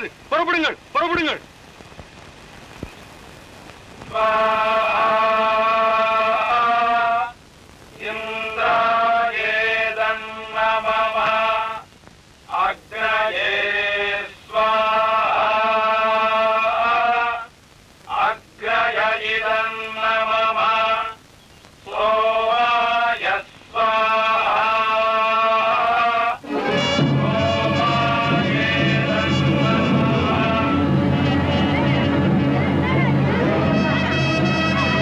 விட்டது புறப்படுங்கள் புறப்படுங்கள் ஆ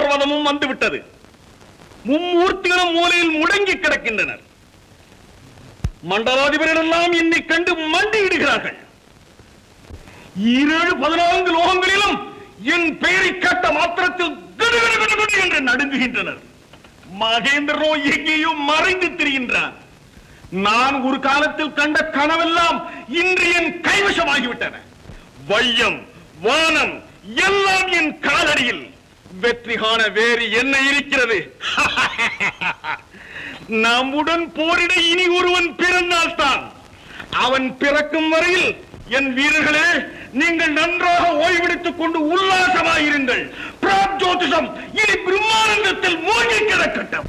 பர்வதமும் வந்துவிட்டது மும்மூர்த்திகளும் மூலையில் முடங்கி கிடக்கின்றனர் மண்டலாதிபர்களெல்லாம் என்னை கண்டு மண்டியிடுகிறார்கள் ஈரேழு பதினான்கு லோகங்களிலும் என் பெயரை கேட்ட மாத்திரத்தில் கிடுகிடு கிடுகிடு என்று நடுங்குகின்றனர் மகேந்திரனோ எங்கேயோ மறைந்து திரிகின்றான் நான் ஒரு காலத்தில் கண்ட கனவெல்லாம் இன்று என் கைவசமாகிவிட்டன வையம் வானம் எல்லாம் என் காலடியில் வெற்றி காண வேறு என்ன இருக்கிறது நம்முடன் போரிட இனி ஒருவன் பிறந்தால்தான் அவன் பிறக்கும் வரையில் என் வீரர்களே நீங்கள் நன்றாக ஓய்வெடுத்துக் கொண்டு உல்லாசமாயிருங்கள் பிராப்ஜோதிஷம் இனி பிரம்மானந்தத்தில் மூழ்கி கிடக்கட்டும்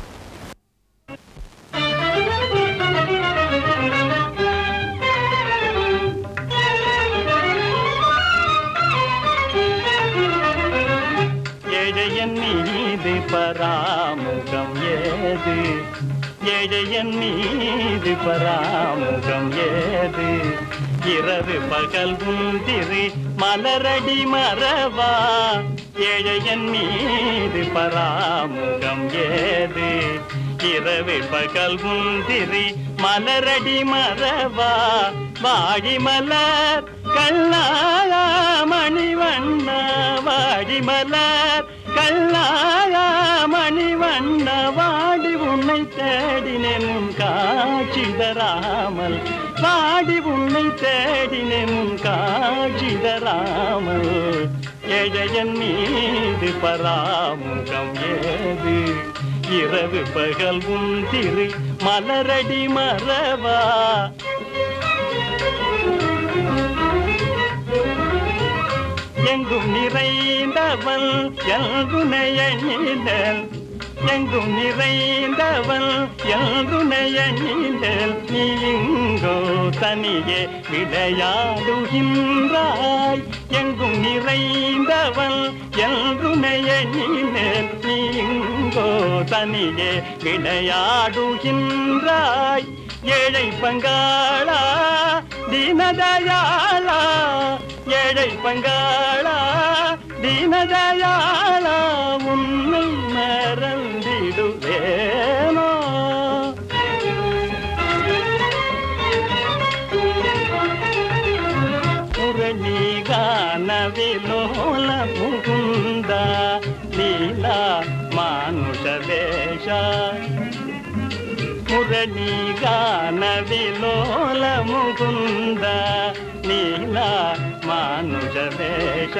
ஏழையன் மீது பராமுகம் ஏது ஏழையன் மீது பராமுகம் ஏது இரவு பகல் உந்திரி மலரடி மறவா ஏழையன் மீது பராமுகம் ஏது இரவு பகல் முந்திரி மலரடி மறவா வாடி மலர் கல்லாயா மணிவண்ண வாடி மலர் கல்லாயா மணிவண்ண வாடி உன்னை தேடினேன் உன் காட்சி தராமல் வாடி உன்னை தேடினேன் உன் காட்சி தராமல் ஏழையன் மீது பராமுகம் ஏது இரவு பகல் உன் திரு மலரடி மறவா எங்கும் நிறைந்தவள் எல்குனையணிதல் எங்கும் நிறைந்தவள் எல்குனையணிதல் நீ இங்கோ தனியே விளையாடுகின்றாய் எங்கும் நிறைந்தவள் எல்குனையணிதல் நீ இங்கோ தனியே விளையாடுகின்றாய் ஏழை பங்காளா தீனதயாளா ஏழை பங்காளா தீனதயாளா உன்னை மறந்திடுவேனோ முரளிகான விலோல முகுந்த லீலா மானுಷ ವೇಷ ಮುರಳಿಗಾನ ವಿಲೋಲ ಮುಕುಂದ ನೀಲ ಮಾನುಷ ವೇಷ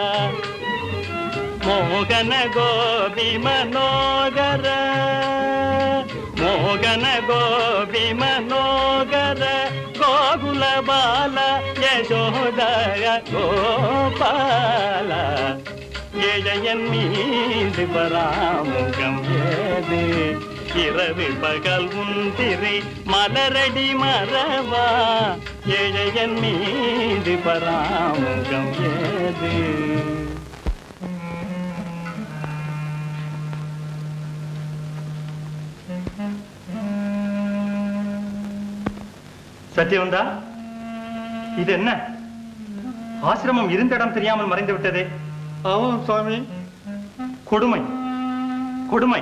ಮೋಗನ ಗೋಪಿ ಮನೋಗರ ಮೋಗನ ಗೋಪಿ ಮನೋಗರ ಗೋಕುಲ ಬಾಲ ಯಶೋದಯ ಗೋಪಾಲ இளையன் மீது பராமுகம் ஏது இரவு பகல் உந்திரை மலரடி மறவா இளையன் மீது பராமுகம் ஏது சத்யவந்தா இது என்ன ஆசிரமம் இருந்த இடம் தெரியாமல் மறைந்து விட்டதே ஆமாம் சுவாமி கொடுமை கொடுமை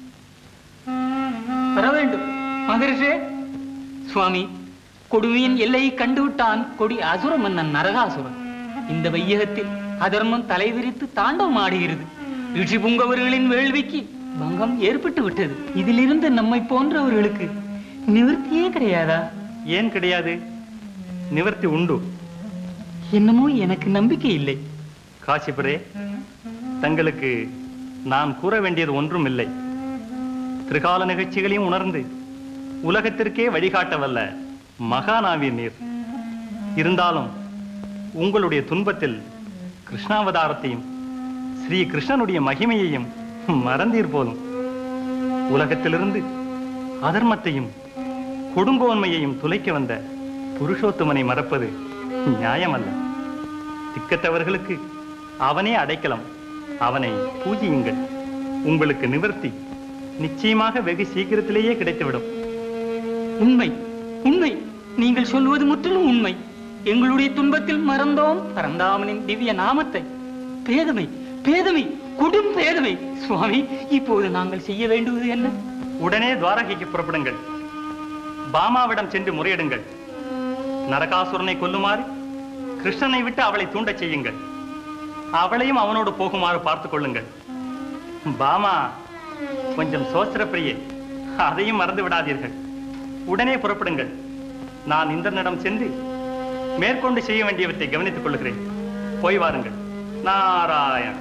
வர வேண்டும் மகரிஷே சுவாமி கொடுமையின் எல்லையை கண்டுவிட்டான் கொடி அசுர மன்னன் நரகாசுரன் இந்த வையகத்தில் அதர்மம் தலைவிரித்து தாண்டவம் ஆடுகிறது ரிஷி புங்கவர்களின் வேள்விக்கு பங்கம் ஏற்பட்டு விட்டது இதிலிருந்து நம்மை போன்றவர்களுக்கு நிவர்த்தியே கிடையாதா ஏன் கிடையாது நிவர்த்தி உண்டு என்னமோ எனக்கு நம்பிக்கை இல்லை காசிபரே தங்களுக்கு நான் கூற வேண்டியது ஒன்றும் இல்லை திரிகால நிகழ்ச்சிகளையும் உணர்ந்து உலகத்திற்கே வழிகாட்ட வல்ல மகானாவீர் நீர் இருந்தாலும் உங்களுடைய துன்பத்தில் கிருஷ்ணாவதாரத்தையும் ஸ்ரீ கிருஷ்ணனுடைய மகிமையையும் மறந்தீர் போலும் உலகத்திலிருந்து அதர்மத்தையும் கொடுங்கோன்மையையும் துளைக்க வந்த புருஷோத்தமனை மறப்பது நியாயமல்ல திக்கத்தவர்களுக்கு அவனே அடைக்கலம் அவனை பூஜியுங்கள் உங்களுக்கு நிவர்த்தி நிச்சயமாக வெகு சீக்கிரத்திலேயே கிடைத்துவிடும் உண்மை உண்மை நீங்கள் சொல்வது முற்றிலும் உண்மை எங்களுடைய துன்பத்தில் மறந்தோம் பரந்தாமனின் திவ்ய நாமத்தை பேதமை பேதமை கொடும் பேதமை சுவாமி இப்போது நாங்கள் செய்ய வேண்டுவது என்ன உடனே துவாரகைக்கு புறப்படுங்கள் பாமாவிடம் சென்று முறையிடுங்கள் நரகாசுரனை கொல்லுமாறு கிருஷ்ணனை விட்டு அவளை தூண்டச் செய்யுங்கள் அவளையும் அவனோடு போகுமாறு பார்த்துக் கொள்ளுங்கள் பாமா கொஞ்சம் சோஸ்திர பிரியே அதையும் மறந்து விடாதீர்கள் உடனே புறப்படுங்கள் நான் இந்திரனிடம் சென்று மேற்கொண்டு செய்ய வேண்டியவற்றை கவனித்துக் கொள்கிறேன் போய் வாருங்கள் நாராயண்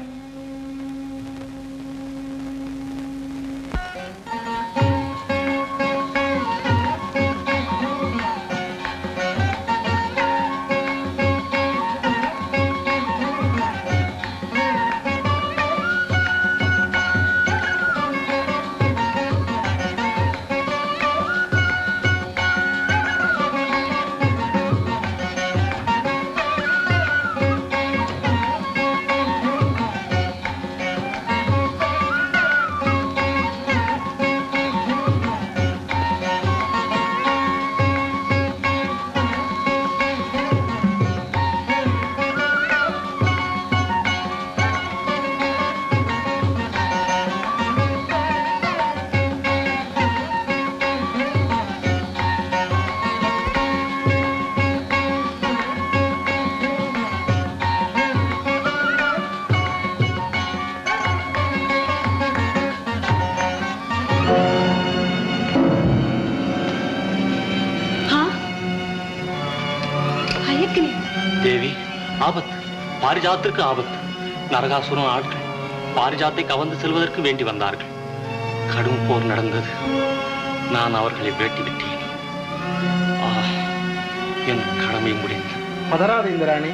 பயக்கிறேன் தேவி ஆபத்து பாரிஜாத்திற்கு ஆபத்து நரகாசுரன் ஆட்கள் பாரிஜாத்தை கவர்ந்து செல்வதற்கு வேண்டி வந்தார்கள் கடும் போர் நடந்தது நான் அவர்களை வேட்டி விட்டேன் ஆ, என் கடமை முடிந்தது பதறாத இந்திராணி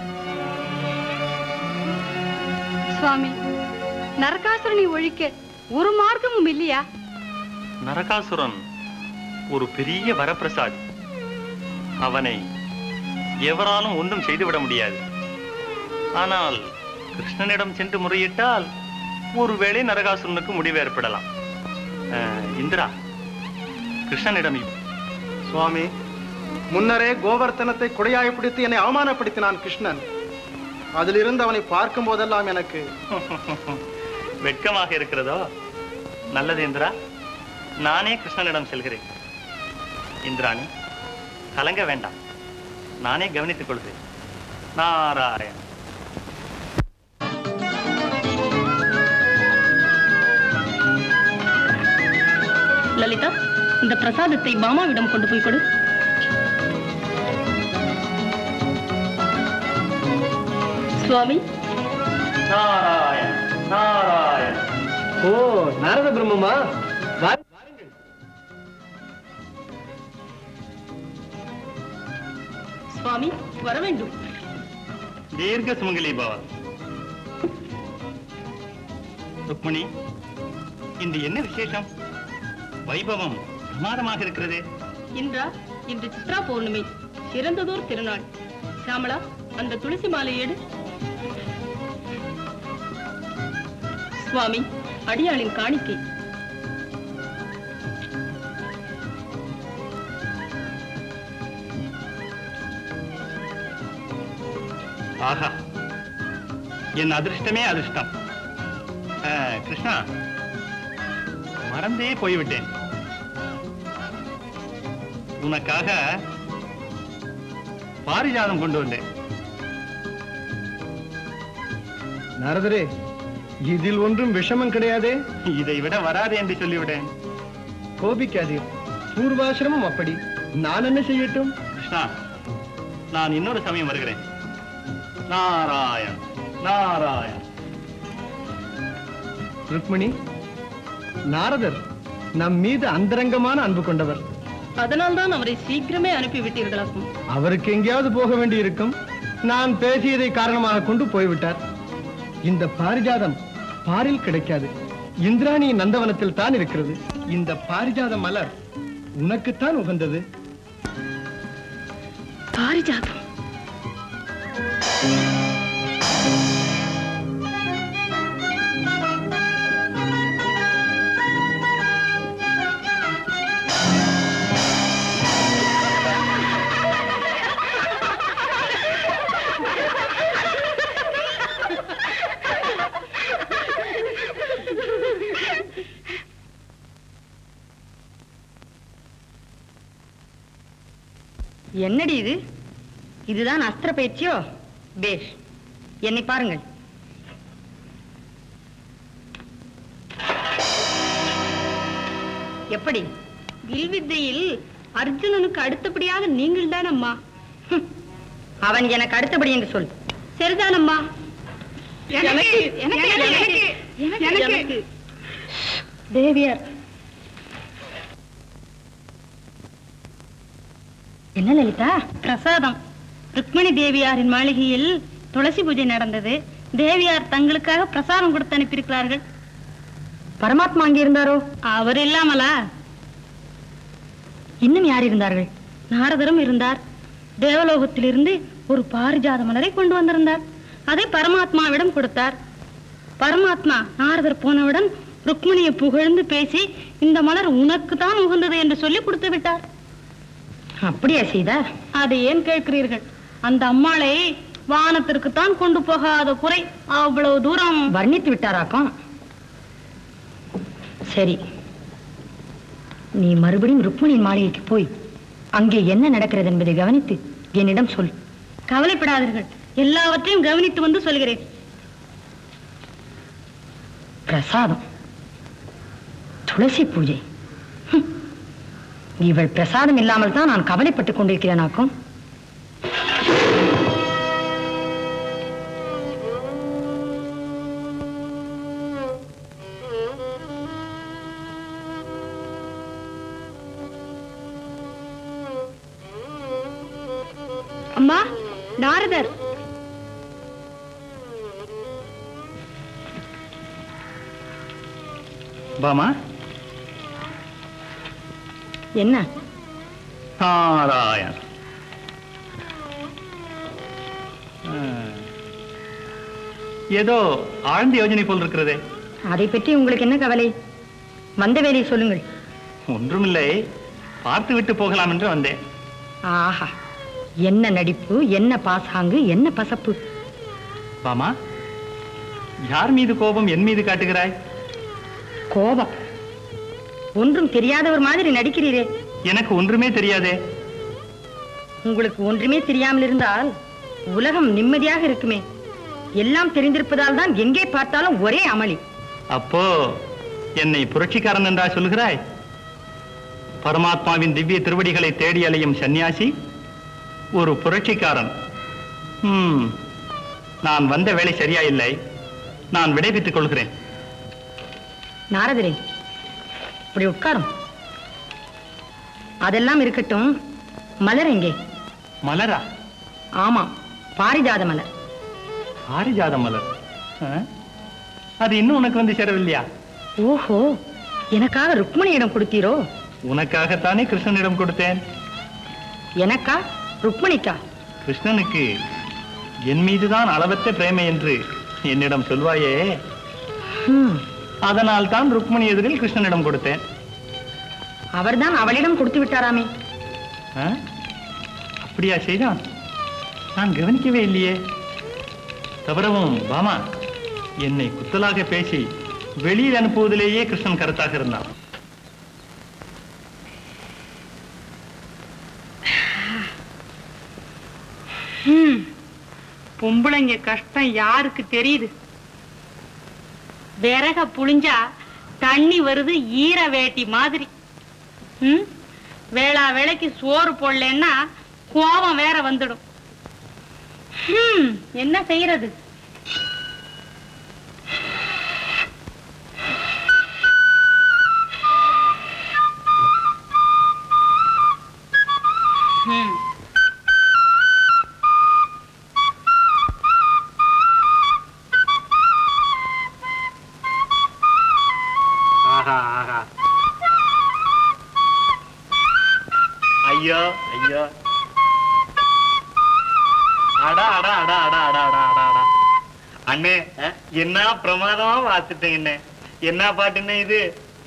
சுவாமி நரகாசுரனை ஒழிக்க ஒரு மார்க்கமும் இல்லையா நரகாசுரன் ஒரு பெரிய வரப்பிரசாத் அவனை எவராலும் ஒன்றும் செய்துவிட முடியாது ஆனால் கிருஷ்ணனிடம் சென்று முறையிட்டால் ஒருவேளை நரகாசுரனுக்கு முடிவு ஏற்படலாம் அஹ், இந்திரா கிருஷ்ணனிடம் இப்- சுவாமி முன்னரே கோவர்த்தனத்தை கொடையாய் பிடித்து என்னை அவமானப்படுத்தினான் கிருஷ்ணன் அதிலிருந்து அவனை பார்க்கும் போதெல்லாம் எனக்கு வெட்கமாக இருக்கிறதோ நல்லது இந்திரா நானே கிருஷ்ணனிடம் செல்கிறேன் இந்திராணி கலங்க வேண்டாம் நானே கவனித்துக் கொள்கிறேன் நாராயண் லலிதா இந்த பிரசாதத்தை பாமாவிடம் கொண்டு போய் கொடு சுவாமி நாராயண் நாராயண் ஓ நாரத பிரம்மமா சுவாமி வர வேண்டும் தீர்க்க சுமங்கலி பவா ருக்மணி இன்று என்ன விசேஷம் வைபவம் பிரமாதமாக இருக்கிறது இன்றா இன்று சித்ரா பௌர்ணமி சிறந்ததோர் திருநாள் சாமளா அந்த துளசி மாலை எடு சுவாமி அடியாளின் காணிக்கை ஆஹா என் அதிர்ஷ்டமே அதிர்ஷ்டம் ஆ, கிருஷ்ணா மறந்தே போய்விட்டேன் உனக்காக பாரிஜாதம் கொண்டு வந்தேன் நாரதரே இதில் ஒன்றும் விஷமம் கிடையாதே இதை விட வராது என்று சொல்லிவிட்டேன் கோபிக்காதீர் பூர்வாசிரமம் அப்படி நான் என்ன செய்யட்டும் கிருஷ்ணா நான் இன்னொரு சமயம் வருகிறேன் நாராயண் நாராயண் ருக்மிணி நாரதர் நம் மீது அந்தரங்கமான அன்பு கொண்டவர் அதனால்தான் அவரை சீக்கிரமே அனுப்பிவிட்டீர்களாக்கும் அவருக்கு எங்கேயாவது போக வேண்டியிருக்கும் நான் பேசியதை காரணமாக கொண்டு போய்விட்டார் இந்த பாரிஜாதம் பாரில் கிடைக்காது இந்திராணி நந்தவனத்தில் தான் இருக்கிறது இந்த பாரிஜாத மலர் உனக்குத்தான் உகந்தது பாரிஜாதம் என்னடி இது இதுதான் அஸ்திர பயிற்சியோ பேஷ் என்னை பாருங்கள் எப்படி வில்வித்தையில் அர்ஜுனனுக்கு அடுத்தபடியாக நீங்கள் தான் அம்மா ஹம், அவன் எனக்கு அடுத்தபடி என்று சொல் சரிதான் அம்மா எனக்கு, எனக்கு எனக்கு, எனக்கு எனக்கு தேவியார் என்ன லலிதா பிரசாதம் ருக்மணி தேவியாரின் மாளிகையில் துளசி பூஜை நடந்தது தேவியார் தங்களுக்காக பிரசாதம் கொடுத்து அனுப்பியிருக்கிறார்கள் பரமாத்மா அங்கே இருந்தாரோ அவர் இல்லாமலா இன்னும் யார் இருந்தார்கள் நாரதரும் இருந்தார் தேவலோகத்திலிருந்து ஒரு பாரிஜாத மலரை கொண்டு வந்திருந்தார் அதை பரமாத்மாவிடம் கொடுத்தார் பரமாத்மா நாரதர் போனவுடன் ருக்மிணியை புகழ்ந்து பேசி இந்த மலர் உனக்கு தான் உகந்தது என்று சொல்லி கொடுத்து விட்டார் அப்படியா செய்தார் அதை ஏன் கேட்கிறீர்கள் அந்த அம்மாளை வானத்திற்கு தான் கொண்டு போகாத குறை அவ்வளவு தூரம் வர்ணித்து விட்டாராக்கும் சரி நீ மறுபடியும் ருக்மணியின் மாளிகைக்கு போய் அங்கே என்ன நடக்கிறது என்பதை கவனித்து என்னிடம் சொல் கவலைப்படாதீர்கள் எல்லாவற்றையும் கவனித்து வந்து சொல்கிறேன் பிரசாதம் துளசி பூஜை ஹம். இவள் பிரசாதம் இல்லாமல் தான் நான் கவலைப்பட்டுக் கொண்டிருக்கிறேனாக்கும் அம்மா நாரதர் பாமா என்ன நாராயண் ஆ. ஏதோ ஆழ்ந்த யோஜனை போல் இருக்கிறதே அதை பற்றி உங்களுக்கு என்ன கவலை வந்த வேலையை சொல்லுங்கள் ஒன்றுமில்லை பார்த்து விட்டு போகலாம் என்று வந்தேன் ஆஹா என்ன நடிப்பு என்ன பாசாங்கு என்ன பசப்பு பாமா யார் மீது கோபம் என் மீது காட்டுகிறாய் கோபம் ஒன்றும் தெரியாதவர் மாதிரி நடிக்கிறீரே எனக்கு ஒன்றுமே தெரியாதே உங்களுக்கு ஒன்றுமே தெரியாமல் இருந்தால் உலகம் நிம்மதியாக இருக்குமே எல்லாம் தெரிந்திருப்பதால் தான் எங்கே பார்த்தாலும் ஒரே அமளி அப்போ என்னை புரட்சிக்காரன் என்றா சொல்கிறாய் பரமாத்மாவின் திவ்ய திருவடிகளை தேடி அலையும் சந்நியாசி ஒரு புரட்சிக்காரன் ஹம், நான் வந்த வேலை சரியா இல்லை நான் விடைபெற்றுக் கொள்கிறேன் நாரதரே இப்படி உட்காரும் அதெல்லாம் இருக்கட்டும் மலர் எங்கே மலரா ஆமா பாரிஜாத மலர் பாரிஜாத மலர் ஆ? அது இன்னும் உனக்கு வந்து சேரவில்லையா ஓஹோ எனக்காக ருக்மணியிடம் கொடுத்தீரோ உனக்காகத்தானே கிருஷ்ணனிடம் கொடுத்தேன் எனக்கா ருக்மணிக்கா கிருஷ்ணனுக்கு என் மீதுதான் அளவற்ற பிரேமை என்று என்னிடம் சொல்வாயே ஹம், அதனால் தான் ருக்மணி எதிரில் கிருஷ்ணனிடம் கொடுத்தேன் அவர்தான் அவளிடம் கொடுத்து விட்டாராமே ஆ? அப்படியா செய்தான் நான் கவனிக்கவே இல்லையே தவறவும் பாமா என்னை குத்தலாக பேசி வெளியில் அனுப்புவதிலேயே கிருஷ்ணன் கருத்தாக இருந்தான் ஹம், பொம்பளைங்க கஷ்டம் யாருக்கு தெரியுது விறக புழிஞ்சா தண்ணி வருது ஈர வேட்டி மாதிரி ம்? வேளா வேளைக்கு சோறு போடலன்னா கோபம் வேற வந்துடும் ஹம், என்ன செய்யறது ஹம். ஆஹா ஆஹா ஐயோ ஐயோ அடா அடா அடா அடா அடா அடா அடா அடா அண்ணே என்ன பிரமாதமா வாசிட்டேன் என்ன என்ன பாட்டுன்னு இது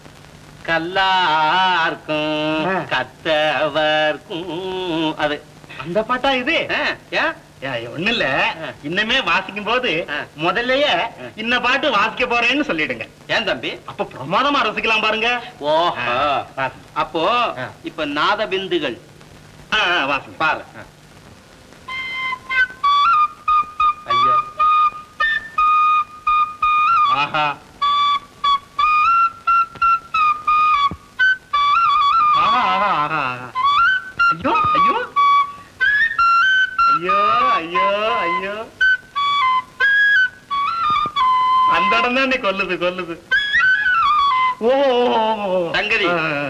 கல்லார்க்கும் கத்தவர்க்கும் அது அந்த பாட்டா இது ஏன் ஒண்ணு இல்ல இன்னமே வாசிக்கும் போது முதல்லயே இந்த பாட்டு வாசிக்க போறேன்னு சொல்லிடுங்க ஏன் தம்பி அப்ப பிரமாதமா ரசிக்கலாம் பாருங்க ஓஹோ ஆ. அப்போ ஆ. இப்ப நாத பிந்துகள் ஆ, ஆ, வாசிங்க பாரு ஆ. ஐயா ஆஹா ஆஹா ஆஹா ஆஹா ஆஹா ஐயோ ஐயோ ஐயோ ஐயோ ஐயோ அந்த இடம் தான் கொல்லுது கொல்லுது ஓ சங்கதி.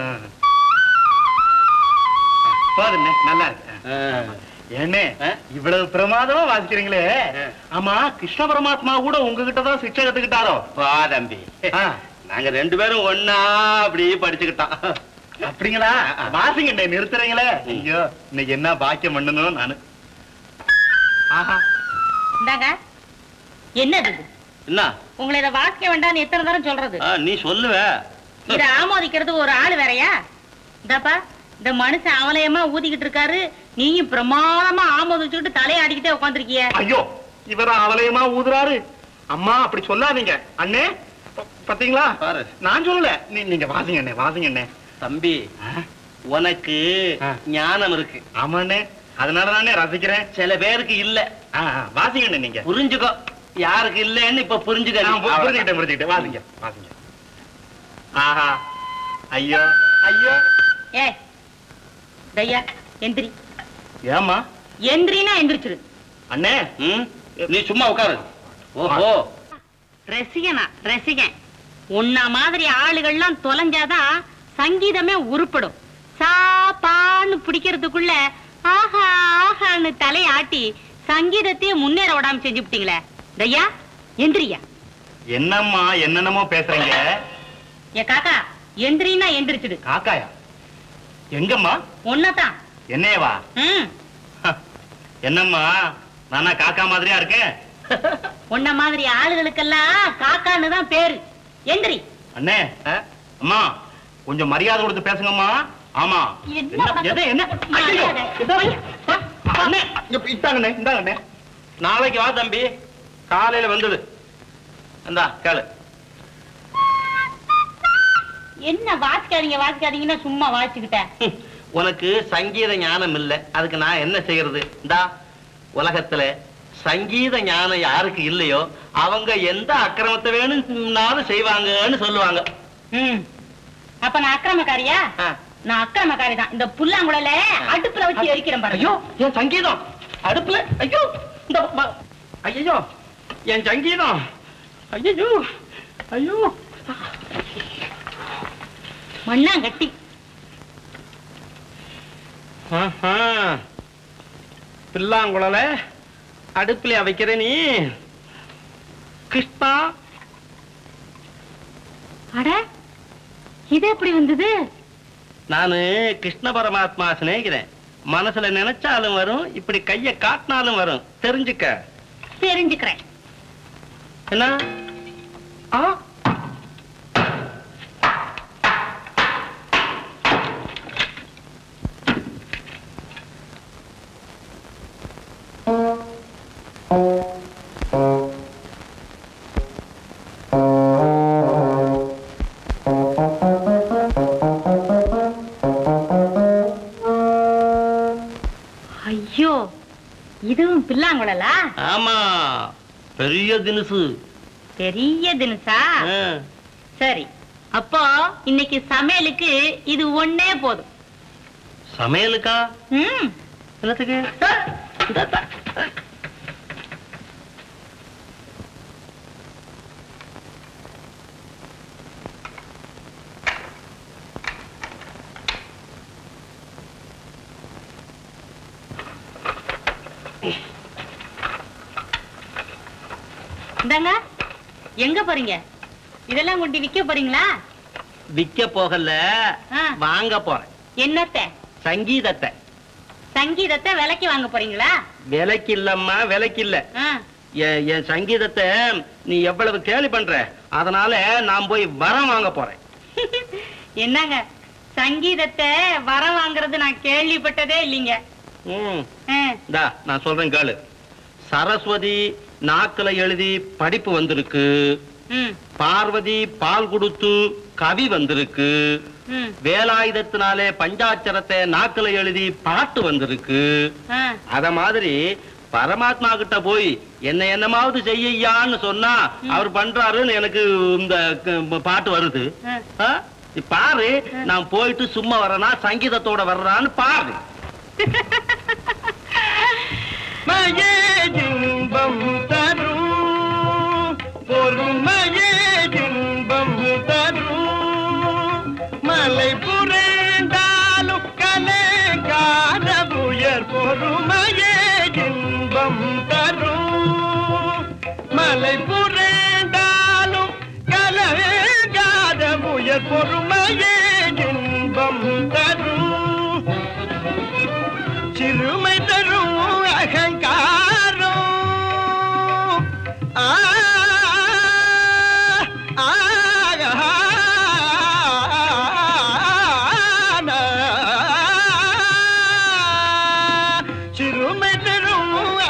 போதுண்ணே நல்லா இருக்கு ஏண்ணே ஆ? இவ்வளவு பிரமாதமா வாசிக்கிறீங்களே ஆ. ஆமா கிருஷ்ண பரமாத்மா கூட உங்ககிட்ட தான் சிக்ஷை கத்துக்கிட்டாரோ வா தம்பி ஆ, நாங்க ரெண்டு பேரும் ஒன்னா அப்படி படிச்சுக்கிட்டோம் அப்படிங்களா வாசிங்கண்ணே நிறுத்துறீங்களே ஐயோ இன்னைக்கு என்ன பாக்கியம் பண்ணணும் நானு ஆஹா இந்தாங்க என்னது இது என்ன உங்களை இதை வாசிக்க வேண்டாம்னு எத்தனை தரம் சொல்றது ஆ, நீ சொல்லுவ இதை ஆமோதிக்கிறது ஒரு ஆள் வேறயா இந்தாப்பா இந்த மனுஷன் அவலயமா ஊதிக்கிட்டு இருக்காரு நீயும் பிரமாதமா ஆமோதிச்சுக்கிட்டு தலையாடிக்கிட்டே உட்காந்துருக்கிய ஐயோ இவர அவலயமா ஊதுறாரு அம்மா அப்படி சொல்லாதீங்க அண்ணே ப- பாத்தீங்களா பாரு. நான் சொல்லல நீ- நீங்க வாசிங்க அண்ணே வாசிங்க அண்ணே தம்பி உனக்கு ஆ. ஞானம் இருக்கு ஆமாண்ணே அதனால தானே ரசிக்கிறேன் சில பேருக்கு இல்ல ஆ, ஆ, வாசிங்க அண்ணே நீங்க புரிஞ்சுக்கோ யாருக்கு இல்லைன்னு இப்ப புரிஞ்சுக்க நான் பு- புரிஞ்சுக்கிட்டேன் புரிஞ்சுக்கிட்டேன் வாசிங்க வாசிங்க ஆஹா ஐயோ ஐயோ ஏ தையா எந்திரி ஏம்மா எந்திரினா எந்திரிச்சிரு அண்ணே ம்? நீ சும்மா உட்காரு ஓஹோ ரசிகனா ரசிகன் உன்ன மாதிரி ஆளுகள்லாம் தொலைஞ்சாதான் சங்கீதமே உருப்படும் சா பான்னு பிடிக்கிறதுக்குள்ள ஆஹா ஆஹான்னு தலையாட்டி சங்கீதத்தையே முன்னேற விடாம செஞ்சு விட்டீங்களே தையா எந்திரியா என்னம்மா என்னென்னமோ பேசுறீங்க ஏ காக்கா எந்திரினா எந்திரிச்சிடு காக்காயா எங்கம்மா ஒன்னதான் என்னையவா ம் என்னம்மா நானா காக்கா மாதிரியா இருக்கேன் உன்ன மாதிரி ஆளுகளுக்கெல்லாம் காக்கான்னு தான் பேரு எந்திரி அண்ணே அம்மா கொஞ்சம் மரியாதை கொடுத்து பேசுங்கம்மா ஆமா என்ன எது, என்ன ஐயோ, இதோ, ஆ, அண்ணே இங்க இந்தாங்கண்ணே இந்தாங்கண்ணே நாளைக்கு வா தம்பி காலையில வந்துடு இந்தா கேளு என்ன வாசிக்காதீங்க வாசிக்காதீங்கன்னா சும்மா வாசிச்சுக்கிட்டேன் ஹம், உனக்கு சங்கீத ஞானம் இல்ல அதுக்கு நான் என்ன செய்யறது இந்தா உலகத்துல சங்கீத ஞானம் யாருக்கு இல்லையோ அவங்க எந்த அக்கிரமத்தை வேணும்னாலும் செய்வாங்கன்னு சொல்லுவாங்க ம். அப்ப நான் அக்கிரமக்காரியா ஆ. நான் அக்கிரமக்காரி தான் இந்த புல்லாங்குழல அடுப்புல வச்சு எரிக்கிறேன் பாருங்க ஐயோ என் சங்கீதம் அடுப்புல ஐயோ இந்த ம- ஐயோ என் சங்கீதம் ஐயோ ஐயோ மண்ணாங்கட்டி ஆஹா. பில்லாங்குழல அடுப்புல வைக்கிற நீ கிருஷ்ணா அட இது எப்படி வந்தது நானு கிருஷ்ண பரமாத்மா சிநேகிதன் மனசுல நினைச்சாலும் வரும் இப்படி கைய காட்டினாலும் வரும் தெரிஞ்சுக்க தெரிஞ்சுக்கிறேன் என்ன ஆ ஐயோ இதுவும் பில்லாங்குழலா ஆமா பெரிய தினுசு பெரிய தினுசா ஆ. சரி அப்போ இன்னைக்கு சமையலுக்கு இது ஒண்ணே போதும் சமையலுக்கா ம் என்னத்துக்கு இந்தாத்தா. இந்தாங்க எங்க போறீங்க இதெல்லாம் கொண்டு விக்க போறீங்களா விக்க போகல ஆ. வாங்க போறேன் என்னத்த சங்கீதத்தை சங்கீதத்தை விலைக்கு வாங்க போறீங்களா விலைக்கு இல்லம்மா விலைக்கு இல்ல ஆ. என் என் சங்கீதத்தை நீ எவ்வளவு கேலி பண்ற அதனால நான் போய் வரம் வாங்க போறேன் என்னங்க சங்கீதத்தை வர வாங்குறது நான் கேள்விப்பட்டதே இல்லைங்க ம் ஆ. இந்தா நான் சொல்றேன் கேளு சரஸ்வதி நாக்குல எழுதி படிப்பு வந்திருக்கு ம் பார்வதி பால் கொடுத்து கவி வந்திருக்கு ம், வேலாயுதத்தினாலே பஞ்சாட்சரத்தை நாக்குல எழுதி பாட்டு வந்திருக்கு ஆ, அத மாதிரி பரமாத்மா கிட்ட போய் என்ன என்னமாவது செய்யான்னு சொன்னா அவர் பண்றாருன்னு எனக்கு இந்த க- பாட்டு வருது ஆ. ஆ? நீ பாரு நான் போயிட்டு சும்மா வரனா சங்கீதத்தோட வர்றான்னு பாரு மயே இன்பம் தரும் பொறுமையே இன்பம் தரும் மலை புரண்டாலும் கலங்காத உயர் பொறுமையே இன்பம் தரும் மலை புரண்டாலும் கலங்காத உயர் பொறுமையே இன்பம் தரும் சிறுமை தரும் அகங்காரம் ஆ, ஆ, ஆ, சிறுமை தரும்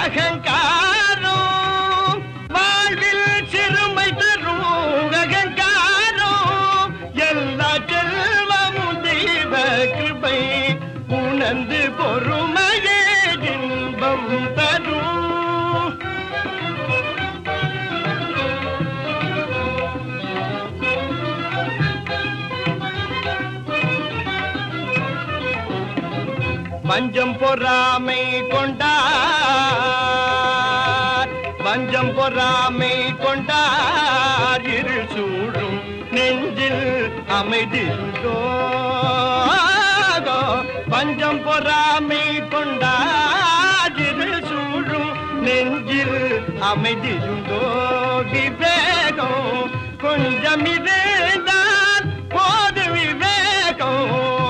அகங்காரம் வாழ்வில் சிறுமை தரும் அகங்காரம் எல்லா செல்வமும் தெய்வ கிருபை உணர்ந்து பொறுமையே இன்பம் தரும் வஞ்சம் பொறாமை கொண்டார் வஞ்சம் பொறாமை கொண்டார் இருள் சூழும் நெஞ்சில் அமைதிருந்தோ பஞ்சம் பொறாமை கொண்டார் இருள் சூழும் நெஞ்சில் அமைதிருந்தோ விவேகம் கொஞ்சம் இருந்தால் போது விவேகம்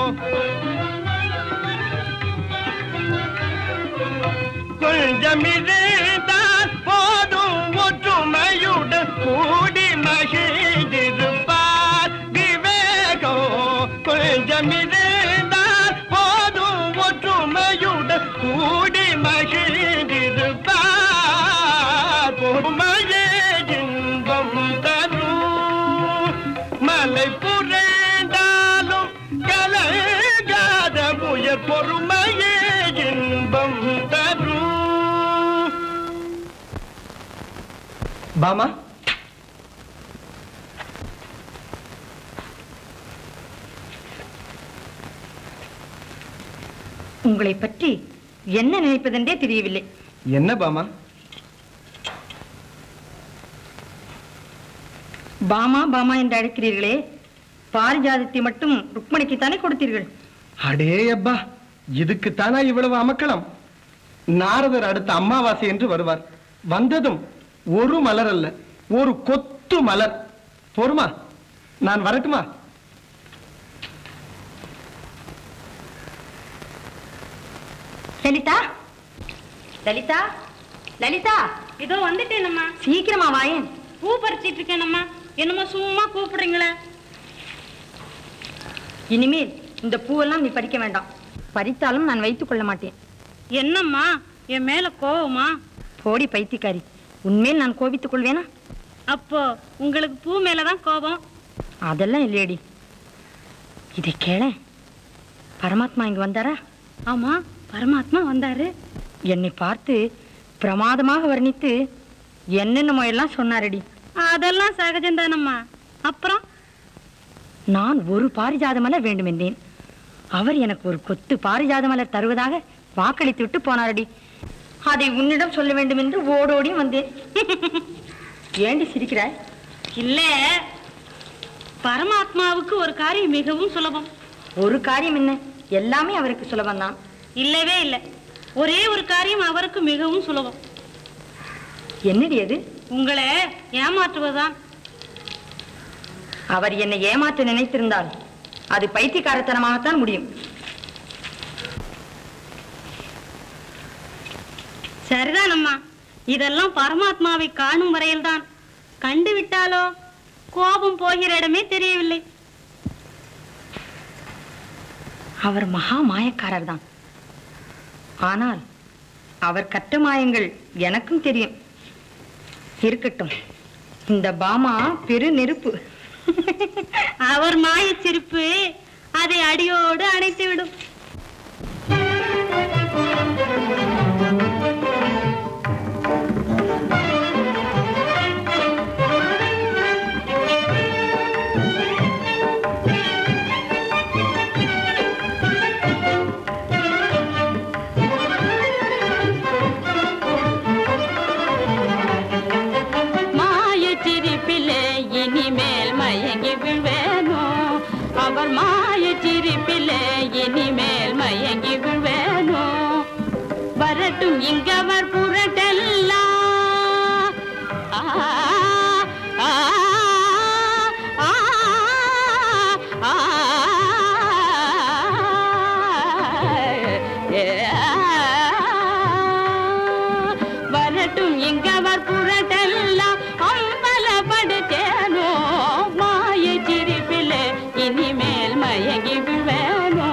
கொஞ்சமிருந்தால் போதும் ஒற்றுமையுடன் கூடி மகிழ்ந்திருப்பார் விவேகம் கொஞ்சமிருந்தால் போதும் ஒற்றுமையுடன் கூடி மகிழ்ந்திருப்பார் பொறுமையே இன்பம் தரும் மலை புரண்டாலும் கலகாத உயர் பொறுமையே இன்பம் தரும் பாமா உங்களை பற்றி என்ன நினைப்பதென்றே தெரியவில்லை என்ன பாமா பாமா பாமா என்று அழைக்கிறீர்களே பாரிஜாதத்தை மட்டும் ருக்மணிக்குத்தானே கொடுத்தீர்கள் அடே அப்பா இதுக்குத்தானா இவ்வளவு அமக்களம் நாரதர் அடுத்த அமாவாசை என்று வருவார் வந்ததும் ஒரு மலர் அல்ல ஒரு கொத்து மலர் போருமா நான் வரட்டுமா லலிதா லலிதா லலிதா இதோ வந்துட்டேனம்மா சீக்கிரமா வாயேன் பூ பறிச்சிட்டு இருக்கேனம்மா என்னமோ சும்மா கூப்பிடுறீங்களே இனிமேல் இந்த பூவெல்லாம் நீ பறிக்க வேண்டாம் பறித்தாலும் நான் வைத்துக் கொள்ள மாட்டேன் என்னம்மா என் மேல கோவமா போடி பைத்தியக்காரி உன்மேல் நான் கோபித்துக் கொள்வேனா அப்போ உங்களுக்கு பூ மேலதான் கோபம் அதெல்லாம் இல்லையடி இதை கேள பரமாத்மா இங்க வந்தாரா ஆமா பரமாத்மா வந்தாரு என்னை பார்த்து பிரமாதமாக வர்ணித்து என்னென்னமோ எல்லாம் சொன்னாரடி அதெல்லாம் சகஜம்தானம்மா அப்புறம் நான் ஒரு பாரிஜாத மலர் வேண்டும் என்றேன் அவர் எனக்கு ஒரு கொத்து பாரிஜாத மலர் தருவதாக வாக்களித்து விட்டு போனாரடி அதை உன்னிடம் சொல்ல வேண்டும் என்று ஓடோடி வந்தேன் ஏண்டி சிரிக்கிறாய் இல்ல பரமாத்மாவுக்கு ஒரு காரியம் மிகவும் சுலபம் ஒரு காரியம் என்ன எல்லாமே அவருக்கு சுலபம்தான் இல்லவே இல்லை ஒரே ஒரு காரியம் அவருக்கு மிகவும் சுலபம் என்னடி அது உங்களை ஏமாற்றுவதுதான் அவர் என்னை ஏமாற்ற நினைத்திருந்தால் அது பைத்தியக்காரத்தனமாகத்தான் முடியும் சரிதானம்மா இதெல்லாம் பரமாத்மாவை காணும் வரையில்தான் கண்டு விட்டாலோ கோபம் போகிற இடமே தெரியவில்லை அவர் மகா மாயக்காரர் தான் ஆனால் அவர் கற்ற மாயங்கள் எனக்கும் தெரியும் இருக்கட்டும் இந்த பாமா பெரு நெருப்பு அவர் மாயச் சிரிப்பு அதை அடியோடு அணைத்து விடும் மாயச் சிரிப்பிலே இனிமேல் மயங்கி விழ்வேனோ அவர் மாயச் சிரிப்பிலே இனிமேல் மயங்கி விழ்வேனோ வரட்டும் இங்கவர் புரட்டெல்லாம் ஆ, ஆ, ஆ, ஆ, ஏ, வரட்டும் இங்கவர் புரட்டெல்லாம் அம்பலப்படுத்தேனோ மாய சிரிப்பிலே இனிமேல் மயங்கி விழ்வேனோ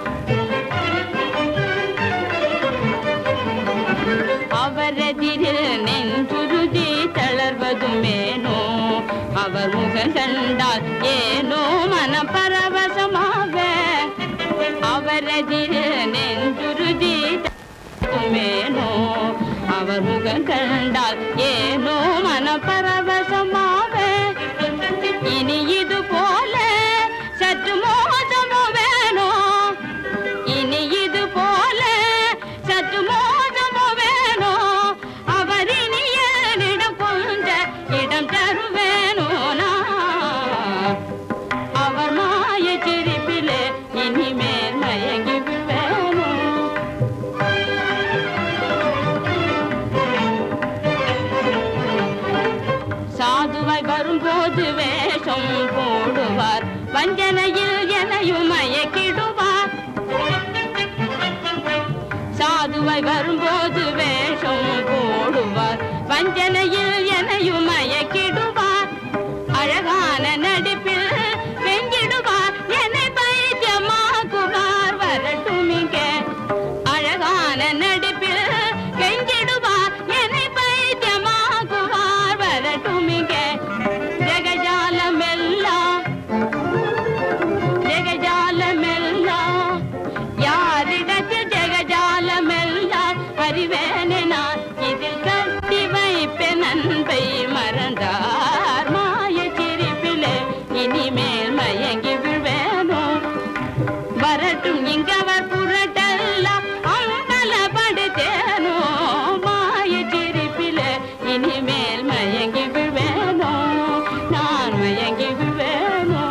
அவரதிரில் நெஞ்சுருதி தளர்வதுமேனோ அவர் முகம் கண்டால் ஏனோ மன பரவசமாக அவரதிரில் நெஞ்சுருதி மேனோ அவர் முகம் கண்டால் ஏனோ மன பரவசமாக இனி இது போல சற்று மோசமோ வேணோ இனி இது போல சற்று மோசமோ வேணோ அவர் இனி என்னிடம் கொஞ்ச இடம் தருவேனோ நான் அவர் மாய சிரிப்பிலே இனிமேல் மயங்கி விழ்வேனோ சாதுவாய் வரும்போது வேஷம் போடுவார் வஞ்சனையில் எனையும் மயக்கிடுவார் சாதுவாய் வரும்போது வேஷம் போடுவார் வஞ்சனையில் எனையும் மயக்கிடுவார் அழகான நடிப்பில் வெங்கிடுவார் என்னை பைத்தியமாக்குவார் வரட்டும் இங்கே அழகான நடிப்பில் கெஞ்சிடுவார் என்னை பைத்தியமாக்குவார் வரட்டும் இங்கே ஜெகஜாலமெல்லாம் ஜெகஜாலமெல்லாம் யாரிடத்தில் ஜெகஜாலமெல்லாம் அறிவேனே நான் இதில் கட்டி வைப்பேன் அன்பை மறந்தார் மாய சிரிப்பிலே இனிமேல் மயங்கி விழ்வேனோ வரட்டும் இங்கவர் புரட்டெல்லாம் அம்பலப்படுத்தேனோ மாய சிரிப்பிலே இனிமேல் மயங்கி விழ்வேனோ நான் மயங்கி விழ்வேனோ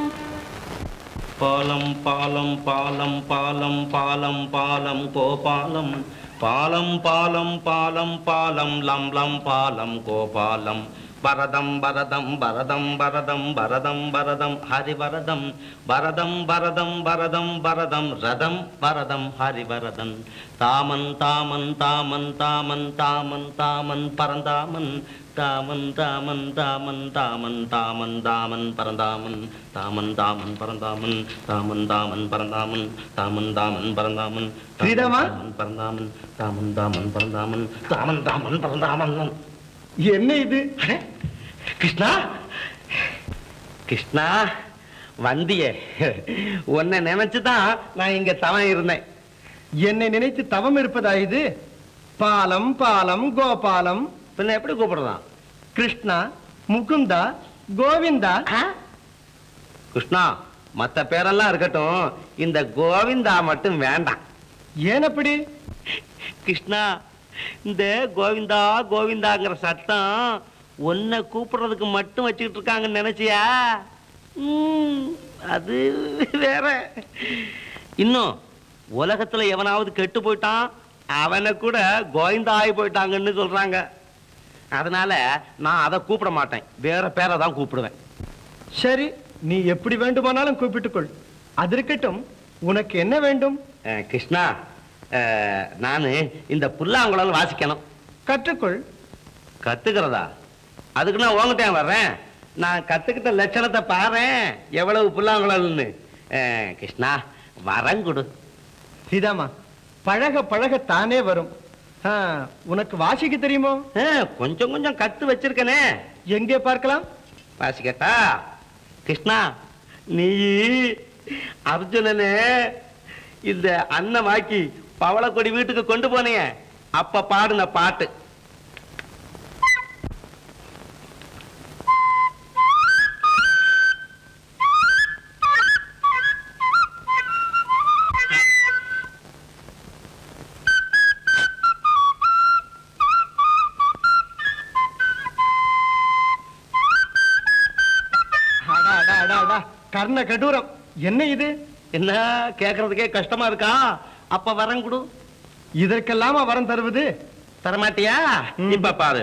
பாலம் பாலம் பாலம் பாலம் பாலம் பாலம் கோபாலம் பாலம் பாலம் பாலம் பாலம் லம் லம் பாலம் கோபாலம் பரதம் பரதம் பரதம் பரதம் பரதம் பரதம் ஹரிவரதம் பரதம் பரதம் பரதம் பரதம் ரதம் பரதம் ஹரிவரதன் தாமன் தாமன் தாமன் தாமன் தாமன் தாமன் பரந்தாமன் தாமன் தாமன் தாமன் தாமன் தாமன் தாமன் பரந்தாமன் தாமன் தாமன் பரந்தாமன் தாமன் தாமன் பரந்தாமன் தாமன் தாமன் பரந்தாமன் ஸ்ரீராமா? தாமன் பரந்தாமன் தாமன் தாமன் பரந்தாமன் தாமன் தாமன் பரந்தாமன் என்ன இது அடே, கிருஷ்ணா கிருஷ்ணா வந்தியே உன்னை நினைச்சுதான் நான் இங்க தவம் இருந்தேன் என்னை நினைத்து தவம் இருப்பதா இது பாலம் பாலம் கோபாலம் பின்ன எப்படி கூப்பிடுறான் கிருஷ்ணா முகுந்தா கோவிந்தா கிருஷ்ணா மத்த பேரெல்லாம் இருக்கட்டும் இந்த கோவிந்தா மட்டும் வேண்டாம் ஏன் அப்படி கிருஷ்ணா இந்த கோவிந்தா கோவிந்தாங்கிற சத்தம் உன்னை கூப்பிடுறதுக்கு மட்டும் வச்சுக்கிட்டு இருக்காங்கன்னு நினைச்சியா ம், அது வேற இன்னும் உலகத்துல எவனாவது கெட்டு போயிட்டான் அவனை கூட கோவிந்தா ஆகி போயிட்டாங்கன்னு சொல்றாங்க அதனால நான் அதை கூப்பிட மாட்டேன் வேற பேரை தான் கூப்பிடுவேன் சரி நீ எப்படி வேண்டுமானாலும் கூப்பிட்டுக்கொள் அது இருக்கட்டும் உனக்கு என்ன வேண்டும் அஹ், கிருஷ்ணா அஹ், நானு இந்த புல்லாங்குழல் வாசிக்கணும் கற்றுக்கொள் கத்துக்கிறதா அதுக்கு நான் உங்ககிட்ட வர்றேன் நான் கத்துக்கிட்ட லட்சணத்தை பாரேன் எவ்வளவு புல்லாங்குழல்னு அஹ், கிருஷ்ணா வரங்குடு சீதாமா பழக பழக தானே வரும் ஆ, உனக்கு வாசிக்க தெரியுமோ கொஞ்சம் கொஞ்சம் கத்து வச்சிருக்கனே எங்கே பார்க்கலாம் வாசிக்கட்டா கிருஷ்ணா நீ அர்ஜுனனே இந்த அன்னமாக்கி பவளக்கொடி வீட்டுக்கு கொண்டு போனீங்க அப்ப பாடுன பாட்டு அடா அடா அடா அடா கர்ண கடூரம் என்ன இது என்ன கேக்குறதுக்கே கஷ்டமா இருக்கா அப்ப வரம் கொடு இதற்கெல்லாமா வரம் தருவது தரமாட்டியா இப்ப பாரு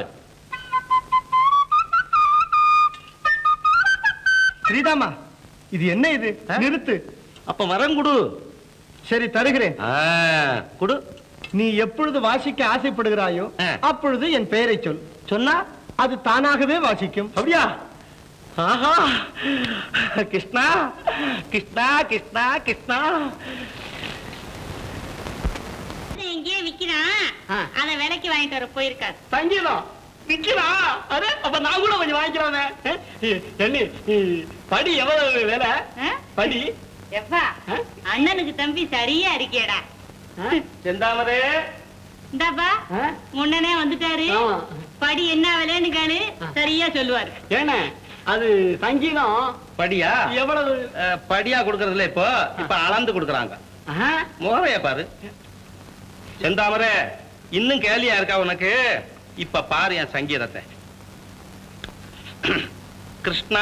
ஸ்ரீதாமா இது என்ன இது நிறுத்து அப்ப வரம் கொடு சரி தருகிறேன் ஆ, கொடு நீ எப்பொழுது வாசிக்க ஆசைப்படுகிறாயோ ஆ. அப்பொழுது என் பெயரை சொல் சொன்னா அது தானாகவே வாசிக்கும் அப்படியா ஆஹா கிருஷ்ணா கிருஷ்ணா கிருஷ்ணா கிருஷ்ணா எங்கேயே விக்கிறான் அத விலைக்கு வாங்கிட்டு வர போயிருக்காரு சங்கீதம் விக்கிறா அரே அப்ப நான் கூட கொஞ்சம் வாங்கிக்கலாமே என்ன படி எவ்வளவு வேலை ஆ? படி எப்பா அண்ணனுக்கு தம்பி சரியா இருக்கேடா செந்தாமரே இந்தாப்பா ஆ? முன்னனே வந்துட்டாரு ஆமா. படி என்ன விலைன்னு கேளு சரியா சொல்லுவாரு ஏண்ணே அது சங்கீதம் படியா எவ்வளவு அஹ், படியா கொடுக்கறதுல இப்போ இப்ப அளந்து கொடுக்கறாங்க ஆ? முகரைய பாரு செந்தாமரே இன்னும் கேலியா இருக்கா உனக்கு இப்ப பாரு என் சங்கீதத்தை கிருஷ்ணா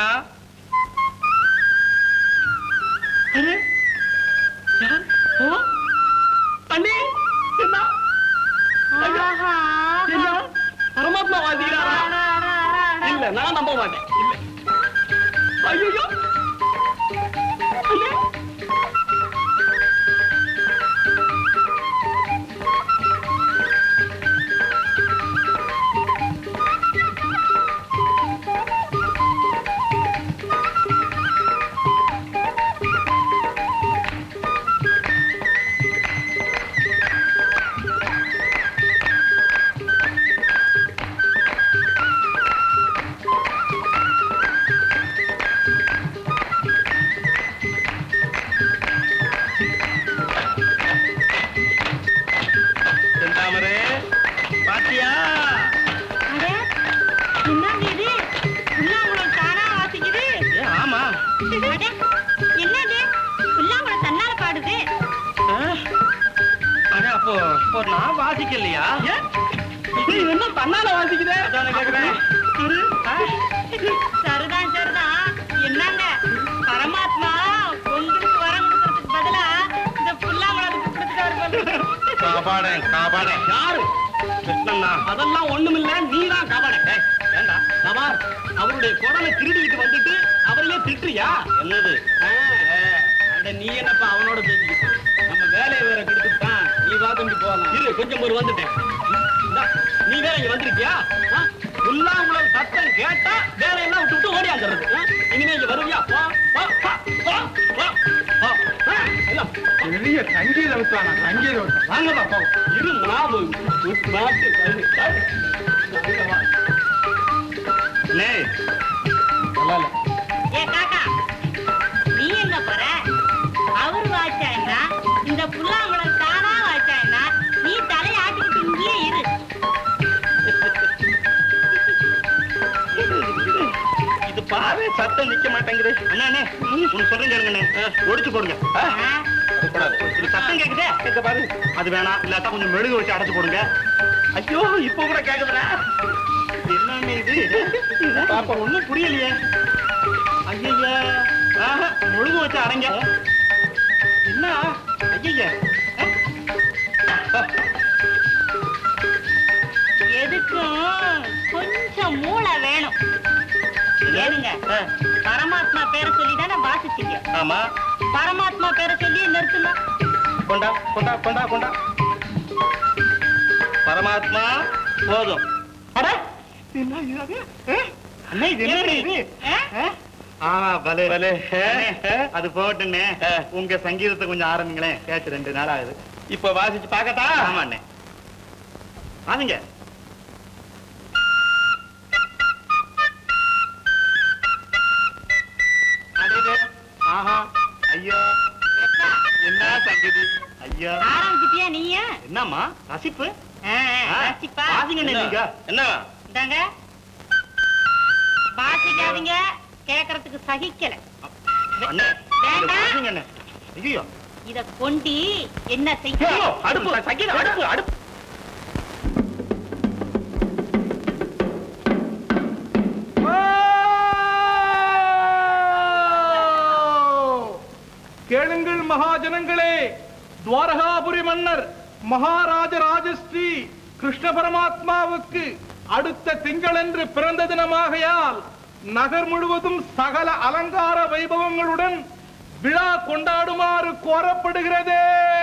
அரே, யார்? ஓ, அண்ணே, என்ன? ஐயா, என்ன? பரமாத்மா வாசிக்கிறாரா இல்ல நான் நம்ப மாட்டேன் இல்ல ஐயோ செந்தாமரே பாத்தியா அடே, என்னங்க இது புல்லாங்குழல் தானா வாசிக்குது ஏ, ஆமா அடே, என்னது புல்லாங்குழல் தன்னால பாடுது அஹ், அட அப்போ இப்போ நான் வாசிக்கலையா இது என்ன தன்னால வாசிக்குதே அதானே கேக்குறேன் சரிதான் சரிதான் என்னங்க பரமாத்மா உங்களுக்கு வரம் கொடுக்கறதுக்கு பதிலா இந்த புல்லாங்குழலுக்கு கொடுத்துட்டாரு காபாடேன் காபாடேன் யாரு கிருஷ்ணன் தான் அதெல்லாம் ஒண்ணுமில்ல நீ தான் காபாட ஏண்டா சவார் அவருடைய குடலை திருடிட்டு வந்துட்டு அவரையே திட்டுறியா என்னது ஆ, ஆ. அட நீ என்னப்பா அவனோட பேசிக்கிட்டு நம்ம வேலையை வேற கெடுத்துட்டான் நீ வா தம்பி போகலாம் இரு கொஞ்சம் ஒரு வந்துட்டேன் இந்தா, நீ வேற இங்க வந்திருக்கியா ஆ? புல்லாங்குழல் சத்தம் கேட்டா வேலையெல்லாம் விட்டு விட்டு ஓடியாந்துறது ஆ? இனிமே இங்க வருவியா வா வா வா வா வா வா. ஆ, எல்லாம் பெரிய சங்கீத வித்வானா சங்கீத வித்வான். வாங்கப்பா போ இரு நாம நாட்டு கழுகு. அங்க வா. அண்ணே, நல்லா இல்ல. ஏ காக்கா நீ எங்க போற அவர் வாய்ச்சான்னா இந்த புல்லாங்குழல் தானா வாய்ச்சான்னா நீ தலையை ஆட்டிக்கிட்டு இங்கேயே இரு இது பாரு சத்தம் நிக்க மாட்டேங்குது அண்ணா அண்ணே உனக்கு சொல்றேன் கேளுங்கண்ணே ஒடிச்சு போடுங்க ஆ? ஆ? அது கூடாது. இது சத்தம் கேக்குதே கேட்க பாரு அது வேணாம் இல்லாட்டா கொஞ்சம் மெழுகு வச்சு அடைச்சு போடுங்க ஐயோ இப்போ கூட கேக்குதுடா என்னன்னு இது பாப்பா ஒண்ணும் புரியலையே ஐயா ஆஹா மெழுகு வச்சு அடைங்க என்ன ஐயா எதுக்கும் கொஞ்சம் மூளை வேணும் ஏனுங்க பரமாத்மா பேரை சொல்லி தானே வாசிச்சீங்க ஆமா பரமாத்மா பேரை சொல்லி நிறுத்துங்க கொண்டா கொண்டா கொண்டா கொண்டா பரமாத்மா போதும் அட என்ன இது அது? ஆ? அண்ணே இது என்ன இது ஆ? ஆ பலே பலே. அண்ணே, அது போட்டுண்ணே உங்க சங்கீதத்தை கொஞ்சம் ஆரம்பிங்களேன் கேட்டு ரெண்டு நாள் ஆகுது இப்ப வாசிச்சு பார்க்கட்டா ஆமா அண்ணே வாங்க ஐயா என்ன சங்கதி ஐயா ஆரம்பிச்சிட்டியா நீய என்னம்மா ரசிப்பு ரசிப்பா பாத்தீங்கன்னு நீங்க என்ன இந்தாங்க வாசிக்காதீங்க கேக்குறதுக்கு சகிக்கல அண்ணே வேண்டாம். பாத்தீங்கன்னு ஐயோ இத கொண்டி என்ன செய்ய ஐயோ, அடுப்பு சங்கீத அடுப்பு அடுப்பு கேளுங்கள் மகாஜனங்களே துவாரகாபுரி மன்னர் மகாராஜ ராஜஸ்ரீ கிருஷ்ண பரமாத்மாவுக்கு அடுத்த திங்களன்று பிறந்த தினமாகையால் நகர் முழுவதும் சகல அலங்கார வைபவங்களுடன் விழா கொண்டாடுமாறு கோரப்படுகிறதே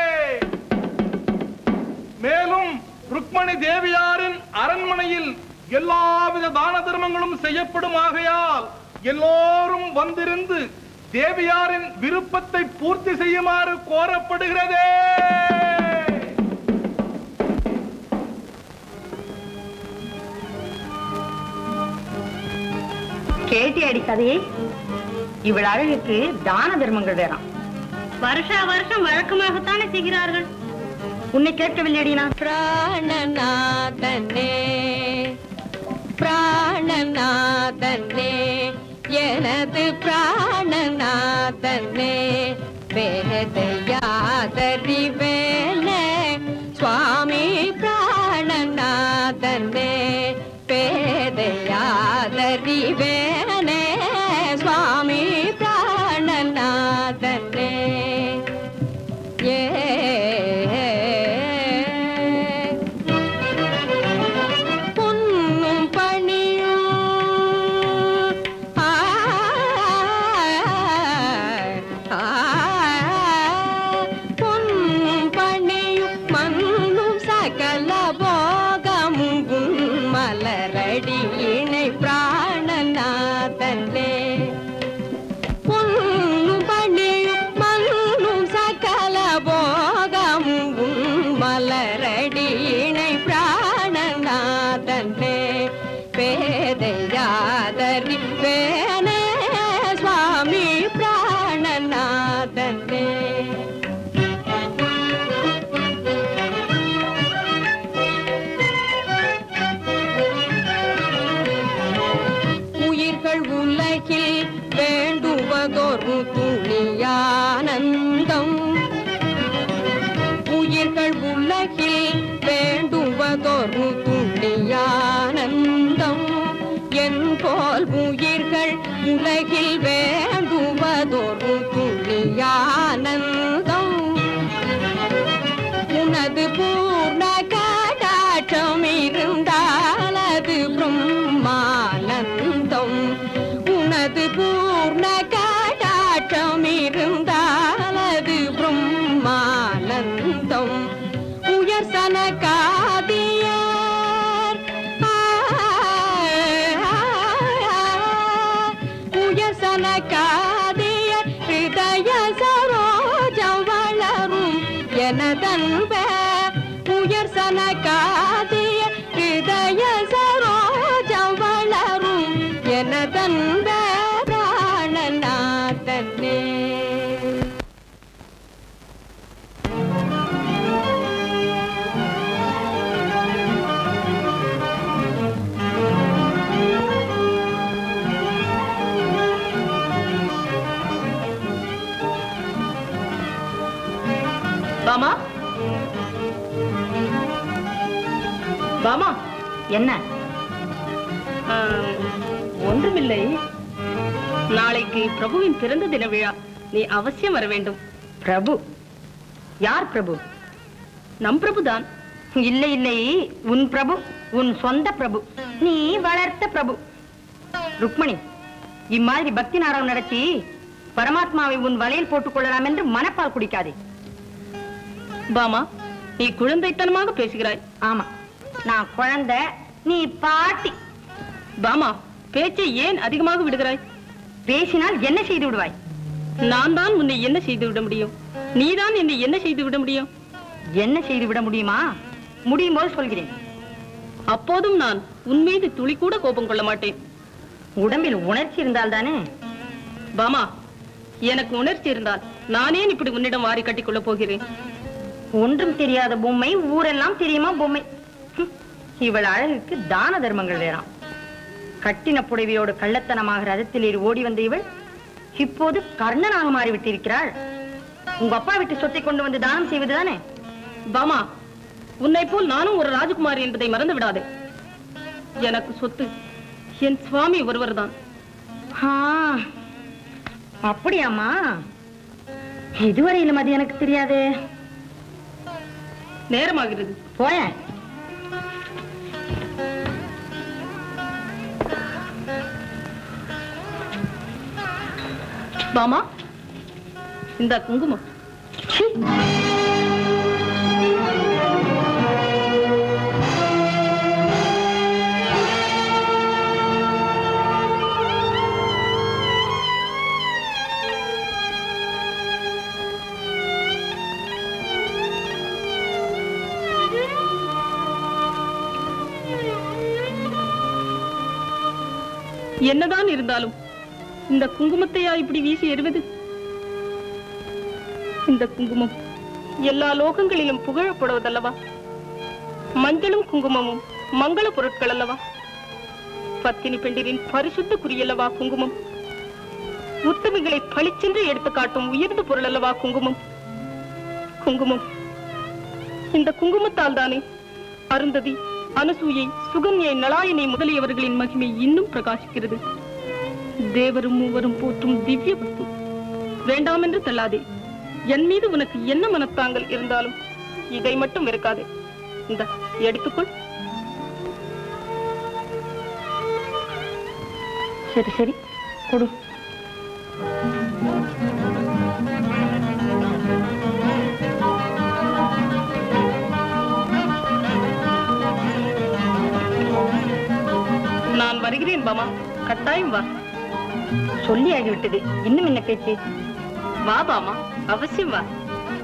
மேலும் ருக்மணி தேவியாரின் அரண்மனையில் எல்லாவித தான தர்மங்களும் செய்யப்படும் ஆகையால் எல்லோரும் வந்திருந்து தேவியாரின் விருப்பத்தை பூர்த்தி செய்யுமாறு கோரப்படுகிறதே கேட்டியாடி கதையை இவள் அழகுக்கு தான தர்மங்கள் வேறாம் வருஷா வருஷம் வழக்கமாகத்தானே செய்கிறார்கள் உன்னை கேட்கவில்லையடி நான் பிராணநாதனே பிராணநாதனே எனது பிராணநாதனே வேதையாதறிவேனே சுவாமி பிராணநாதனே பேதையாதறிவேனே சுவாமி பிராணநாதனே ஏ பொன்னும் பணியும் ஆ, ஆ, பொன்னும் பணியும் மண்ணும் சகல போகமும் உன் மலரடி இணை பிராணநாதனே பொன்னும் பணியும் மண்ணும் சகல போகமும் உன் மலரடி இணை பிராணநாதனே பேதையாதரி வேணே சுவாமி பிராணநாதனே உயிர்கள் உலகில் வேண்டுவதொரு துணியானந்தம் உயிர்கள் உலகில் வேண்டுவதொரு துணியானந்தம் என் போல் உயிர்கள் உலகில் வேண்டுவதொரு துணியானந்தம் உனது பூர்ண கடாட்சம் இருந்தால் அது பிரம்மானந்தம் உனது பூர்ண கடாட்சம் இருந்தால் அது பிரம்மானந்தம் உயர் சனகாதியார் ஆ, உயர் சனகாதியர் ஹிருதய சரோஜம் வளரும் எனதன்ப உயர் சனகாதியர் ஹிருதய சரோஜம் வளரும் எனதன்ப பிராணநாதனே பாமா பாமா என்ன ஆம், ஒன்றுமில்லை நாளைக்கு பிரபுவின் பிறந்த தின விழா நீ அவசியம் வர வேண்டும் பிரபு யார் பிரபு நம் பிரபுதான் இல்லை இல்லை உன் பிரபு உன் சொந்த பிரபு நீ வளர்த்த பிரபு ருக்மணி இம்மாதிரி பக்தி நாடகம் நடத்தி பரமாத்மாவை உன் வலையில் போட்டுக் கொள்ளலாம் என்று மனப்பால் குடிக்காதே பாமா நீ குழந்தைத்தனமாக பேசுகிறாய் ஆமா நான் குழந்தை நீ பாட்டி பாமா பேச்சை ஏன் அதிகமாக விடுகிறாய் பேசினால் என்ன செய்து விடுவாய் நான் தான் உன்னை என்ன செய்து விட முடியும் நீதான் என்னை என்ன செய்து விட முடியும் என்ன செய்து விட முடியுமா முடியும் போது சொல்கிறேன் அப்போதும் நான் உன் மீது துளி கூட கோபம் கொள்ள மாட்டேன் உடம்பில் உணர்ச்சி இருந்தால் தானே பாமா எனக்கு உணர்ச்சி இருந்தால் நானே இப்படி உன்னிடம் வாரி கட்டிக் கொள்ளப் போகிறேன் ஒன்றும் தெரியாத பொம்மை ஊரெல்லாம் தெரியுமா பொம்மை ஹம், இவள் அழகுக்கு தான தர்மங்கள் வேறாம் கட்டின புடவையோடு கள்ளத்தனமாக ரதத்தில் ஏறி ஓடி வந்த இவள் இப்போது கர்ணனாக மாறிவிட்டிருக்கிறாள் உங்க அப்பா விட்டு சொத்தை கொண்டு வந்து தானம் செய்வதுதானே பாமா உன்னை போல் நானும் ஒரு ராஜகுமாரி என்பதை மறந்து விடாதே எனக்கு சொத்து என் சுவாமி ஒருவர்தான் ஆ, அப்படியாம்மா இதுவரையிலும் அது எனக்கு தெரியாதே நேரமாகிறது போயேன் பாமா இந்த குங்குமம் சீ. என்னதான் இருந்தாலும் இந்த குங்குமத்தையா இப்படி வீசி எறிவது இந்த குங்குமம் எல்லா லோகங்களிலும் புகழப்படுவதல்லவா மஞ்சளும் குங்குமமும் மங்கள பொருட்கள் அல்லவா பத்தினி பெண்டிரின் பரிசுத்த குறியல்லவா குங்குமம் உத்தமிகளை பளிச்சென்று எடுத்து காட்டும் உயர்ந்த பொருள் அல்லவா குங்குமம் குங்குமம் இந்த குங்குமத்தால் தானே அருந்ததி அனசூயை சுகன்யை நலாயினை முதலியவர்களின் மகிமை இன்னும் பிரகாசிக்கிறது தேவரும் மூவரும் போற்றும் திவ்ய வஸ்து வேண்டாம் என்று தள்ளாதே என் மீது உனக்கு என்ன மனத்தாங்கள் இருந்தாலும் இதை மட்டும் வெறுக்காதே இந்த எடுத்துக்கொள் சரி சரி கொடு நான் வருகிறேன் பாமா கட்டாயம் வா சொல்லியாகிவிட்டது இன்னும் என்ன பேச்சு வா பாமா அவசியம் வா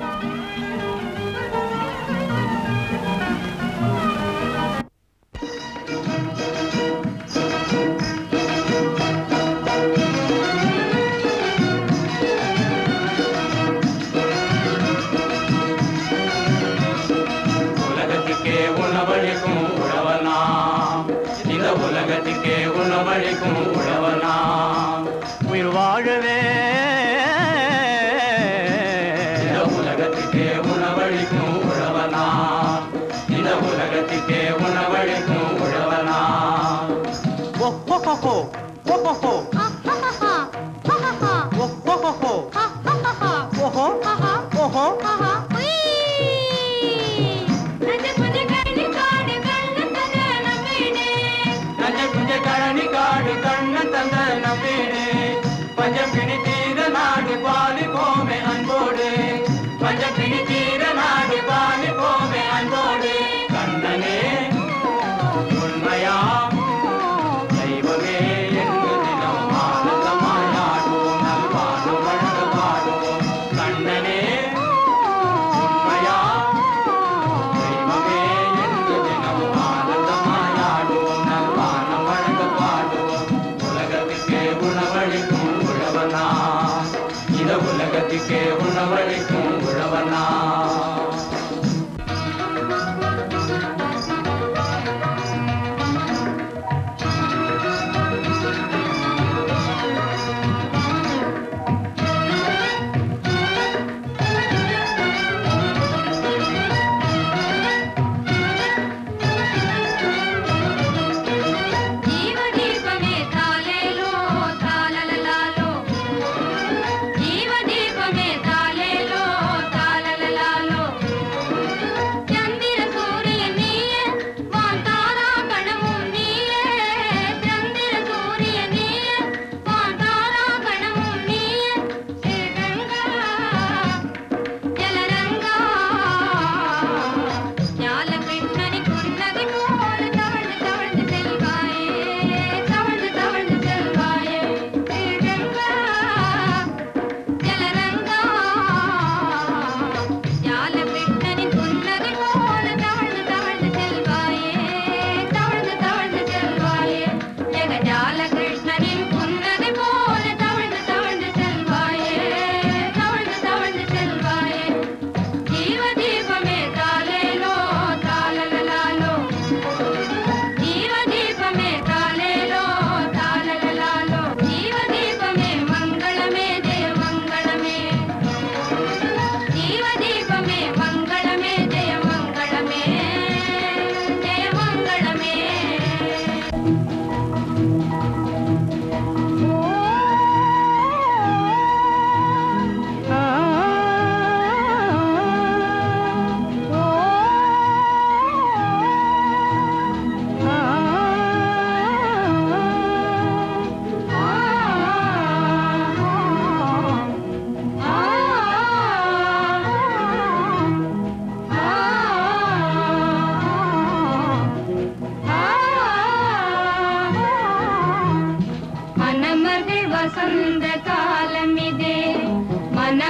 உலகத்துக்கே உணவளிக்கும் உழவனா இந்த உலகத்துக்கே உணவளிக்கும் உழவனா உயிர் வாழவே இந்த உலகத்துக்கே உணவளிக்கும் உழவனா இந்த உலகத்துக்கே உணவளிக்கும் உழவனா ஓ ஹோ ஹோ ஹோ ஓ ஹோ ஹோ ஓ ஹோ ஹோ ஹோ ஓஹோ ஓஹோ நஞ்ச புஞ்ச கழனி காடு கண்ணன் தந்த நம்பீடு பஞ்சம் பிணி தீர நாடு பாலி போமே அன்போடு பஞ்சம் பிணி தீர நாடு பாலி போமே அன்போடு கண்ணனே உண்மையா தெய்வமே என்று தினம் ஆனந்தமாயாடுவோம் நல்வாழ்வு வழங்க பாடுவோம் கண்ணனே உண்மையா தெய்வமே என்று தினம் ஆனந்தமாயாடுவோம் நல்வானம் வழங்க பாடுவோம் உலகத்துக்கே உணவளிக்கும் உழவனா இந்த உலகத்துக்கே உணவளிக்கும் உழவனா జీవదీపమే తాలేలో తాలలలాలో జీవదీపమే తాలేలో తాలలలాలో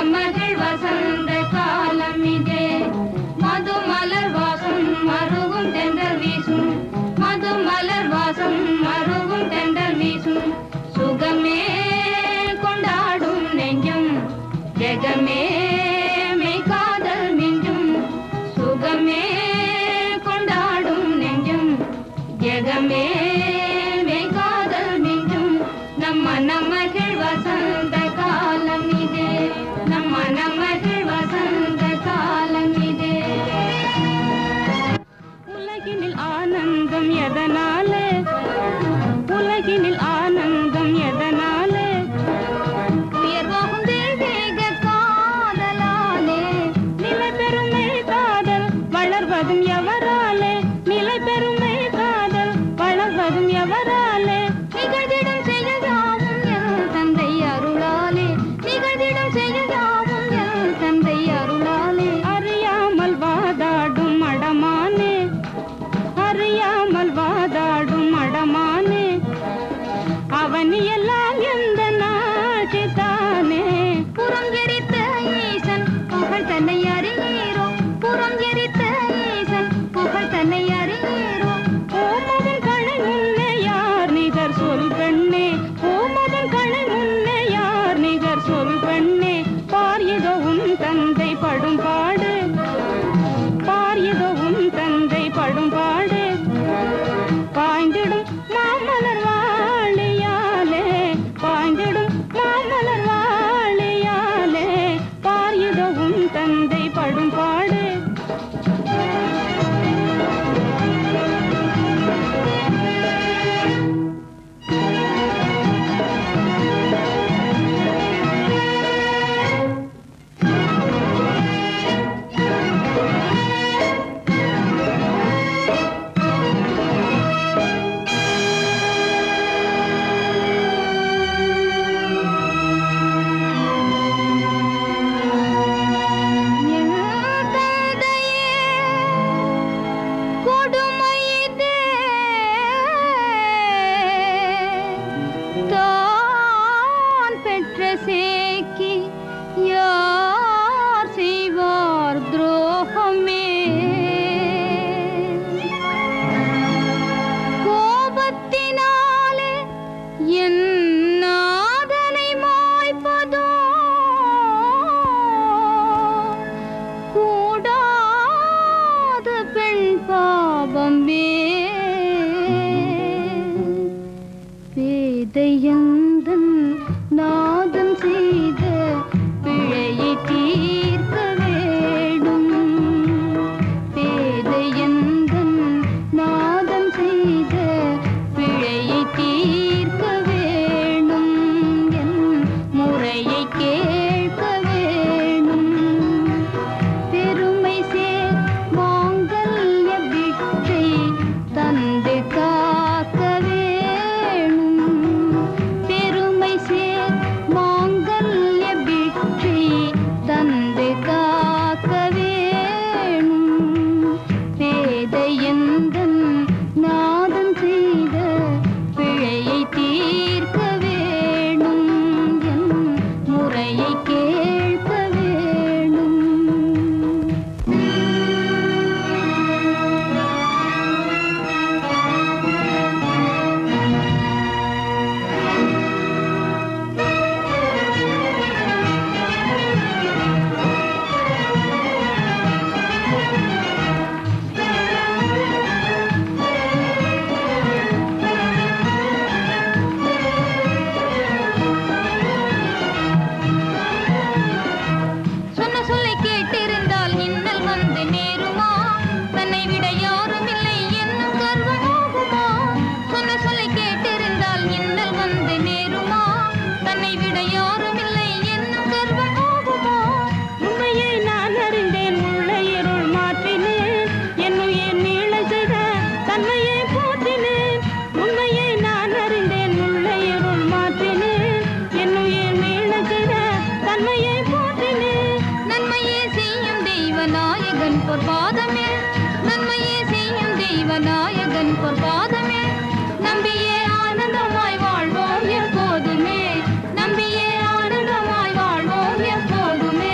மனமகிழ் வசந்த காலம் இதே மது மலர் வாசம் மருகும் தென்றல் வீசும் மது மலர் வாசம் மருகும் தென்றல் வீசும் சுகமே கொண்டாடும் நெஞ்சம் ஜெகமே மெய் காதல் மிஞ்சும் சுகமே கொண்டாடும் நெஞ்சம் ஜெகமே மெய் காதல் மிஞ்சும் நம்ம நமகள் வசந்த காலம் இதே நம்ம நமகள் வசந்த காலம் இதே உலகினில் ஆனந்தம் எதனாலே உலகினில் ஆனந்தம் எதனாலே உயர்வாகும் தெய்வீக காதலாலே நிலை பெருமை காதல் வளர்வதும் எவராலே நிலை பெருமை காதல் வளர்வதும் எவராலே நிகழ்ந்திடும் செயலாவும் என் தந்தை அருளாலே நிகழ்ந்திடும் செயலாவும் என் தந்தை அருளாலே அறியாமல் வாதாடும் அடமானே அறியாமல் வாதாடும் அடமானே அவனி எல்லாம் எந்த நாட்டு தானே புறம் எரித்த ஈசன் புகழ் தன்னை அறியீரோ புறம் எரித்த ஈசன் புகழ் தன்னை அறியீரோ ஓமதன் கணை முன்னே யார் நிகர் சொல் பெண்ணே ஓமதன் கணை முன்னே யார் நிகர் சொல் பெண்ணே பார் இதோ உன் தந்தை படும் பாடு பார் இதோ உன் தந்தை படும் பாடு பாய்ந்திடும் மாமலர் வாழியாலே பாய்ந்திடும் மாமலர் வாழியாலே பார் இதோ உன் தந்தை படும் பாடு என் தந்தையே கொடுமை இதே தான் பெற்ற சேக்கி யார் செய்வார் துரோகமே கோபத்தினாலே என் நாதனை மாய்ப்பதோ கூடாத பெண் பாவமே பேதையந்தன் நாதம் செய்த பிழையை தீர்க்க வேணும் பேதையந்தன் நாதம் செய்த பிழையை தீர்க்க வேணும் என் முறையை கேட்க வேணும் பெருமை சேர் மாங்கல்ய பிட்சை தந்து காக்க வேணும் பெருமை சேர் மாங்கல்ய பிட்சை தந்து காக்க வேணும் பேதையந்தன் நாதம் செய்த பிழையை தீர்க்க வேணும் என் முறையை கேட்க வேணும் சொன்ன சொல்லை கேட்டிருந்தால் இன்னல் வந்து நேருமா தன்னை விட யாரும் இல்லை என்னும் கர்வமாகுமா சொன்ன சொல்லை கேட்டிருந்தால் இன்னல் வந்து நேருமா தன்னை விட யாரும் இல்லை என்னும் கர்வமாகுமா உண்மையை நான் அறிந்தேன் உள்ள இருள் மாற்றினேன் என்னுயிர் நீள செய்த தன்மையை போற்றினேன் உண்மையை நான் அறிந்தேன் உள்ள இருள் மாற்றினேன் என்னுயிர் நீள செய்த தன்மையை போற்றினேன் நன்மையே செய்யும் தெய்வ நாயகன் பொற்பாதமே நன்மையே செய்யும் தெய்வ நாயகன் பொற்பாதமே நம்பியே ஆனந்தமாய் வாழ்வோம் எப்போதுமே நம்பியே ஆனந்தமாய் வாழ்வோம் எப்போதுமே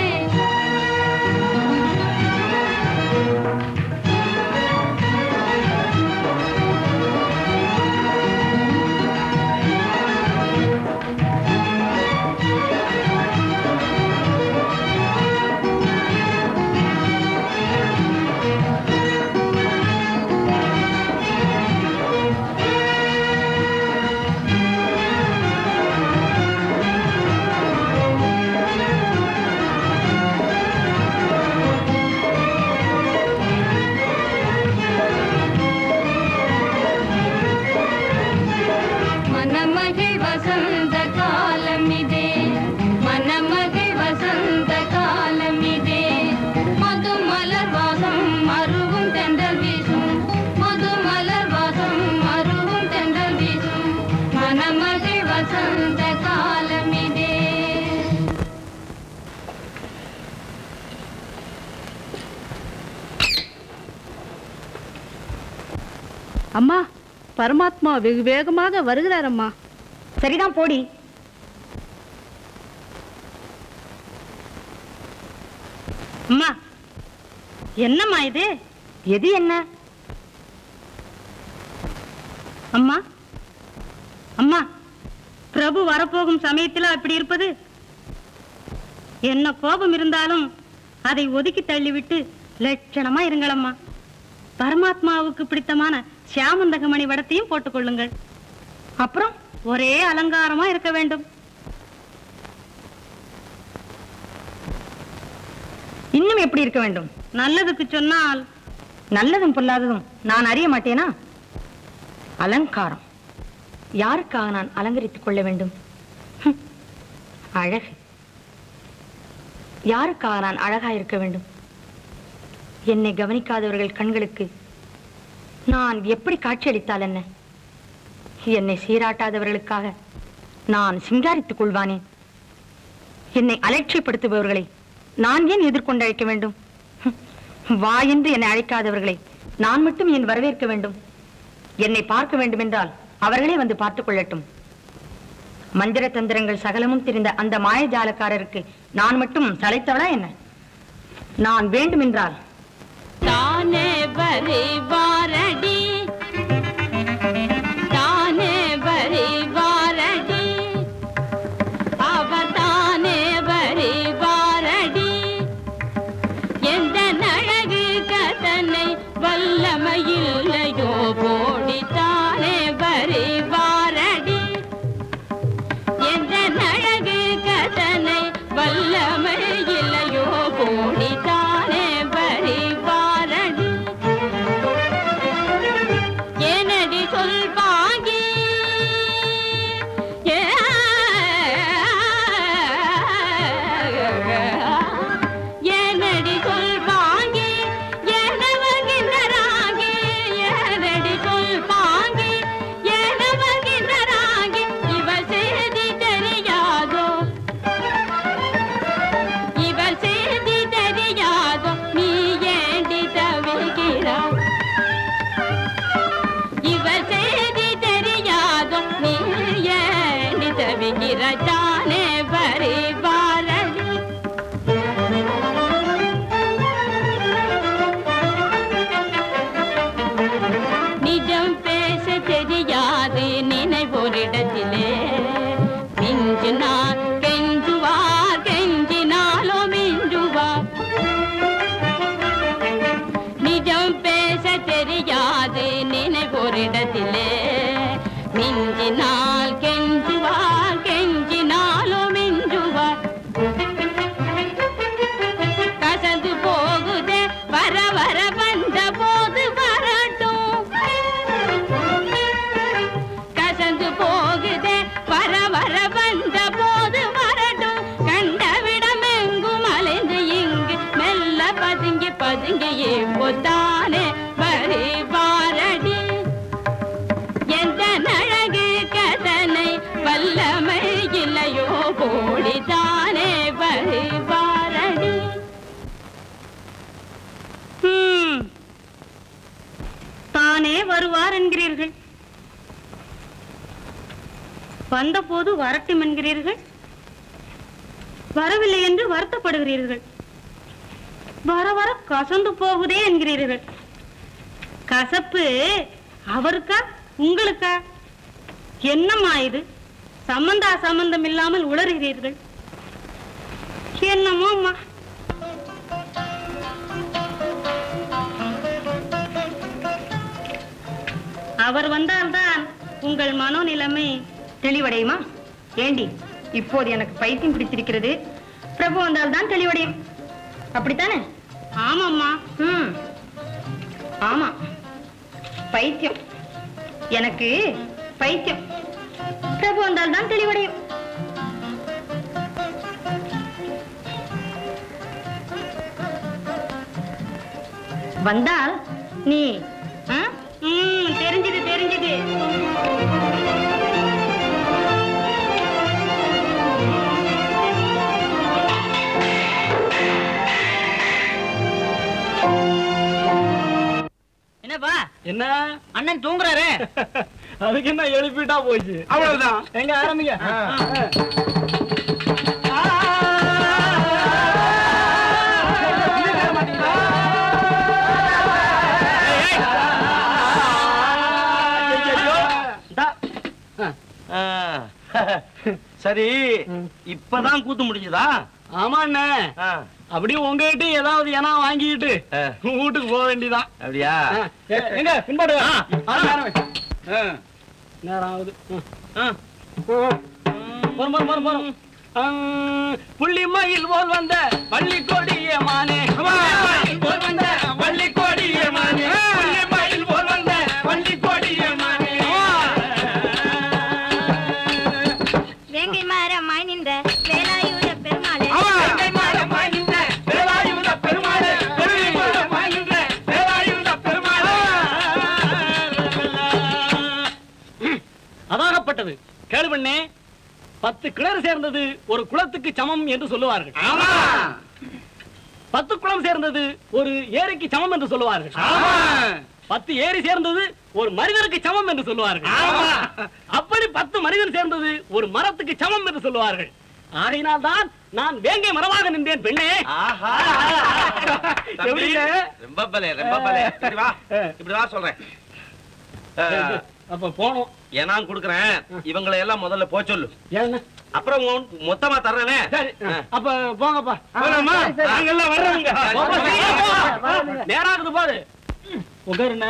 அம்மா பரமாத்மா வெகு வேகமாக வருகிறார் அம்மா சரிதான் போடி அம்மா என்னம்மா இது எது என்ன அம்மா அம்மா பிரபு வரப்போகும் சமயத்தில் அப்படி இருப்பது என்ன கோபம் இருந்தாலும் அதை ஒதுக்கி தள்ளிவிட்டு லட்சணமா இருங்களம்மா பரமாத்மாவுக்கு பிடித்தமான சியாமந்தகமணி வடத்தையும் போட்டுக்கொள்ளுங்கள் அப்புறம் ஒரே அலங்காரமா இருக்க வேண்டும் இன்னும் எப்படி இருக்க வேண்டும் நல்லதுக்கு சொன்னால் நல்லதும் பொல்லாததும் நான் அறிய மாட்டேனா அலங்காரம் யாருக்காக நான் அலங்கரித்துக் கொள்ள வேண்டும் ஹம், அழகு யாருக்காக நான் அழகா இருக்க வேண்டும் என்னை கவனிக்காதவர்கள் கண்களுக்கு நான் எப்படி காட்சியளித்தால் என்ன என்னை சீராட்டாதவர்களுக்காக நான் சிங்காரித்துக் கொள்வானேன் என்னை அலட்சியப்படுத்துபவர்களை நான் ஏன் எதிர்கொண்டு அழைக்க வேண்டும் ஹம், வா என்று என்னை அழைக்காதவர்களை நான் மட்டும் ஏன் வரவேற்க வேண்டும் என்னை பார்க்க வேண்டும் என்றால் அவர்களே வந்து பார்த்துக் கொள்ளட்டும் மந்திர தந்திரங்கள் சகலமும் தெரிந்த அந்த மாயஜாலக்காரருக்கு நான் மட்டும் சளைத்தவளா என்ன நான் வேண்டும் என்றால் தானே வருவாரடி தானே வருவாரடி அவர் தானே வருவாரடி எந்த அழகு கதனை வல்லமையில்லையோ போடி தானே வருவாரடி எந்த அழகு கதனை வல்லமையில்லையோ போடி தானே வருவாரடி ஏனடி சொல்வாங்கி ஏ ஏனடி சொல்வாங்கி ஏன வருகின்றாங்கி ஏனடி சொல்வாங்கி ஏன வருகின்றாங்கி இவர் செய்தி தெரியாதோ இவர் செய்தி தெரியாதோ நீ ஏண்டி தவிக்கிறாய் இவர் செய்தி தெரியாதோ நீ ஏண்டி தவிக்கிறாய் தானே வருவாரடி நிஜம் பேச தெரியாது நினைவொரிடத்திலே மிஞ்சினார் கெஞ்சுவார் கெஞ்சினாலோ மிஞ்சுவார் நிஜம் பேச தெரியாது நினைவொரிடத்திலே மிஞ்சினால் கெஞ்சுவார் கெஞ்சினாலோ மிஞ்சுவார் கசந்து போகுதே வர வர வந்த போது வரட்டும் கசந்து போகுதே வர வர வந்த போது வரட்டும் கண்டவிடம் எங்கும் அலைந்து இங்கு மெல்ல பதுங்கி பதுங்கி இப்போத்தானே வருவாரடி எந்த அழகு கதனை வல்லமை இல்லையோ போடித்தானே வருவாரடி ஹம். தானே வருவார் என்கிறீர்கள் வந்தபோது வரட்டும் என்கிறீர்கள் வரவில்லை என்று வருத்தப்படுகிறீர்கள் வர வர கசந்து போகுதே என்கிறீர்கள் கசப்பு அவருக்கா உங்களுக்கா என்னம்மா இது சம்பந்தா சம்பந்தம் இல்லாமல் உளறுகிறீர்கள் என்னமோ அம்மா அவர் வந்தால்தான் உங்கள் மனோநிலைமை தெளிவடையுமா ஏண்டி இப்போது எனக்கு பைத்தியம் பிடித்திருக்கிறது பிரபு வந்தால் தான் தெளிவடையும் அப்படித்தானே ஆமாம்மா ம் ஆமா பைத்தியம் எனக்கு பைத்தியம் பிரபு வந்தால் தான் தெளிவடையும் வந்தால் நீ ஆ? ம் தெரிஞ்சது தெரிஞ்சது என்ன என்னப்பா என்ன அண்ணன் தூங்குறாரு அதுக்கு என்ன எழுப்பிட்டா போச்சு அவ்வளவுதான் எங்க ஆரம்பிங்க சரி இப்பதான் கூத்து முடிஞ்சதா ஆமா அண்ணே ஆ, அப்படியே உங்ககிட்ட ஏதாவது ஏனா வாங்கிட்டு ஆ. வீட்டுக்கு போக வேண்டியதான் அப்படியா எங்க பின்பாடு வா. ஆரம்பி, ஆரம்பி. நேரம் ஆகுது ஆ. போறோம் போறோம் போறோம் போறோம் ஆ, புள்ளி மயில் போல் வந்த பள்ளி கொடிய மானே மயில் போல் வந்த பள்ளி கொடிய மானே புள்ளி மயில் போல் வந்த பள்ளி கொடிய மானே வேங்கை மரமாய் நின்ற வேலாயுத பெருமாளே வேங்கை மரமாய் நின்ற வேலாயுத பெருமாளே, வேங்கை மரமாய் நின்ற வேலாயுத பெருமாளே. அதாகப்பட்டது கேளு பண்ணே பத்து கிணறு சேர்ந்தது ஒரு குளத்துக்கு சமம் என்று சொல்லுவார்கள் பத்து குளம் சேர்ந்தது ஒரு ஏரிக்கு சமம் என்று சொல்லுவார்கள் பத்து ஏரி சேர்ந்தது ஒரு மனிதனுக்கு சமம் என்று சொல்லுவார்கள் அப்படி பத்து மனிதன் சேர்ந்தது ஒரு மரத்துக்கு சமம் என்று சொல்லுவார்கள் ஆகையினால் தான் நான் வேங்கை மரமாக நின்றேன் பெண்ணே ஆஹா தம்பி, எப்படிங்க? ரொம்ப பலே ரொம்ப பலே இப்படி வா இப்படி வா சொல்றேன் ஆ, அப்ப போனோம் நான் கொடுக்குறேன் இவங்களை எல்லாம் முதல்ல போக சொல்லு ஏன்னா அப்புறம் உன் மொத்தமா தர்றேனே சரி அப்ப போங்கப்பா போலாமா நாங்கெல்லாம் வர்றோங்க போப்பா, சீக்கிரம் போ. நேரம் ஆகுது பாரு உட்காருண்ணே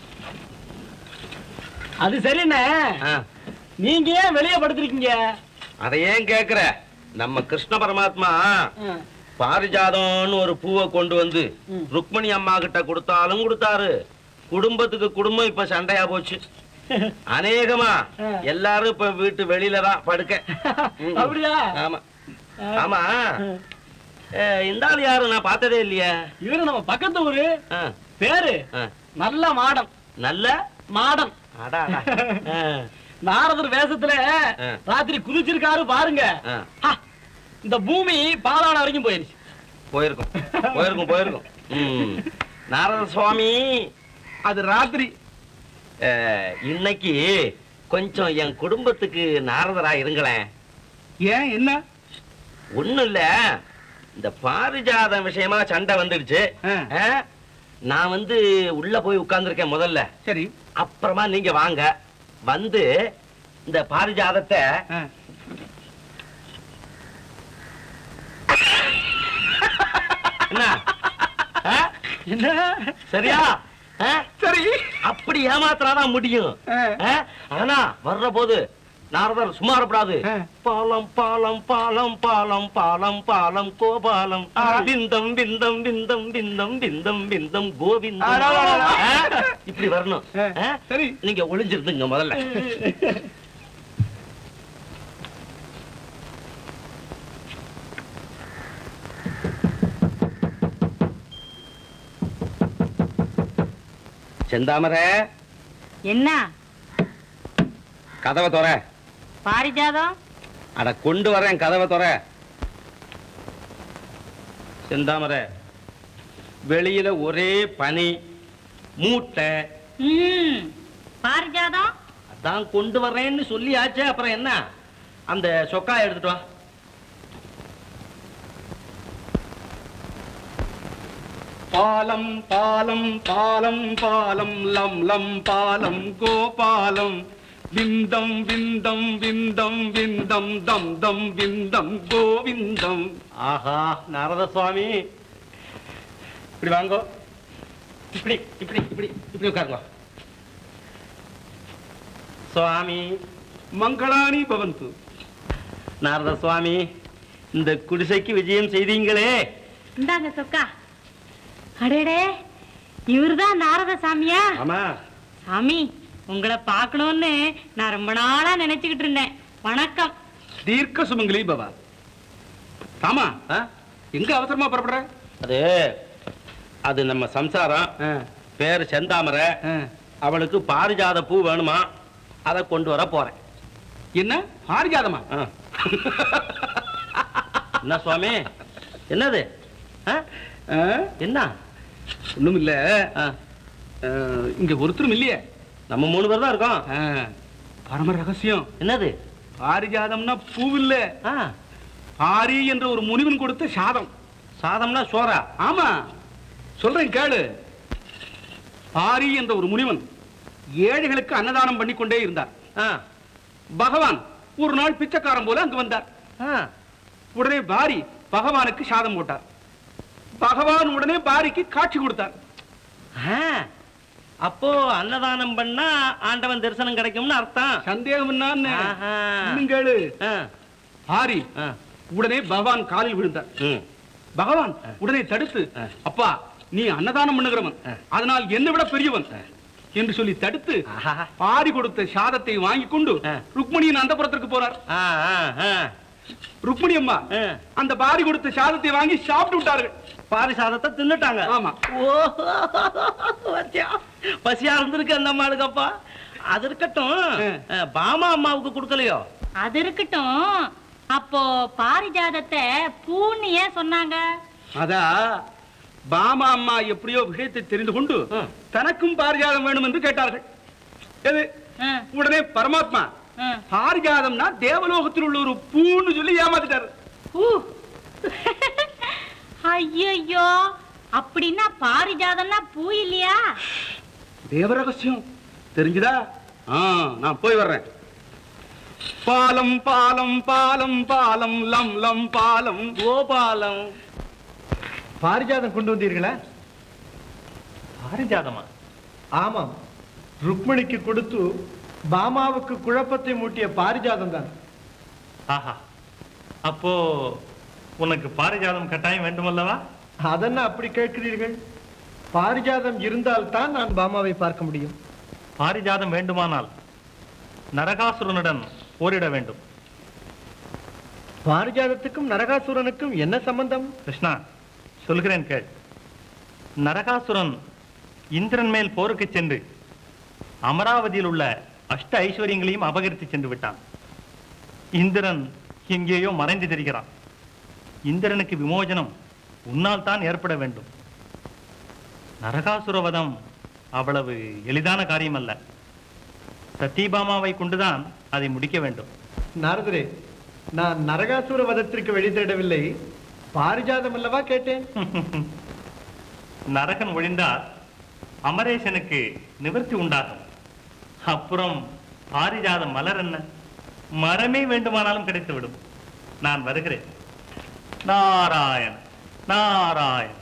அது சரிண்ணே ஆ, நீங்க ஏன் வெளியே படுத்திருக்கீங்க அதை ஏன் கேக்குற நம்ம கிருஷ்ண பரமாத்மா பாரிஜாதம்னு ஒரு பூவை கொண்டு வந்து ருக்மணி அம்மா கிட்ட கொடுத்தாலும் கொடுத்தாரு குடும்பத்துக்கு குடும்பம் இப்ப சண்டையா போச்சு அநேகமா எல்லாரும் இப்ப வீட்டு வெளியில தான் படுக்க ம். அப்படியா ஆமா ஆமா அஹ், இந்த ஆள் யாரு நான் பார்த்ததே இல்லையே இவரு நம்ம பக்கத்து ஊரு ஆ, பேரு ஆ. நல்ல மாடம் நல்ல மாடம் அடா, அடா. ஆ, நாரதர் வேஷத்துல ஆ. ராத்திரி குதிச்சிருக்காரு பாருங்க ஆ. ஹா, இந்த பூமி பாலான வரைக்கும் போயிருச்சு போயிருக்கும் போயிருக்கும் போயிருக்கும் ம். நாரத சுவாமி அது ராத்திரி அஹ், இன்னைக்கு கொஞ்சம் என் குடும்பத்துக்கு நாரதரா இருங்களேன் ஏன் என்ன ஒண்ணும் இல்ல இந்த பாரிஜாதம் விஷயமா சண்டை வந்துடுச்சு ஆ. ஆ? நான் வந்து உள்ள போய் உட்கார்ந்திருக்கேன் முதல்ல சரி அப்புறமா நீங்க வாங்க வந்து இந்த பாரிஜாதத்தை ஆ. என்ன ஆ? என்ன சரியா ஆ? சரி அப்படி ஏமாத்திராதான் முடியும் ஆ. ஆ? ஆனா வர்ற போது நாரதர் சும்மா இருப்படாது ஆ. பாலம் பாலம் பாலம் பாலம் பாலம் பாலம் கோபாலம் விந்தம் விந்தம் விந்தம் விந்தம் விந்தம் விந்தம் கோவிந்தம் அடடடடா. ஆ? இப்படி வரணும் ஆ. ஆ? சரி நீங்க ஒளிஞ்சிருந்துங்க முதல்ல செந்தாமரை என்ன கதவை தொற பாரிஜாதம் அட கொண்டு வரேன் கதவை தொற செந்தாமரை வெளியில ஒரே பனி மூட்டை ம் பாரிஜாதம் அதான் கொண்டு வர்றேன்னு சொல்லியாச்சே அப்புறம் என்ன அந்த சொக்கா எடுத்துட்டு வா பாலம் பாலம் பாலம் பாலம் லம் லம் பாலம் கோபாலம் விந்தம் விந்தம் விந்தம் விந்தம் தம் தம் விந்தம் கோவிந்தம் ஆஹா நாரத சுவாமி இப்படி வாங்கோ இப்படி இப்படி இப்படி இப்படி உட்காருங்க சுவாமி மங்களானி பவந்து நாரத சுவாமி இந்த குடிசைக்கு விஜயம் செய்தீங்களே இந்தாங்க சொக்கா அடேடே இவர்தான் நாரத சாமியா ஆமா சாமி உங்களை பார்க்கணும்னு நான் ரொம்ப நாளா நினைச்சுக்கிட்டு இருந்தேன் வணக்கம் தீர்க்க சுமங்கலி பவா ஆமா ஆ? எங்க அவசரமா புறப்படுற அது அது நம்ம சம்சாரம் ஆ, பேரு செந்தாமரை ஆ. அவளுக்கு பாரிஜாத பூ வேணுமா அதை கொண்டு வர போறேன் என்ன ஆரிஜாதமா ஆ. என்ன சுவாமி என்னது ஆ? என்ன ஒண்ணும் இல்ல ஆ. அஹ், இங்க ஒருத்தரும் இல்லையே நம்ம மூணு பேர் தான் இருக்கோம் அஹ், பரம ரகசியம் என்னது பாரிஜாதம்னா பூவில்ல ஆ ஆரி என்ற ஒரு முனிவன் கொடுத்த சாதம் சாதம்னா சோறா ஆமா சொல்றேன் கேளு ஆரி என்ற ஒரு முனிவன் ஏழைகளுக்கு அன்னதானம் பண்ணி கொண்டே இருந்தார் ஆ பகவான் ஒரு நாள் பிச்சைக்காரன் போல அங்கு வந்தார் ஆ உடனே பாரி பகவானுக்கு சாதம் போட்டார் பகவான் உடனே பாரிக்கு காட்சி கொடுத்தார் ஆ. அப்போ அன்னதானம் பண்ணா ஆண்டவன் தரிசனம் கிடைக்கும்னு அர்த்தம் சந்தேகம் என்னன்னு ஆஹா. இன்னும் கேளு ஆ, பாரி ஆ. உடனே பகவான் காலில் விழுந்தார் ம். பகவான் உடனே தடுத்து ஆ. அப்பா நீ அன்னதானம் பண்ணுகிறவன் ஆ. அதனால் என்னை விட பெரியவன் என்று சொல்லி தடுத்து ஆஹா. பாரி கொடுத்த சாதத்தை வாங்கி கொண்டு ஆ. ருக்மணியின் அந்தப்புறத்திற்கு போறார் ஆ, ஆ, ஆ. ருக்மணி அம்மா ஆ. அந்த பாரி கொடுத்த சாதத்தை வாங்கி சாப்பிட்டு விட்டார்கள் பாரி சாதத்தை தின்னுட்டாங்க ஆமா ஓ பாத்தியா? பசியா இருந்திருக்கு அந்த அம்மாளுக்கப்பா அது இருக்கட்டும் ஆ. அஹ், பாமா அம்மாவுக்கு கொடுக்கலையோ அது இருக்கட்டும் அப்போ பாரிஜாதத்தை பூன்னு ஏன் சொன்னாங்க அதா பாமா அம்மா எப்படியோ விஷயத்தை தெரிந்து கொண்டு ம். தனக்கும் பாரிஜாதம் வேணும் என்று கேட்டார்கள் எது ஆ, உடனே பரமாத்மா ஆ. பாரிஜாதம்னா தேவலோகத்தில் உள்ள ஒரு பூன்னு சொல்லி ஏமாத்திட்டாரு ஊ. ஐயையோ அப்படின்னா பாரிஜாதம்னா பூ இல்லையா தேவ ரகசியம் தெரிஞ்சுதா ஆ நான் போய் வர்றேன் பாலம் பாலம் பாலம் பாலம் லம் லம் பாலம் கோபாலம் பாரிஜாதம் கொண்டு வந்தீர்களா பாரிஜாதமா ஆமாம் ருக்மணிக்கு கொடுத்து பாமாவுக்கு குழப்பத்தை மூட்டிய பாரிஜாதம் தான் ஆஹா அப்போ உனக்கு பாரிஜாதம் கட்டாயம் வேண்டுமல்லவா அதென்ன அப்படி கேட்கிறீர்கள் பாரிஜாதம் இருந்தால்தான் நான் பாமாவை பார்க்க முடியும் பாரிஜாதம் வேண்டுமானால் நரகாசுரனுடன் போரிட வேண்டும் பாரிஜாதத்துக்கும் நரகாசுரனுக்கும் என்ன சம்பந்தம் கிருஷ்ணா சொல்கிறேன் கேள் நரகாசுரன் இந்திரன் மேல் போருக்கு சென்று அமராவதியில் உள்ள அஷ்ட ஐஸ்வர்யங்களையும் அபகரித்து சென்று விட்டான் இந்திரன் எங்கேயோ மறைந்து தெரிகிறான் இந்திரனுக்கு விமோசனம் உன்னால் தான் ஏற்பட வேண்டும் நரகாசுரவதம் அவ்வளவு எளிதான காரியம் அல்ல சத்தியபாமாவை கொண்டுதான் அதை முடிக்க வேண்டும் நாரதரே நான் நரகாசுர வதத்திற்கு வழி தேடவில்லை பாரிஜாதம் அல்லவா கேட்டேன் நரகன் ஒழிந்தால் அமரேசனுக்கு நிவர்த்தி உண்டாகும் அப்புறம் பாரிஜாத மலர் என்ன மரமே வேண்டுமானாலும் கிடைத்துவிடும் நான் வருகிறேன் நாராயண் நாராயண்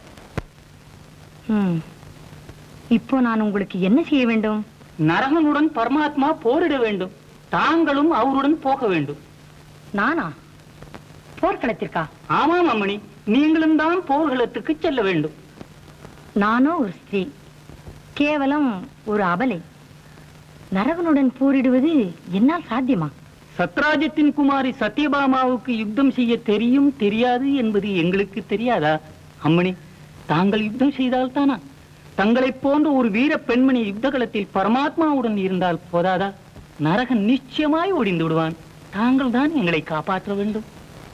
ம். இப்போ நான் உங்களுக்கு என்ன செய்ய வேண்டும் நரகனுடன் பரமாத்மா போரிட வேண்டும் தாங்களும் அவருடன் போக வேண்டும் நானா போர்க்களத்திற்கா ஆமாம் அம்மணி நீங்களும் தான் போர்களத்துக்கு செல்ல வேண்டும் நானோ ஒரு ஸ்திரீ கேவலம் ஒரு அபலை நரகனுடன் போரிடுவது என்னால் சாத்தியமா சத்ராஜத்தின் குமாரி சத்யபாமாவுக்கு யுத்தம் செய்ய தெரியும் தெரியாது என்பது எங்களுக்கு தெரியாதா அம்மணி தாங்கள் யுத்தம் செய்தால் தானா தங்களைப் போன்ற ஒரு வீர பெண்மணி யுத்த களத்தில் பரமாத்மாவுடன் இருந்தால் போதாதா நரகன் நிச்சயமாய் ஒடிந்து விடுவான் தாங்கள் தான் எங்களை காப்பாற்ற வேண்டும்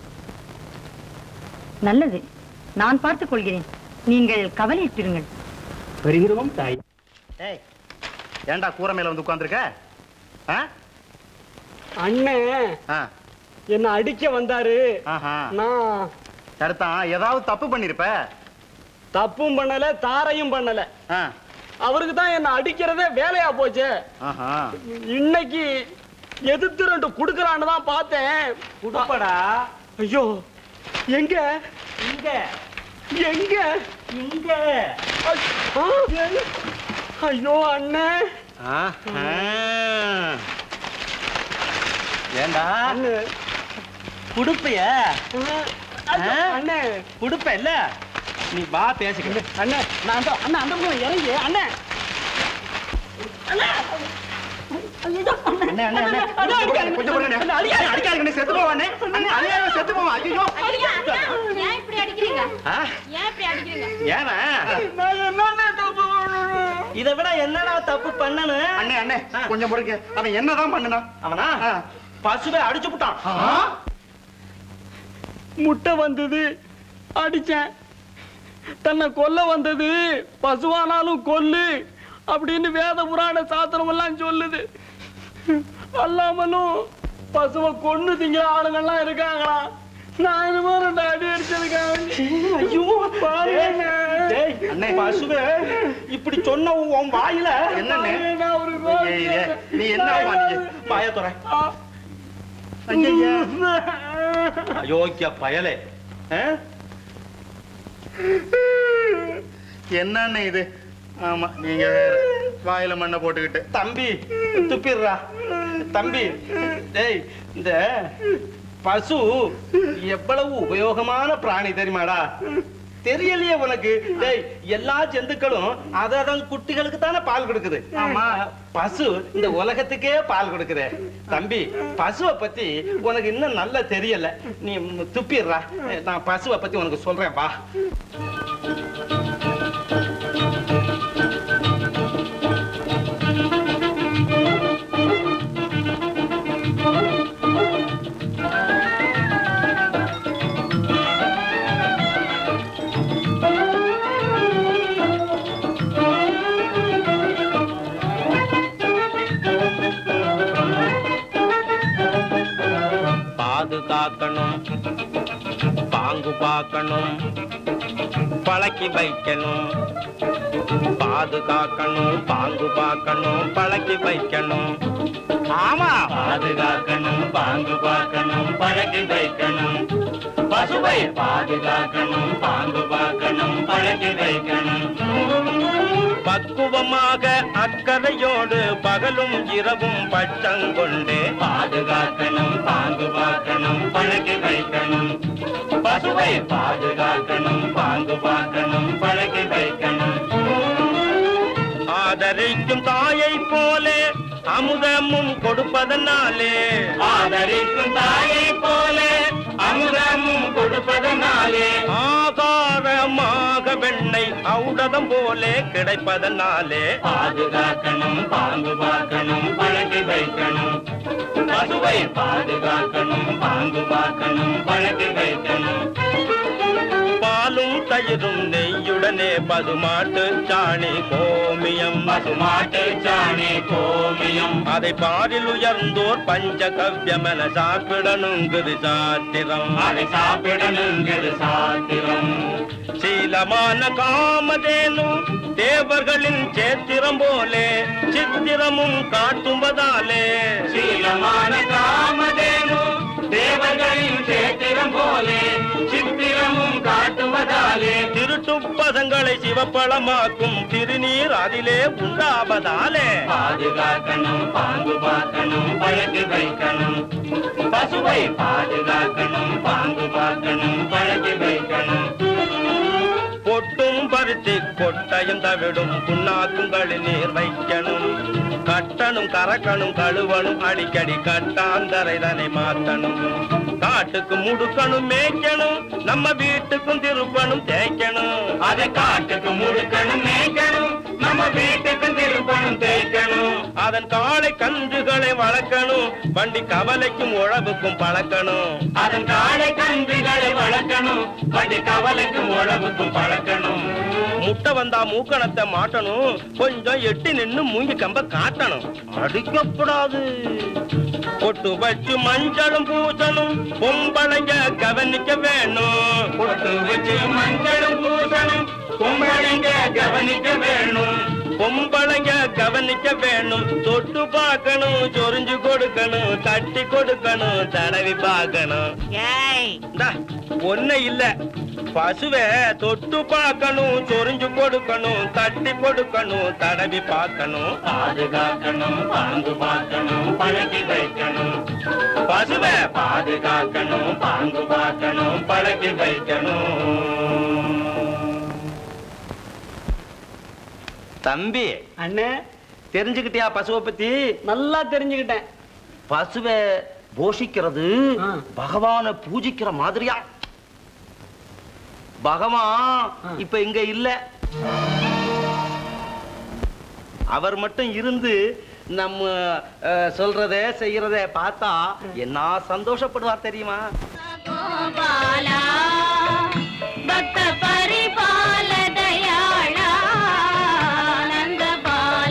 நல்லது நான் பார்த்துக் கொள்கிறேன் நீங்கள் கவலையிட்டிருங்கள் வருகிறோம் தாய் ஏய் ஏன்டா கூரை மேல வந்து உட்கார்ந்திருக்க ஆ? அண்ணே ஆ, என்ன அடிக்க வந்தாரு ஆஹா. நான் சரிதான் ஏதாவது தப்பு பண்ணிருப்ப தப்பும் பண்ணல தாரையும் பண்ணல ஆ, அவருக்கு தான் என்ன அடிக்கிறதே வேலையா போச்சு ஆஹா. இன்னைக்கு எதிர்த்து ரெண்டு குடுக்கறான்னு தான் பார்த்தேன் குடுப்படா ஐயோ எங்க இங்க எங்க இங்க ஐ- ஆ, எங்க? ஐயோ அண்ணே ஆஹா. ஏண்டா அண்ணே குடுப்பைய ஐயோ, ஆ? அண்ணே குடுப்ப இல்ல நீ வா பேசிக்க அண்ணே நான் அந்த அண்ணா அந்த பக்கம் இறங்கி அண்ணே அண்ணே ஐயோ, அண்ணே, அண்ணே, அண்ணே. அண்ணே, அடிக்காதீங்க. கொஞ்சம் பொறுங்க, அண்ணே. அடிக்காதீங்க. அடிக்காதீங்க, செத்து போவா, அண்ணே. அண்ணே, அநியாயமா செத்து போவா, ஐயையோ. ஏன் இப்படி அடிக்கிறீங்க ஆ, ஏன் இப்படி அடிக்கிறீங்க ஏன்னா? நான் என்னண்ணே தப்பு பண்ணணும்? இதை விட என்னடா தப்பு பண்ணனு அண்ணே அண்ணே கொஞ்சம் பொறுங்க அவன் என்னதான் பண்ணுனா அவனா பசுவை அடிச்சு விட்டான் முட்டை வந்தது அடிச்சேன் தன்னை கொல்ல வந்தது பசுவானாலும் கொல்லு அப்படின்னு வேத புராண சாஸ்திரம் எல்லாம் சொல்லுது அல்லாமலும் பசுவை கொண்டு திங்கிற ஆளுங்கெல்லாம் இருக்காங்களா நான் இது மாதிரி ரெண்டு அடி அடிச்சதுக்காக ஐயோ பாருங்க அண்ணே பசுவே இப்படி சொன்ன உன் வாயில என்னண்ணே நான் ஒரு ஏய், ஏய், நீ என்ன பாய துறை அயோக்கிய பயலே ஆ? என்னண்ணே இது ஆமா நீங்க வேற வாயில மண்ணை போட்டுக்கிட்டு தம்பி துப்பிடுறா தம்பி டேய் இந்த பசு எவ்வளவு உபயோகமான பிராணி தெரியுமாடா தெரியலையே உனக்கு டேய் எல்லா ஜந்துக்களும் அதன் குட்டிகளுக்கு தானே பால் கொடுக்குது ஆமா பசு இந்த உலகத்துக்கே பால் கொடுக்குது தம்பி பசுவை பத்தி உனக்கு இன்னும் நல்லா தெரியல நீ துப்பிடுறா நான் பசுவை பத்தி உனக்கு சொல்றேன் வா பாதுகாக்கணும் பாங்கு பார்க்கணும் பழக்கி வைக்கணும் பாதுகாக்கணும் பாங்கு பார்க்கணும் பழக்கி வைக்கணும் ஆமா பாதுகாக்கணும் பாங்கு பார்க்கணும் பழக்கி வைக்கணும் பசுவை பாதுகாக்கணும் பாங்கு பார்க்கணும் பழக்கி வைக்கணும் பக்குவமாக அக்கறையோடு பகலும் இரவும் பச்சங்கொண்டு பாதுகாக்கணும் பாங்கு பார்க்கணும் பழகி வைக்கணும் பசுவை பாதுகாக்கணும் பாங்கு பார்க்கணும் பழகி வைக்கணும் ஆதரிக்கும் தாயை போலே அமுதமும் கொடுப்பதனாலே ஆதரிக்கும் தாயை போலே அமுதமும் கொடுப்பதனாலே ஆகாரமாக வெண்ணெய் ஔடதம் போலே கிடைப்பதனாலே பாதுகாக்கணும் பாங்கு பார்க்கணும் பழகி வைக்கணும் பசுவை பாதுகாக்கணும் பாங்கு பார்க்கணும் பழகி வைக்கணும் பாலும் தயிரும் நெய்யுடனே பசுமாட்டு சாணி கோமியம் பசுமாட்டு சாணி கோமியம் அதை பாரில் உயர்ந்தோர் பஞ்சகவ்யமென சாப்பிடணுங்குது சாத்திரம் அதை சாப்பிடணுங்குது சாத்திரம் சீலமான காமதேனு தேவர்களின் சேத்திரம் போலே சித்திரமும் காட்டுவதாலே சீலமான காமதேனு தேவர்களின் சேத்திரம் போலே சித்திரமும் காட்டுவதாலே திருட்டு பதங்களை சிவப்பளமாக்கும் திருநீர் அதிலே உண்டாவதாலே பாதுகாக்கணும் பாங்கு பார்க்கணும் பழகி வைக்கணும் பசுவை பாதுகாக்கணும் பாங்கு பார்க்கணும் பழகி வைக்கணும் பொட்டும் பருத்தி கொட்டையும் தவிடும் புண்ணாக்குங்களில் நீர் வைக்கணும் கட்டணும் கறக்கணும் கழுவணும் அடிக்கடி கட்டாந்தரை தனை மாத்தணும் காட்டுக்கு முடுக்கணும் மேய்க்கணும் நம்ம வீட்டுக்கும் திருப்பணும் தேய்க்கணும் அதை காட்டுக்கு முடுக்கணும் மேய்க்கணும் நம்ம வீட்டுக்கும் திருப்பணும் தேய்க்கணும் அதன் காளை கன்றுகளை வளர்க்கணும் வண்டி கவலைக்கும் உழவுக்கும் பழக்கணும் அதன் காளை கன்றுகளை வளர்க்கணும் வண்டி கவலைக்கும் உழவுக்கும் பழக்கணும் முட்டை வந்தா மூக்கணத்தை மாட்டணும் கொஞ்சம் எட்டி நின்னு மூங்கி கம்ப காட்டணும் அடிக்கப்படாது பொட்டு வச்சு மஞ்சளும் பூசணும் பொம்பளைங்க கவனிக்க வேணும் பொட்டு வச்சு மஞ்சளும் பூசணும் பொம்பளைங்க கவனிக்க வேணும் பொம்பளைங்க கவனிக்க வேணும் தொட்டு பார்க்கணும் சொரிஞ்சு கொடுக்கணும் தட்டி கொடுக்கணும் தடவி பார்க்கணும் இந்தா, ஒண்ணு இல்ல பசுவை தொட்டு பார்க்கணும் சொரிஞ்சு கொடுக்கணும் தட்டி கொடுக்கணும் தடவி பார்க்கணும் பாதுகாக்கணும் பாங்கு பார்க்கணும் பழகி வைக்கணும் பசுவை பாதுகாக்கணும் பாங்கு பார்க்கணும் பழகி வைக்கணும் தம்பி அண்ணே தெரிஞ்சுக்கிட்டியா பசுவை பத்தி நல்லா தெரிஞ்சுக்கிட்டேன் பசுவை போஷிக்கிறது ஆ. பகவான பூஜிக்கிற மாதிரியா பகவான் இப்ப இங்க இல்ல அவர் மட்டும் இருந்து நம்ம அஹ், சொல்றத செய்யறத பார்த்தா என்ன சந்தோஷப்படுவார் தெரியுமா கோபாலா பக்த பரிபால தயாளா நந்த பாலா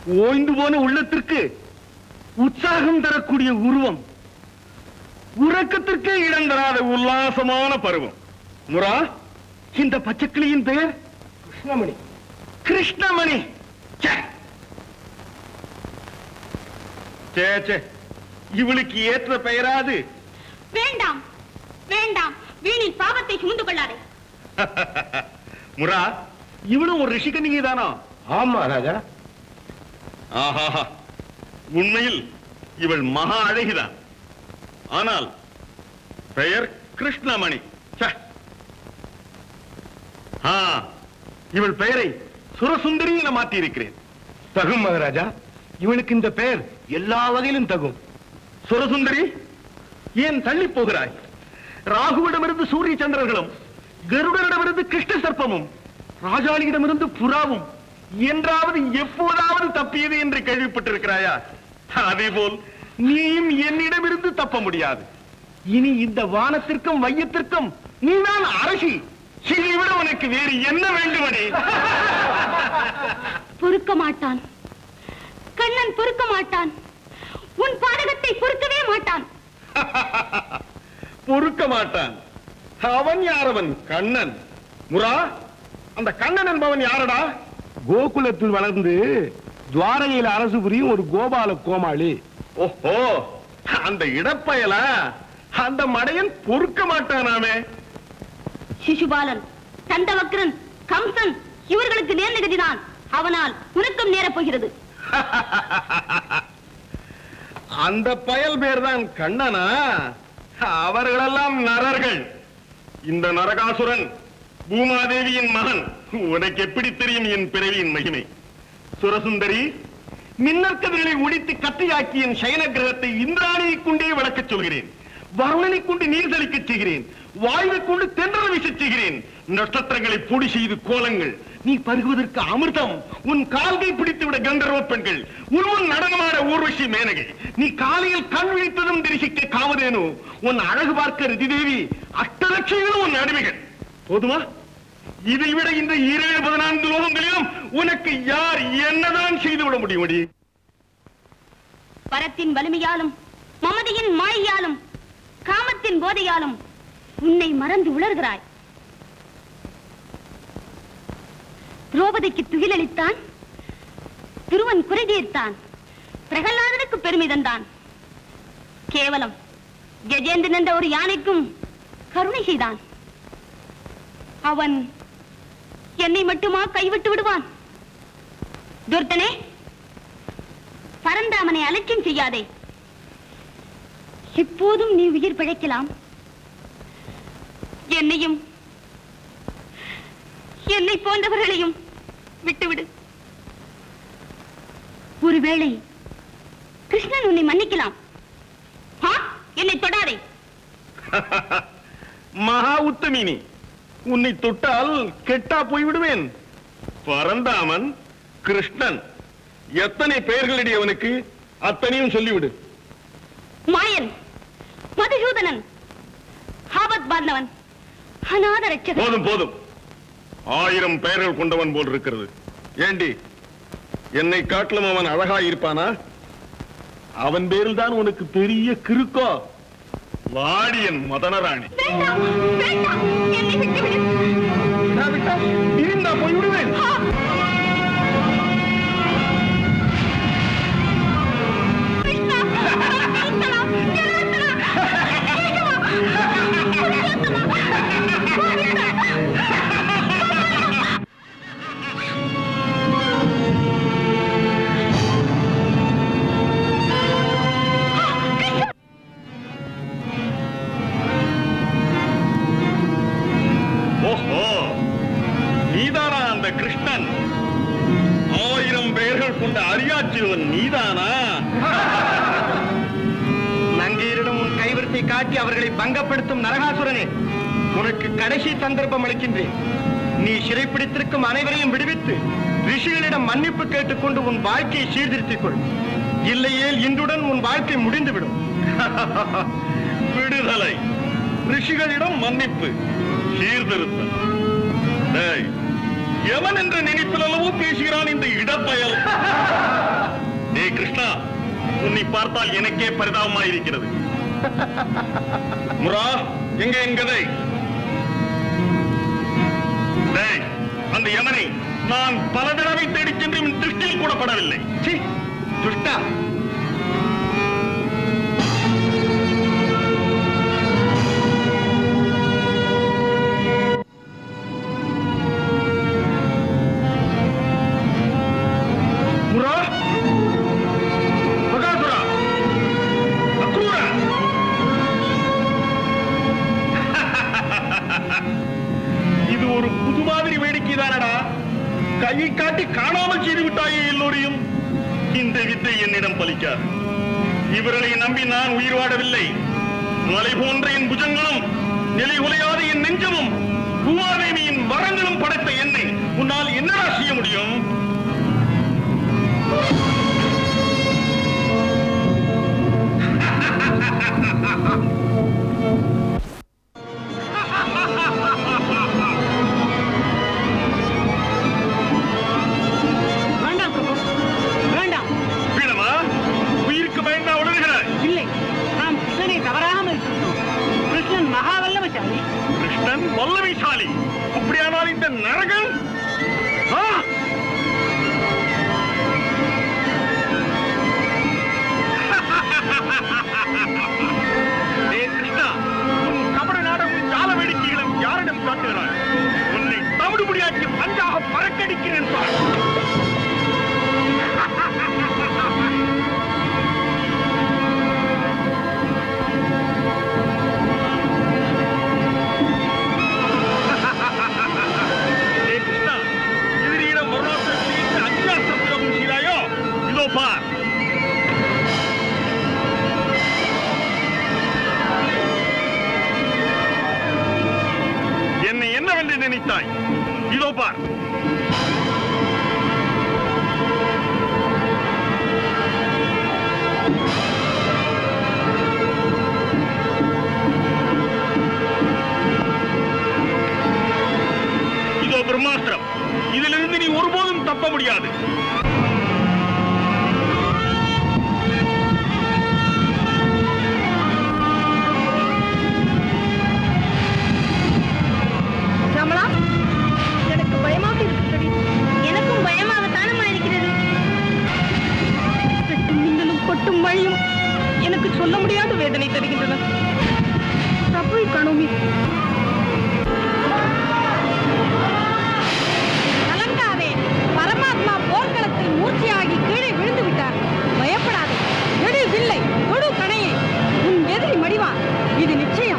ஓய்ந்து போன உள்ளத்திற்கு உற்சாகம் தரக்கூடிய உருவம் உறக்கத்திற்கே இடம் தராத உல்லாசமான பருவம் முரா இந்த பச்சைக்கிளியின் பெயர் கிருஷ்ணமணி கிருஷ்ணமணி ச்சே. சே சே இவளுக்கு ஏற்ற பெயராது வேண்டாம் வேண்டாம் வீணில் பாவத்தை சுமந்து கொள்ளாதே முரா இவளும் ஒரு ரிஷிகன்னிகை தானோ ஆமா ராஜா ஆஹாஹா உண்மையில் இவள் மகா அழகிதான் ஆனால் பெயர் கிருஷ்ணமணி ச்சே. ஆ, இவள் பெயரை சுரசுந்தரி என மாற்றி இருக்கிறேன் தகும் மகாராஜா இவளுக்கு இந்த பெயர் எல்லா வகையிலும் தகும் சுரசுந்தரி ஏன் தள்ளி போகிறாய் ராகுவிடமிருந்து சூரிய சந்திரர்களும் கருடனிடமிருந்து கிருஷ்ண சர்ப்பமும் ராஜாளியிடமிருந்து புறாவும் என்றாவது எப்போதாவது தப்பியது என்று கேள்விப்பட்டிருக்கிறாயா அதேபோல் நீயும் என்னிடமிருந்து தப்ப முடியாது இனி இந்த வானத்திற்கும் வையத்திற்கும் நீதான் அரசி இதை விட உனக்கு வேறு என்ன வேண்டுமடி பொறுக்க மாட்டான் கண்ணன் பொறுக்க மாட்டான் உன் பாதகத்தை பொறுக்கவே மாட்டான் பொறுக்க மாட்டான் அவன் யாரவன் கண்ணன் முரா அந்த கண்ணன் என்பவன் யாரடா கோகுலத்தில் வளர்ந்து துவாரகையில் அரசு புரியும் ஒரு கோபால கோமாளி ஓஹோ அந்த இடப்பயல அந்த மடையன் பொறுக்க மாட்டானாமே சிசுபாலன் தந்தவக்ரன் கம்சன் இவர்களுக்கு நேர்ந்த கதிதான் அவனால் உனக்கும் நேரப் போகிறது அந்த பயல் பேர்தான் கண்ணனா அவர்களெல்லாம் நரர்கள் இந்த நரகாசுரன் பூமாதேவியின் மகன் உனக்கு எப்படி தெரியும் என் பிறவியின் மகிமை சுரசுந்தரி மின்னற்கதிர்களை ஒடித்து கத்தியாக்கி என் சயன கிரகத்தை இந்திராணியை கொண்டே விளக்கச் சொல்கிறேன் வருணனை கொண்டு நீர் தெளிக்கச் செய்கிறேன் வாயுவை கொண்டு தென்றல் வீசச் செய்கிறேன் நட்சத்திரங்களை பொடி செய்து கோலங்கள் நீ பருகுவதற்கு அமிர்தம் உன் கால்கை பிடித்துவிட கந்தர்வ பெண்கள் உன் முன் நடனமாட ஊர்வசி மேனகை நீ காலையில் கண் விழித்ததும் தரிசிக்க காமதேனு உன் அழகு பார்க்க ரிதிதேவி அஷ்டலட்சங்களும் உன் அடிமைகள் போதுமா இதை விட இந்த ஈரேழு பதினான்கு லோகங்களிலும் உனக்கு யார் என்னதான் செய்துவிட முடியுமடி பரத்தின் வலிமையாலும் மமதையின் மாயையாலும் காமத்தின் போதையாலும் உன்னை மறந்து உளர்கிறாய் திரௌபதிக்கு துகிலளித்தான் துருவன் குறை தீர்த்தான் பிரகலாதனுக்கு பெருமை தந்தான் கேவலம் கஜேந்திரன் என்ற ஒரு யானைக்கும் கருணை செய்தான் அவன் என்னை மட்டுமா கைவிட்டு விடுவான் துர்த்தனே பரந்தாமனை அலட்சியம் செய்யாதே இப்போதும் நீ உயிர் பிழைக்கலாம் என்னையும் என்னை போன்றவர்களையும் விட்டுவிடு ஒருவேளை கிருஷ்ணன் உன்னை மன்னிக்கலாம் ஆ? என்னை தொடாதே மகா உத்தமினி உன்னை தொட்டால் கெட்டா போய் விடுவேன் பரந்தாமன் கிருஷ்ணன் எத்தனை பெயர்களடி அவனுக்கு அத்தனையும் சொல்லிவிடு மாயன் மதுசூதனன் ஆபத் பாந்தவன் அநாத ரட்சகன் போதும் போதும் ஆயிரம் பெயர்கள் கொண்டவன் போல் இருக்கிறது ஏண்டி என்னை காட்டிலும் அவன் அழகா இருப்பானா அவன் பேரில் தான் உனக்கு பெரிய கிறுக்கோ வாடியன் மதனராணி வேண்டாம் வேண்டாம் என்னை விட்டுவிடு இருந்தா போய் விடுவேன் ஆ! கிருஷ்ணா! கிருஷ்ணா! ஜனார்த்தனா! கேசவா! ஓஹோ நீதானா அந்த கிருஷ்ணன் ஆயிரம் பெயர்கள் கொண்ட அரியாச்சிவன் நீதானா நங்கையரிடம் உன் கைவரிசை காட்டி அவர்களை பங்கப்படுத்தும் நரகாசுரனே உனக்கு கடைசி சந்தர்ப்பம் அளிக்கின்றேன் நீ சிறைப்பிடித்திருக்கும் அனைவரையும் விடுவித்து ரிஷிகளிடம் மன்னிப்பு கேட்டுக்கொண்டு உன் வாழ்க்கையை சீர்திருத்திக் கொள் இல்லையேல் இன்றுடன் உன் வாழ்க்கை முடிந்துவிடும் விடுதலை ரிஷிகளிடம் மன்னிப்பு சீர்திருத்தம் டேய், எவன் என்ற நினைப்பில் அளவோ பேசுகிறான் இந்த இடப்பயல் டேய் கிருஷ்ணா உன்னை பார்த்தால் எனக்கே பரிதாபமாயிருக்கிறது முரா எங்க என் கதை டேய், அந்த யமனை நான் பல தடவை தேடிச் சென்று இவன் திருஷ்டியில் கூட படவில்லை சீ, துஷ்டா முரா மகாசுரா அக்ரூரா இது ஒரு புது மாதிரி வேடிக்கை தானடா கையை காட்டி காணாமல் செய்து விட்டாயே எல்லோரையும் இந்த வித்தை என்னிடம் பலிக்காது இவர்களை நம்பி நான் உயிர் வாடவில்லை மலை போன்ற என் புஜங்களும் நிலை உலையாத என் நெஞ்சமும் பூமாதேவியின் வரங்களும் படைத்த என்னை உன்னால் என்னடா செய்ய முடியும் வேண்டாம் பிரபு வேண்டாம் வீணமா உயிருக்கு பயந்தா உணர்கிறாய் இல்லை நாம் கிருஷ்ணனை தவறாக மதிப்பிட்டோம் கிருஷ்ணன் மகாவல்லவசாலி கிருஷ்ணன் வல்லமைசாலி அப்படியானால் இந்த நரகன் ஆ! டேய் கிருஷ்ணா, உன் கபட நாடகம் ஜால வேடிக்கைகளும் யாரிடம் காட்டுகிறாய் உன்னை தவிடுபடியாக்கி பஞ்சாக பறக்கடிக்கிறேன் பார் டேய் கிருஷ்ணா, எதிரியிடம் வருணாசுரத்திலிருந்து அக்னியாஸ்திர பிரயோகம் செய்தாயோ? இதோ பார் என்னை என்னவென்று நினைத்தாய் இதோ பார் இதோ பிரம்மாஸ்திரம் இதிலிருந்து நீ ஒருபோதும் தப்ப முடியாது கமலா எனக்கு பயமாக இருக்கிறது எனக்கும் பயமாகத்தானமா இருக்கிறது வெட்டும் மின்னலும் கொட்டும் மழையும் எனக்கு சொல்ல முடியாத வேதனை தருகின்றன பிரபுவை காணோமே கலங்காதே பரமாத்மா போர்க்களத்தில் மூர்ச்சையாகி கீழே விழுந்து விட்டார் பயப்படாதே எடு வில்லை தொடு கணையை உன் எதிரி மடிவான் இது நிச்சயம்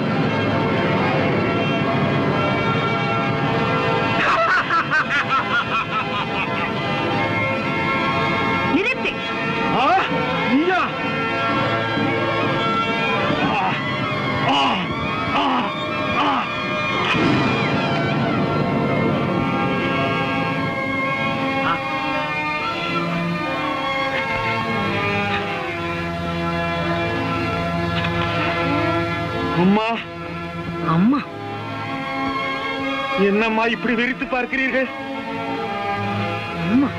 நிறுத்து ஆ, நீயா? ஆ, ஆ, ஆ, ஆ. அம்மா அம்மா என்னம்மா இப்படி வெறித்து பார்க்கிறீர்கள் அம்மா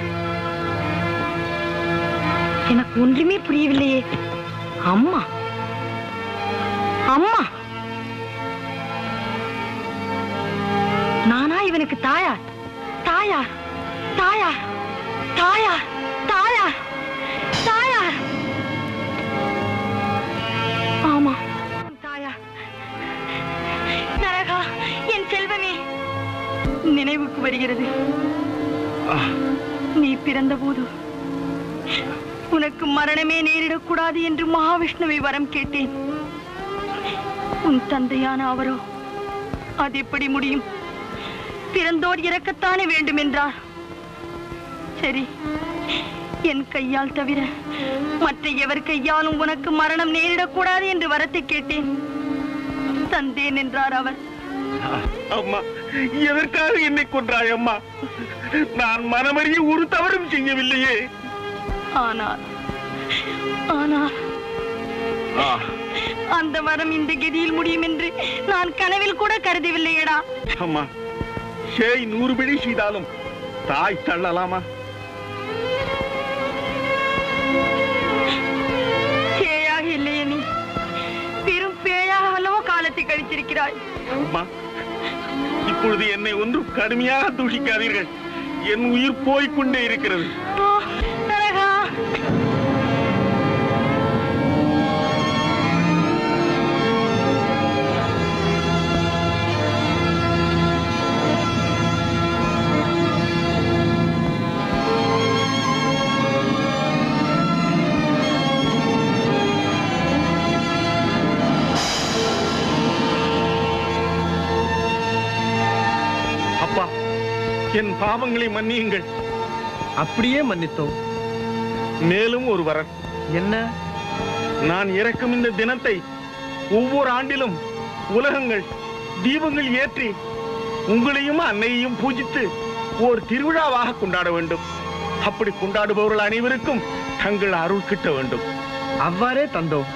எனக்கு ஒன்றுமே புரியவில்லையே அம்மா அம்மா நானா இவனுக்கு தாயார் தாயார் தாயார் தாயார் தாயார் தாயார் ஆமா தாயார் நரகா என் செல்வமே நினைவுக்கு வருகிறது நீ பிறந்தபோது உனக்கு மரணமே நேரிடக்கூடாது என்று மகாவிஷ்ணுவை வரம் கேட்டேன் உன் தந்தையான அவரோ அது எப்படி முடியும் பிறந்தோர் இறக்கத்தானே வேண்டும் என்றார் சரி என் கையால் தவிர மற்ற எவர் கையாலும் உனக்கு மரணம் நேரிடக்கூடாது என்று வரத்தை கேட்டேன் தந்தேன் என்றார் அவர் அம்மா எதற்காக என்னை கொன்றாய் அம்மா நான் மனமறிய ஒரு தவறும் செய்யவில்லையே ஆனால் ஆனால் ஆ, அந்த வரம் இந்த கதியில் முடியும் என்று நான் கனவில் கூட கருதவில்லையடா அம்மா சேய் நூறு பிழை செய்தாலும் தாய் தள்ளலாமா இருக்கிறாய் அம்மா இப்பொழுது என்னை ஒன்றும் கடுமையாக தூஷிக்காதீர்கள் என் உயிர் போய்க்கொண்டே இருக்கிறது நரகா அப்பா என் பாவங்களை மன்னியுங்கள் அப்படியே மன்னித்தோம் மேலும் ஒரு வரன் என்ன நான் இறக்கும் இந்த தினத்தை ஒவ்வொரு ஆண்டிலும் உலகங்கள் தீபங்கள் ஏற்றி உங்களையும் அன்னையையும் பூஜித்து ஓர் திருவிழாவாக கொண்டாட வேண்டும் அப்படி கொண்டாடுபவர்கள் அனைவருக்கும் தங்கள் அருள் கிட்ட வேண்டும் அவ்வாறே தந்தோம்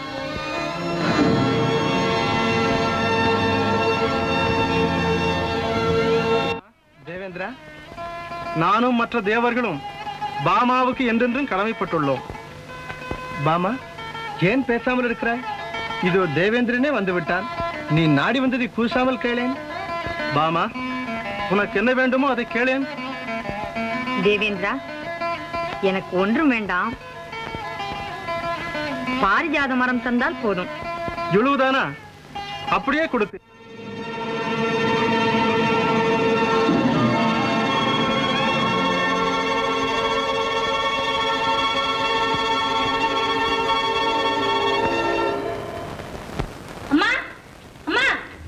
தேவேந்திரா நானும் மற்ற தேவர்களும் பாமாவுக்கு என்றென்றும் கடமைப்பட்டுள்ளோம் பாமா ஏன் பேசாமல் இருக்கிறாய் இதோ தேவேந்திரனே வந்து விட்டான் நீ நாடி வந்ததை கூசாமல் கேளேன் பாமா உனக்கு என்ன வேண்டுமோ அதை கேளேன் தேவேந்திரா எனக்கு ஒன்றும் வேண்டாம் பாரிஜாத மரம் தந்தால் போதும் இழுவுதானா அப்படியே கொடுத்து அம்மா அம்மா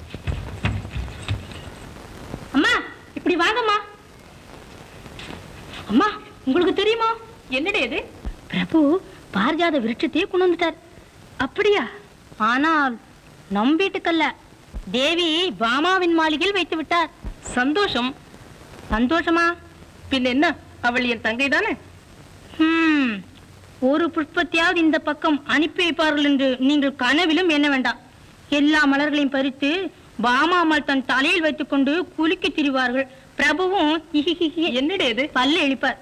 அம்மா இப்படி வாங்கம்மா அம்மா உங்களுக்கு தெரியுமா என்னடே இது பிரபு பாரிஜாத விருட்சத்தையே கொண்டு வந்துட்டார் அப்படியா ஆனால் நம் வீட்டுக்கல்ல தேவி பாமாவின் மாளிகையில் வைத்து விட்டார் சந்தோஷம் சந்தோஷமா பின் என்ன அவள் என் தங்கை தானே ஹம், ஒரு புஷ்பத்தையாவது இந்த பக்கம் அனுப்பி வைப்பார்கள் என்று நீங்கள் கனவிலும் எண்ண வேண்டாம் எல்லா மலர்களையும் பறித்து பாமாமல் தன் தலையில் வைத்துக் கொண்டு குலுக்கி திரிவார்கள் பிரபுவும் என்னடே இது பல்ல இழிப்பார்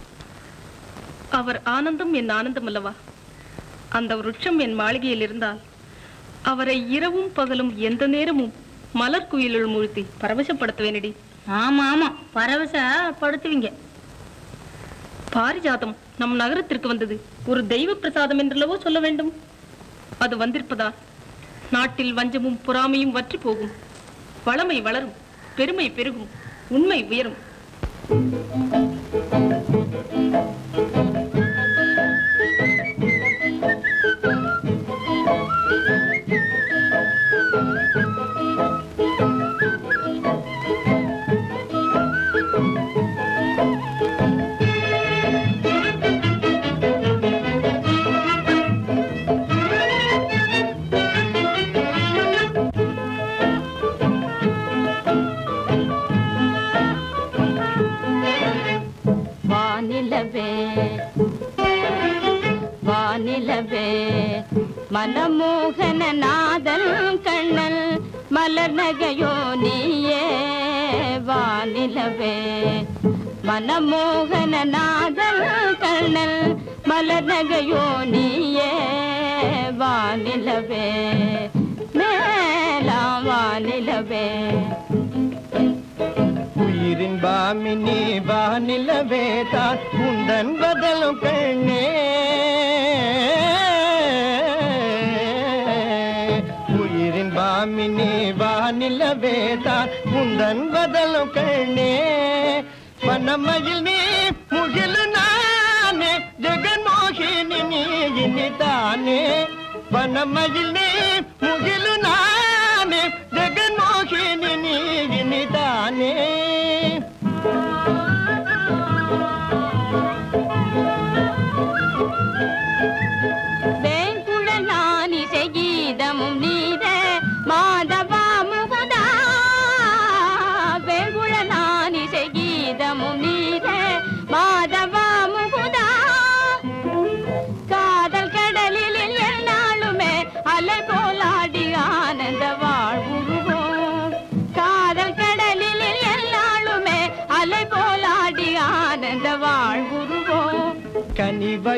அவர் ஆனந்தம் என் ஆனந்தம் அல்லவா அந்த விருட்சம் என் மாளிகையில் இருந்தால் அவரை இரவும் பகலும் எந்த நேரமும் மலர் குயிலுள் மூழ்த்தி பரவசப்படுத்துவேனடி ஆமா ஆமா பரவச படுத்துவீங்க பாரிஜாதம் நம் நகரத்திற்கு வந்தது ஒரு தெய்வ பிரசாதம் என்றல்லவோ சொல்ல வேண்டும் அது வந்திருப்பதால் நாட்டில் வஞ்சமும் பொறாமையும் வற்றி போகும் வளமை வளரும் பெருமை பெருகும் உண்மை உயரும் வானிலவே வானிலவே மனமோகன நாதல் கண்ணல் மலர் நகையோ நீயே வானிலவே மனமோகன நாதல் கண்ணல் மலர் நகையோ நீயே வானிலவே மேலாம் வானிலவே உயிரின் பாமினி வானிலவே தான் உந்தன் பதலும் கண்ணே உயிரின் பாமினி வானிலவே தான் உந்தன் பதலும் கண்ணே வனமயில் நீ முகிலு நானே ஜெகன்மோகினி நீ இனிதானே வனமயில் நீ முகிலு நானே ஜெகன்மோகினி நீ இனிதானே வேங்குழலானி செய்கீதமும் நீத மாதவா முகுதா வேங்குழலானி செய்கீதமும் நீத மாதவா முகுதா காதல் கடலில் என்னாலுமே அலை போலாடி ஆனந்த வாழ்வுருவோம் காதல் கடலில் எல்லா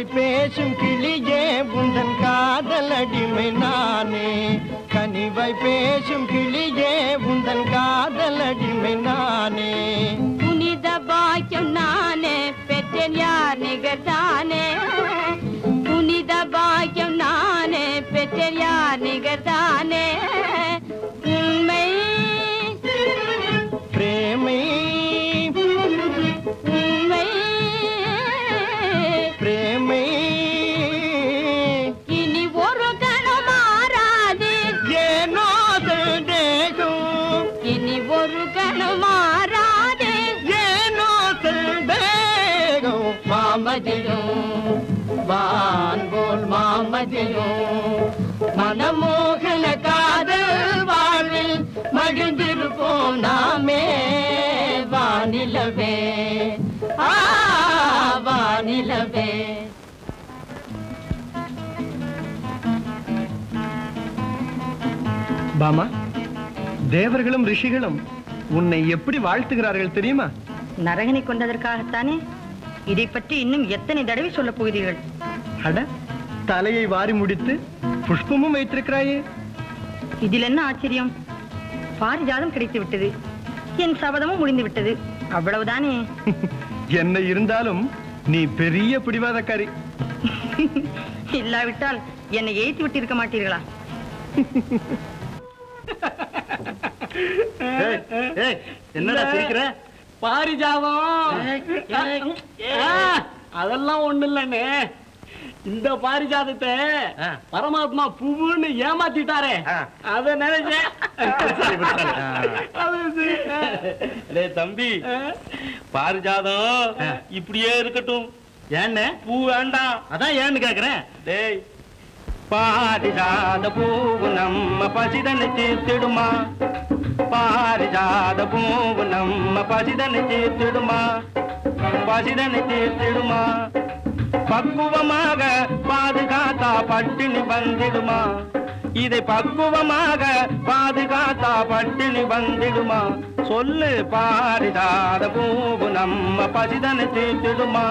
கனிவை பேசும் கிளியே உந்தன் காதல் அடிமை நானே கனிவை பேசும் கிளியே உந்தன் காதல் அடிமை நானே புனித பாக்கியம் நானே பெற்றேன் யார் நிகர்தானே புனித பாக்கியம் நானே பெற்றேன் யார் நிகர்தானே உண்மை பிரேமை உண்மை பிரேமை இனி ஒரு கணம் மாறாது ஏனோ தேகம் இனி ஒரு கணம் மாறாது ஏனோ தேகம் மாமதியும் வான் போல் மாமதியும் மனமோகன காதல் வாழ்வில் மகிழ்ந்திருப்போம் நாமே வானிலவே ஆ வானிலவே பாமா தேவர்களும் ரிஷிகளும் உன்னை எப்படி வாழ்த்துகிறார்கள் தெரியுமா நரகனை கொண்டதற்காகத்தானே இதை பற்றி இன்னும் எத்தனை தடவை சொல்லப் போகிறீர்கள் அட தலையை வாரி முடித்து புஷ்பமும் வைத்திருக்கிறாயே இதில் என்ன ஆச்சரியம் பாரிஜாதம் கிடைத்து விட்டது என் சபதமும் முடிந்து விட்டது அவ்வளவுதானே என்ன இருந்தாலும் நீ பெரிய பிடிவாதக்காரி இல்லாவிட்டால் என்னை எய்த்து விட்டு இருக்க மாட்டீர்களா என்னடா சிரிக்கிற பாரிஜாதம் ஆ, அதெல்லாம் ஒண்ணு இல்லண்ணே இந்த பாரிஜாதத்தை பரமாத்மா பூவுன்னு ஏமாத்திட்டாரே அத நினைச்சேன் அது சரி. டேய் தம்பி பாரிஜாதம் இப்படியே இருக்கட்டும் ஏண்ணே பூ வேண்டாம் அதான் ஏன்னு கேக்குறேன் டேய் பாரிஜாத பூவு நம்ம பசிதனை தீர்த்திடுமா பாரிஜாத பூவு நம்ம பசிதனை தீர்த்திடுமா பசிதனை தீர்த்திடுமா பக்குவமாக பாதுகாத்தா பட்டினி வந்திடுமா இதை பக்குவமாக பாதுகாத்தா பட்டினி வந்திடுமா சொல்லு பாரிஜாத பூவு நம்ம பசிதனை தீர்த்திடுமா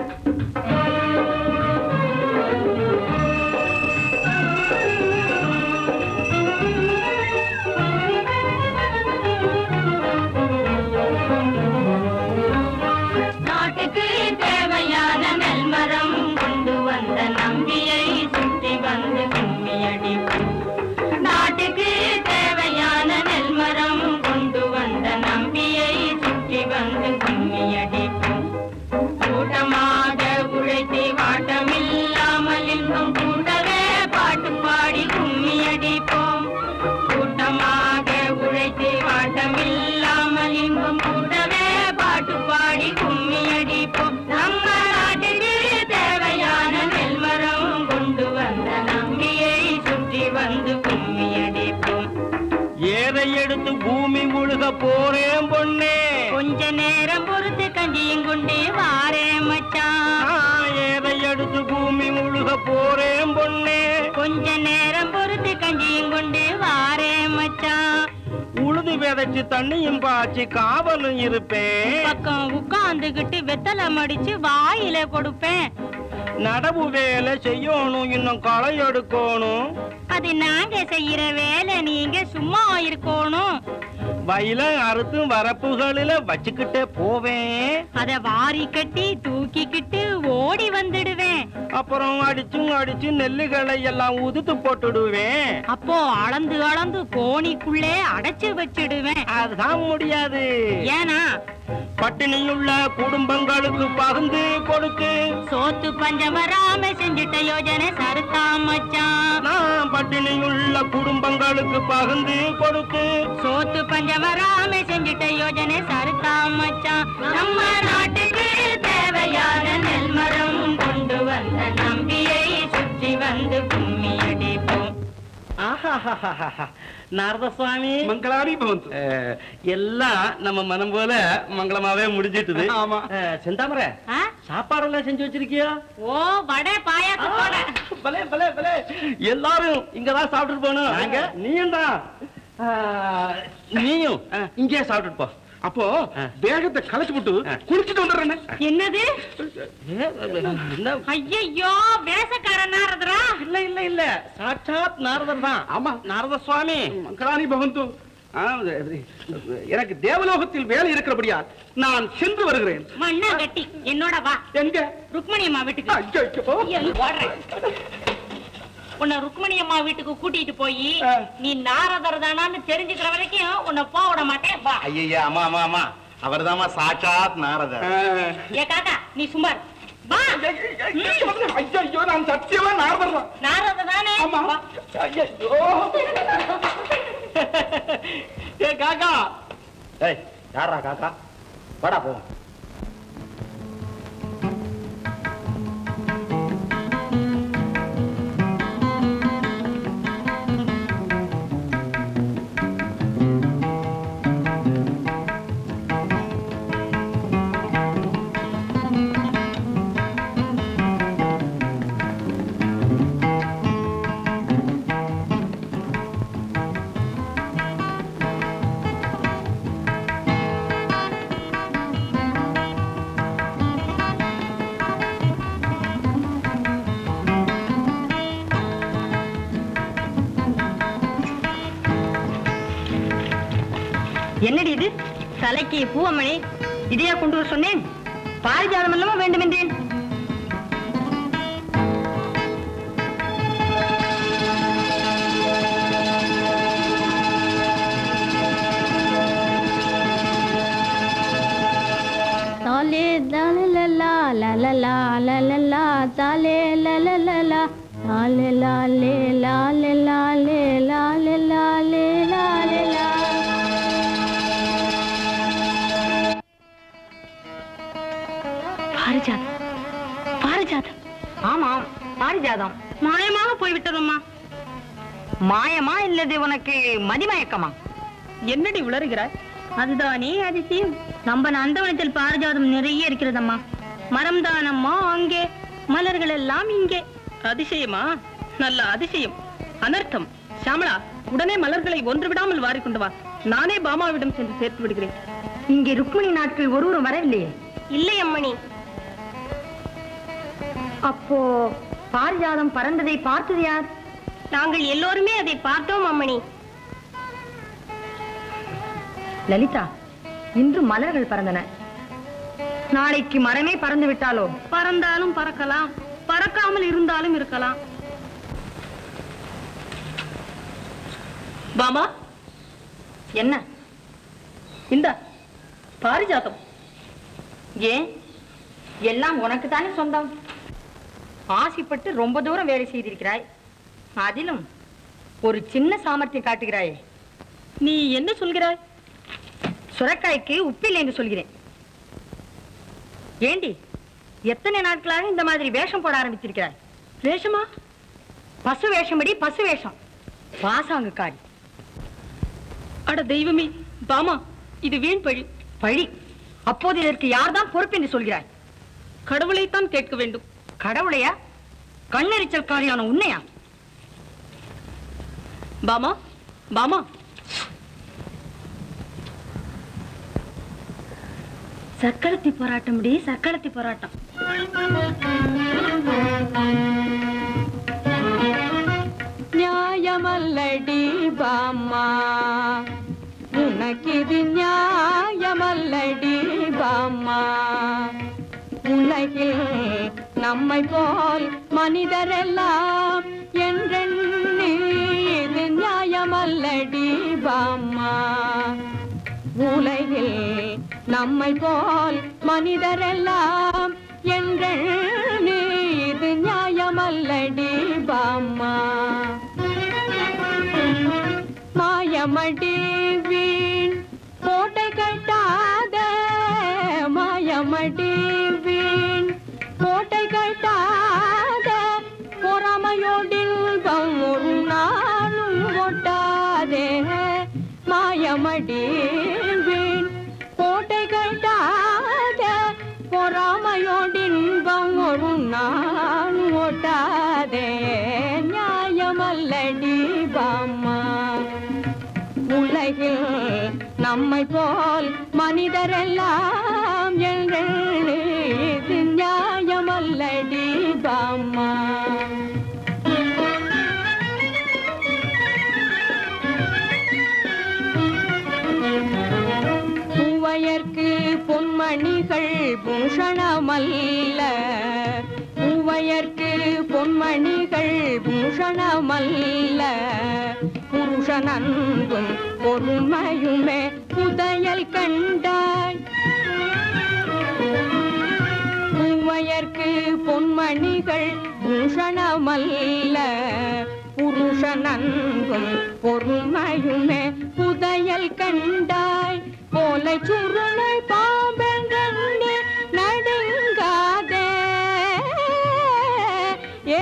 நாட்டுக்கு தேவையான நெல்மரம் கொண்டு வந்த நம்பியை சுற்றி வந்து கும்மியடி நாட்டுக்கு தேவையான நெல்மரம் கொண்டு வந்த நம்பியை சுற்றி வந்து கும்மியடி கூட்டமாக உழைத்து வாட்டமில்லாமல் இன்பம் கூட்டவே பாட்டு பாடி கும்மியடிப்போம் கூட்டமாக உழைத்து வாட்டமில்லாமல் இன்பம் கூட்டவே பாட்டு பாடி கும்மியடிப்போம் நம்ம நாட்டுக்கு தேவையான நெல்மரம் கொண்டு வந்த நம்பியை சுற்றி வந்து கும்மியடிப்போம் ஏரை எடுத்து பூமி முழுக போறேன் பொண்ணே கொஞ்ச நேரம் பொறுத்து கஞ்சியும் கொண்டு வாரேன் மச்சான் நான் ஏரை எடுத்து பூமி முழுக போறேன் பொண்ணே கொஞ்ச நேரம் பொறுத்து கஞ்சியும் கொண்டு வாரேன் மச்சான் உழுது விதைச்சு தண்ணியும் பாய்ச்சி காவலும் இருப்பேன் பக்கம் உட்கார்ந்துகிட்டு வெத்தலை மடிச்சு வாயில கொடுப்பேன் நடவு வேலை செய்யணும் இன்னும் களை எடுக்கணும் அது நாங்க செய்யற வேலை நீங்க சும்மா இருக்கணும் வயல அறுத்து வரப்புகளில வச்சுக்கிட்டே போவேன் அத வாரி கட்டி தூக்கிக்கிட்டு ஓடி வந்துடுவேன் அப்புறம் அடிச்சும் அடிச்சு நெல்லுகளை எல்லாம் உதுத்து போட்டுடுவேன் அப்போ அளந்து அளந்து கோணிக்குள்ளே அடைச்சு வச்சிடுவேன் அதுதான் முடியாது ஏனா பட்டினியுள்ள குடும்பங்களுக்கு பகிர்ந்து கொடுத்து சோத்து பஞ்சம் வராம செஞ்சுட்ட யோஜனை சருத்தாம் மச்சான் நான் பட்டினியுள்ள குடும்பங்களுக்கு பகிர்ந்து கொடுத்து சோத்து பஞ்சம் வராம செஞ்சுட்ட யோஜனை சருத்தாம் மச்சான் நம்ம நாட்டுக்கு தேவையான நெல்மரம் கொண்டு வந்த நம்பியை சுற்றி வந்து கும்மி அடிப்போம் நாரத சுவாமி மங்களாடி பவந்து அஹ், எல்லாம் நம்ம மனம் போல மங்களமாவே முடிஞ்சிட்டுது ஆமா. அஹ், செந்தாமரை ஆ? சாப்பாடெல்லாம் செஞ்சு வச்சிருக்கியா ஓ வடை பாயாசம் போட பலே பலே பலே எல்லாரும் இங்கதான் சாப்பிட்டுட்டு போகணும் நாங்க? நீயும் தான் நீயும் இங்கே சாப்பிட்டுட்டு போ அப்போ வேகத்தை கலைச்சு விட்டு குளிச்சுட்டு வந்துடுறேன் என்னது என்ன ஐயோ வேஷக்கார நாரதரா இல்ல இல்ல இல்ல சாட்சாத் நாரதர் தான் ஆமா நாரத சுவாமி மங்களானி பகந்து ஆ, எனக்கு தேவலோகத்தில் வேலை இருக்கிறபடியா நான் சென்று வருகிறேன் மண்ணா கட்டி என்னோட வா எங்க ருக்மணி அம்மா வீட்டுக்கு ஐயோ. ஐயா, ஓடுறேன். உன்னை ருக்மணி அம்மா வீட்டுக்கு கூட்டிட்டு போய் நீ நாரதர் தானான்னு தெரிஞ்சுக்கிற வரைக்கும் உன்னை போக விட மாட்டேன் வா ஐயா அம்மா அம்மா அம்மா அவர்தாம்மா சாட்சாத் நாரதர் ஏ காக்கா நீ சும்மார் வா ஐயோ நான் சத்தியமா நாரதர் தான் நாரதர் தானே வா. ஐயோ ஏ காக்கா ஏய் யாரா காக்கா வாடா போ என்னடி இது தலைக்கு பூவமணி இதையா கொண்டு வர சொன்னேன் பாரிஜாதம் அல்லவா வேண்டும் என்றேன் தாலே தாலலலா லலலா லலலா தாலே லலலலா லாலே லாலே லாலே லாலே லாலே லாலே லாலே லா பாரிஜாதம் பாரிஜாதம் ஆமாம் பாரிஜாதம் மாயமாக போய்விட்டதம்மா மாயமா இல்லது உனக்கு மதிமயக்கமா என்னடி உளறுகிறாய் அதுதானே அதிசயம் நம்ம நந்தவனத்தில் பாரிஜாதம் நிறைய இருக்கிறதம்மா மரம் தானம்மா அங்கே மலர்கள் எல்லாம் இங்கே அதிசயமா நல்ல அதிசயம் அனர்த்தம் சாமளா உடனே மலர்களை ஒன்று விடாமல் வாரிக்கொண்டு வா நானே பாமாவிடம் சென்று சேர்த்து விடுகிறேன் இங்கே ருக்மிணி நாட்கள் ஒருவரும் வரவில்லையே இல்லை அம்மணி அப்போ பாரிஜாதம் பறந்ததை பார்த்தது யார் நாங்கள் எல்லோருமே அதை பார்த்தோம் அம்மணி லலிதா இன்று மலர்கள் பறந்தன நாளைக்கு மரமே பறந்து விட்டாலோ பறந்தாலும் பறக்கலாம் பறக்காமல் இருந்தாலும் இருக்கலாம் பாமா என்ன இந்த பாரிஜாதம் ஏன் எல்லாம் உனக்கு தானே சொந்தம் ஆசைப்பட்டு ரொம்ப தூரம் வேலை செய்திருக்கிறாய் அதிலும் ஒரு சின்ன சாமர்த்தியம் காட்டுகிறாயே நீ என்ன சொல்கிறாய் சுரக்காய்க்கு உப்பில்லை என்று சொல்கிறேன் ஏண்டி எத்தனை நாட்களாக இந்த மாதிரி வேஷம் போட ஆரம்பிச்சிருக்கிறாய் வேஷமா பசு வேஷமடி பசு வேஷம் பாசாங்குக்காரி அட தெய்வமே பாமா இது வீண் பழி பழி அப்போது இதற்கு யார்தான் பொறுப்பு என்று சொல்கிறாய் கடவுளைத்தான் கேட்க வேண்டும் கடவுளையா கண்ணெரிச்சல்காரியான உன்னையா பாமா பாமா சக்களத்தி போராட்டம் டி சக்களத்தி போராட்டம் நியாயமல்லடி பாம்மா உனக்கிது நியாயமல்லடி பாம்மா உலகில் நம்மை போல் மனிதரெல்லாம் என்றெண்ணி இது நியாயமல்லடி பாம்மா உலகில் நம்மை போல் மனிதரெல்லாம் என்றெண்ணி இது நியாயமல்லடி பாம்மா மாயமடி வீண் கோட்டை கட்டாத மாயமடி வீண் கோட்டை கட்டாத பொறாமையோடில் ஒரு நாளும் ஒட்டாதே மாயமடி வீண் கோட்டை கட்டாத பொறாமையோடின்பம் ஒரு நாள் ஓட்டாதே நியாயமல்லடி பாம்மா உலகில் நம்மை போல் மனிதரெல்லாம் எங்கள் இது நியாயமல்லடி பாம்மா பூவையர்க்கு பொன்மணிகள் பூஷணமல்ல பூவையர்க்கு பொன்மணிகள் பூஷணமல்ல புருஷனன்பும் பொறுமையுமே புதையல் கண்டாய் பூவையர்க்கு பொன்மணிகள் பூஷணமல்ல புருஷனன்பும் பொறுமையுமே புதையல் கண்டாய் போலை சுருளை பாம்பென்றே நடுங்காதே ஏ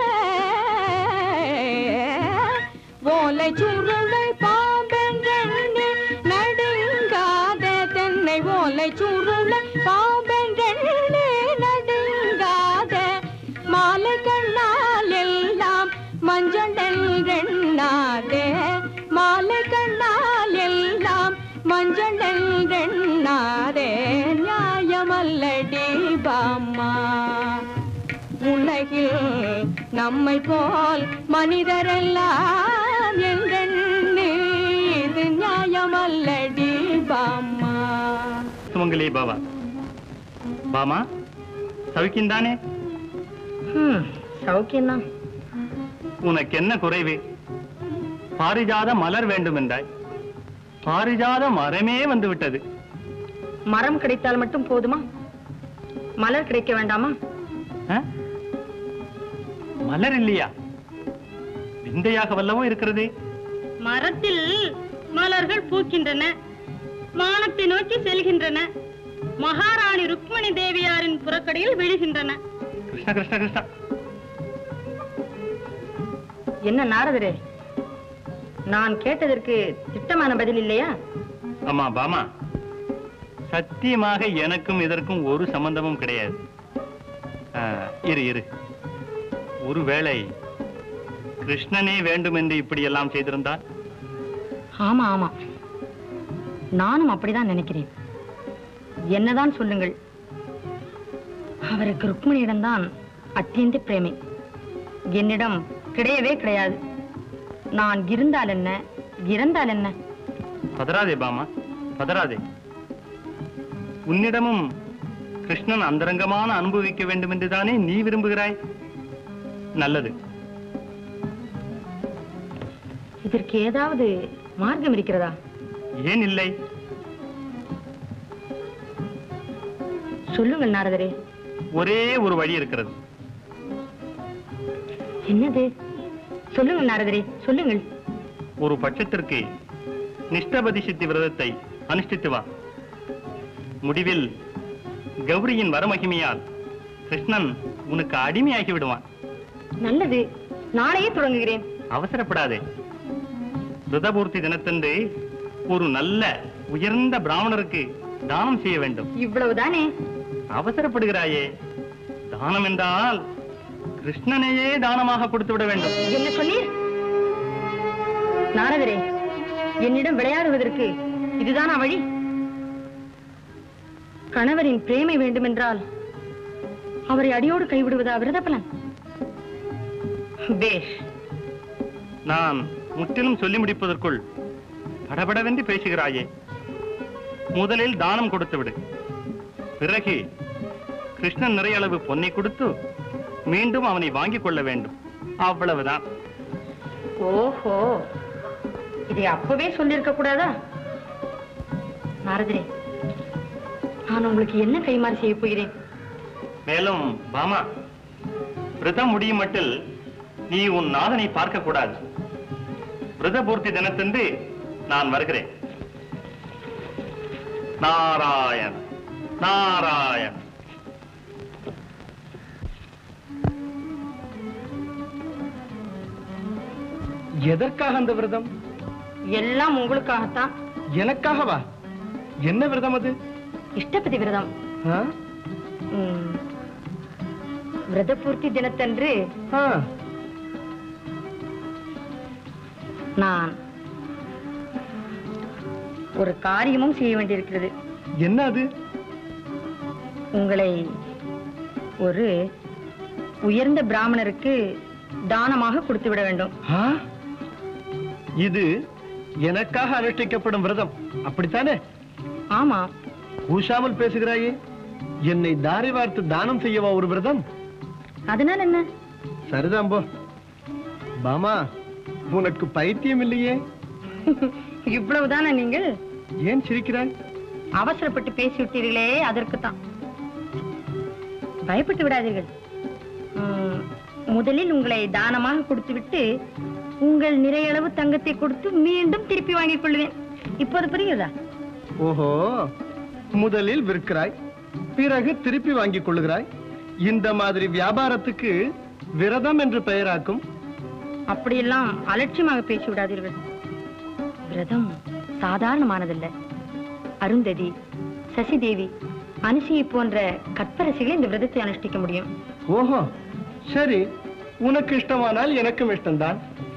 ஓலை சுருளை பாம்பென்றே நடுங்காதே தென்னை ஓலை சுருளை பாம்பென்றே நடுங்காதே மாலை கண்ணால் எல்லாம் மஞ்சண்டெண்ணாதே மாலை கண்ணால் எல்லாம் மஞ்சண்டெண்ணாதே நியாயமல்லடி பாம்மா உலகில் நம்மை போல் மனிதரெல்லாம் என்றெண்ணு இது நியாயமல்லடி பாம்மா சுமங்கலி பாபா பாமா சவிக்கின்தானே சௌக்கியம்தான் உனக்கு என்ன குறைவு பாரிஜாத மலர் வேண்டும் என்றாய் பாரிஜாத மரமே வந்து விட்டது மரம் கிடைத்தால் மட்டும் போதுமா மலர் கிடைக்க வேண்டாமா ஆ? மலர் இல்லையா விந்தையாக வல்லவோ இருக்கிறதே மரத்தில் மலர்கள் பூக்கின்றன வானத்தை நோக்கி செல்கின்றன மகாராணி ருக்மணி தேவியாரின் புறக்கடையில் விழுகின்றன கிருஷ்ண கிருஷ்ண கிருஷ்ணா என்ன நாரதரே நான் கேட்டதற்கு திட்டமான பதில் இல்லையா அம்மா பாமா சத்தியமாக எனக்கும் இதற்கும் ஒரு சம்பந்தமும் கிடையாது ஆ, இரு இரு ஒருவேளை கிருஷ்ணனே வேண்டும் என்று இப்படி எல்லாம் செய்திருந்தால் ஆமா ஆமா நானும் அப்படிதான் நினைக்கிறேன் என்னதான் சொல்லுங்கள் அவருக்கு ருக்மிணியிடம்தான் அத்தியந்த பிரேமை என்னிடம் கிடையவே கிடையாது நான் இருந்தால் என்ன இறந்தால் என்ன பதறாதே பாமா பதறாதே உன்னிடமும் கிருஷ்ணன் அந்தரங்கமான அனுபவிக்க வேண்டும் என்றுதானே நீ விரும்புகிறாய் நல்லது இதற்கு ஏதாவது மார்க்கம் இருக்கிறதா ஏன் இல்லை சொல்லுங்கள் நாரதரே ஒரே ஒரு வழி இருக்கிறது என்னது சொல்லுங்கள் நாரதரே சொல்லுங்கள் ஒரு பட்சத்திற்கு நிஷ்டபதி சித்தி விரதத்தை அனுஷ்டித்து வா முடிவில் கௌரியின் வரமகிமையால் கிருஷ்ணன் உனக்கு அடிமையாகி விடுவான் நல்லது நாளையே தொடங்குகிறேன் அவசரப்படாதே ருதபூர்த்தி தினத்தன்று ஒரு நல்ல உயர்ந்த பிராமணருக்கு தானம் செய்ய வேண்டும் இவ்வளவுதானே அவசரப்படுகிறாயே தானம் என்றால் கிருஷ்ணனையே தானமாக கொடுத்து விட வேண்டும் என்ன சொன்னீர் நாரதரே என்னிடம் விளையாடுவதற்கு இதுதானா வழி கணவரின் பிரேமை வேண்டுமென்றால் அவரை அடியோடு கைவிடுவதா விரத பலன் பேஷ் நான் முற்றிலும் சொல்லி முடிப்பதற்குள் படபடவென்று பேசுகிறாயே முதலில் தானம் கொடுத்து விடு பிறகு கிருஷ்ணன் நிறைய அளவு பொன்னை கொடுத்து மீண்டும் அவனை வாங்கிக் கொள்ள வேண்டும் அவ்வளவுதான் ஓஹோ இதை அப்பவே சொல்லியிருக்க கூடாதா நாரதரே நான் உங்களுக்கு என்ன கைமாறு செய்ய போகிறேன் மேலும் பாமா விரதம் முடியும் மட்டில் நீ உன் நாதனை பார்க்க கூடாது விரத பூர்த்தி தினத்தன்று நான் வருகிறேன் நாராயண் நாராயண் எதற்காக அந்த விரதம் எல்லாம் உங்களுக்காகத்தான் எனக்காகவா என்ன விரதம் அது இஷ்டபதி விரதம் ஆ? ம். விரத பூர்த்தி தினத்தன்று ஆ, நான் ஒரு காரியமும் செய்ய வேண்டியிருக்கிறது என்ன அது உங்களை ஒரு உயர்ந்த பிராமணருக்கு தானமாக கொடுத்து விட வேண்டும் ஆ? இது எனக்காக அனுஷ்டிக்கப்படும் விரதம் அப்படித்தானே ஆமா கூசாமல் பேசுகிறாயே என்னை தாரை வார்த்து தானம் செய்யவா ஒரு விரதம் அதனால் என்ன சரிதான் போ பாமா உனக்கு பைத்தியம் இல்லையே இவ்வளவுதானா நீங்கள் ஏன் சிரிக்கிறாய் அவசரப்பட்டு பேசிவிட்டீர்களே அதற்கு தான் பயப்பட்டு விடாதீர்கள் உம், முதலில் உங்களை தானமாக கொடுத்துவிட்டு உங்கள் நிறையளவு தங்கத்தை கொடுத்து மீண்டும் திருப்பி வாங்கிக் கொள்வேன் இப்போது புரியுதா ஓஹோ முதலில் விற்கிறாய் பிறகு திருப்பி வாங்கிக் கொள்ளுகிறாய் இந்த மாதிரி வியாபாரத்துக்கு விரதம் என்று பெயராக்கும் அப்படியெல்லாம் அலட்சியமாக பேசி விடாதீர்கள் விரதம் சாதாரணமானதல்ல அருந்ததி சசிதேவி அனுசியை போன்ற கற்பரசிகளை இந்த விரதத்தை அனுஷ்டிக்க முடியும் ஓஹோ சரி உனக்கு இஷ்டமானால் எனக்கும் இஷ்டம்தான்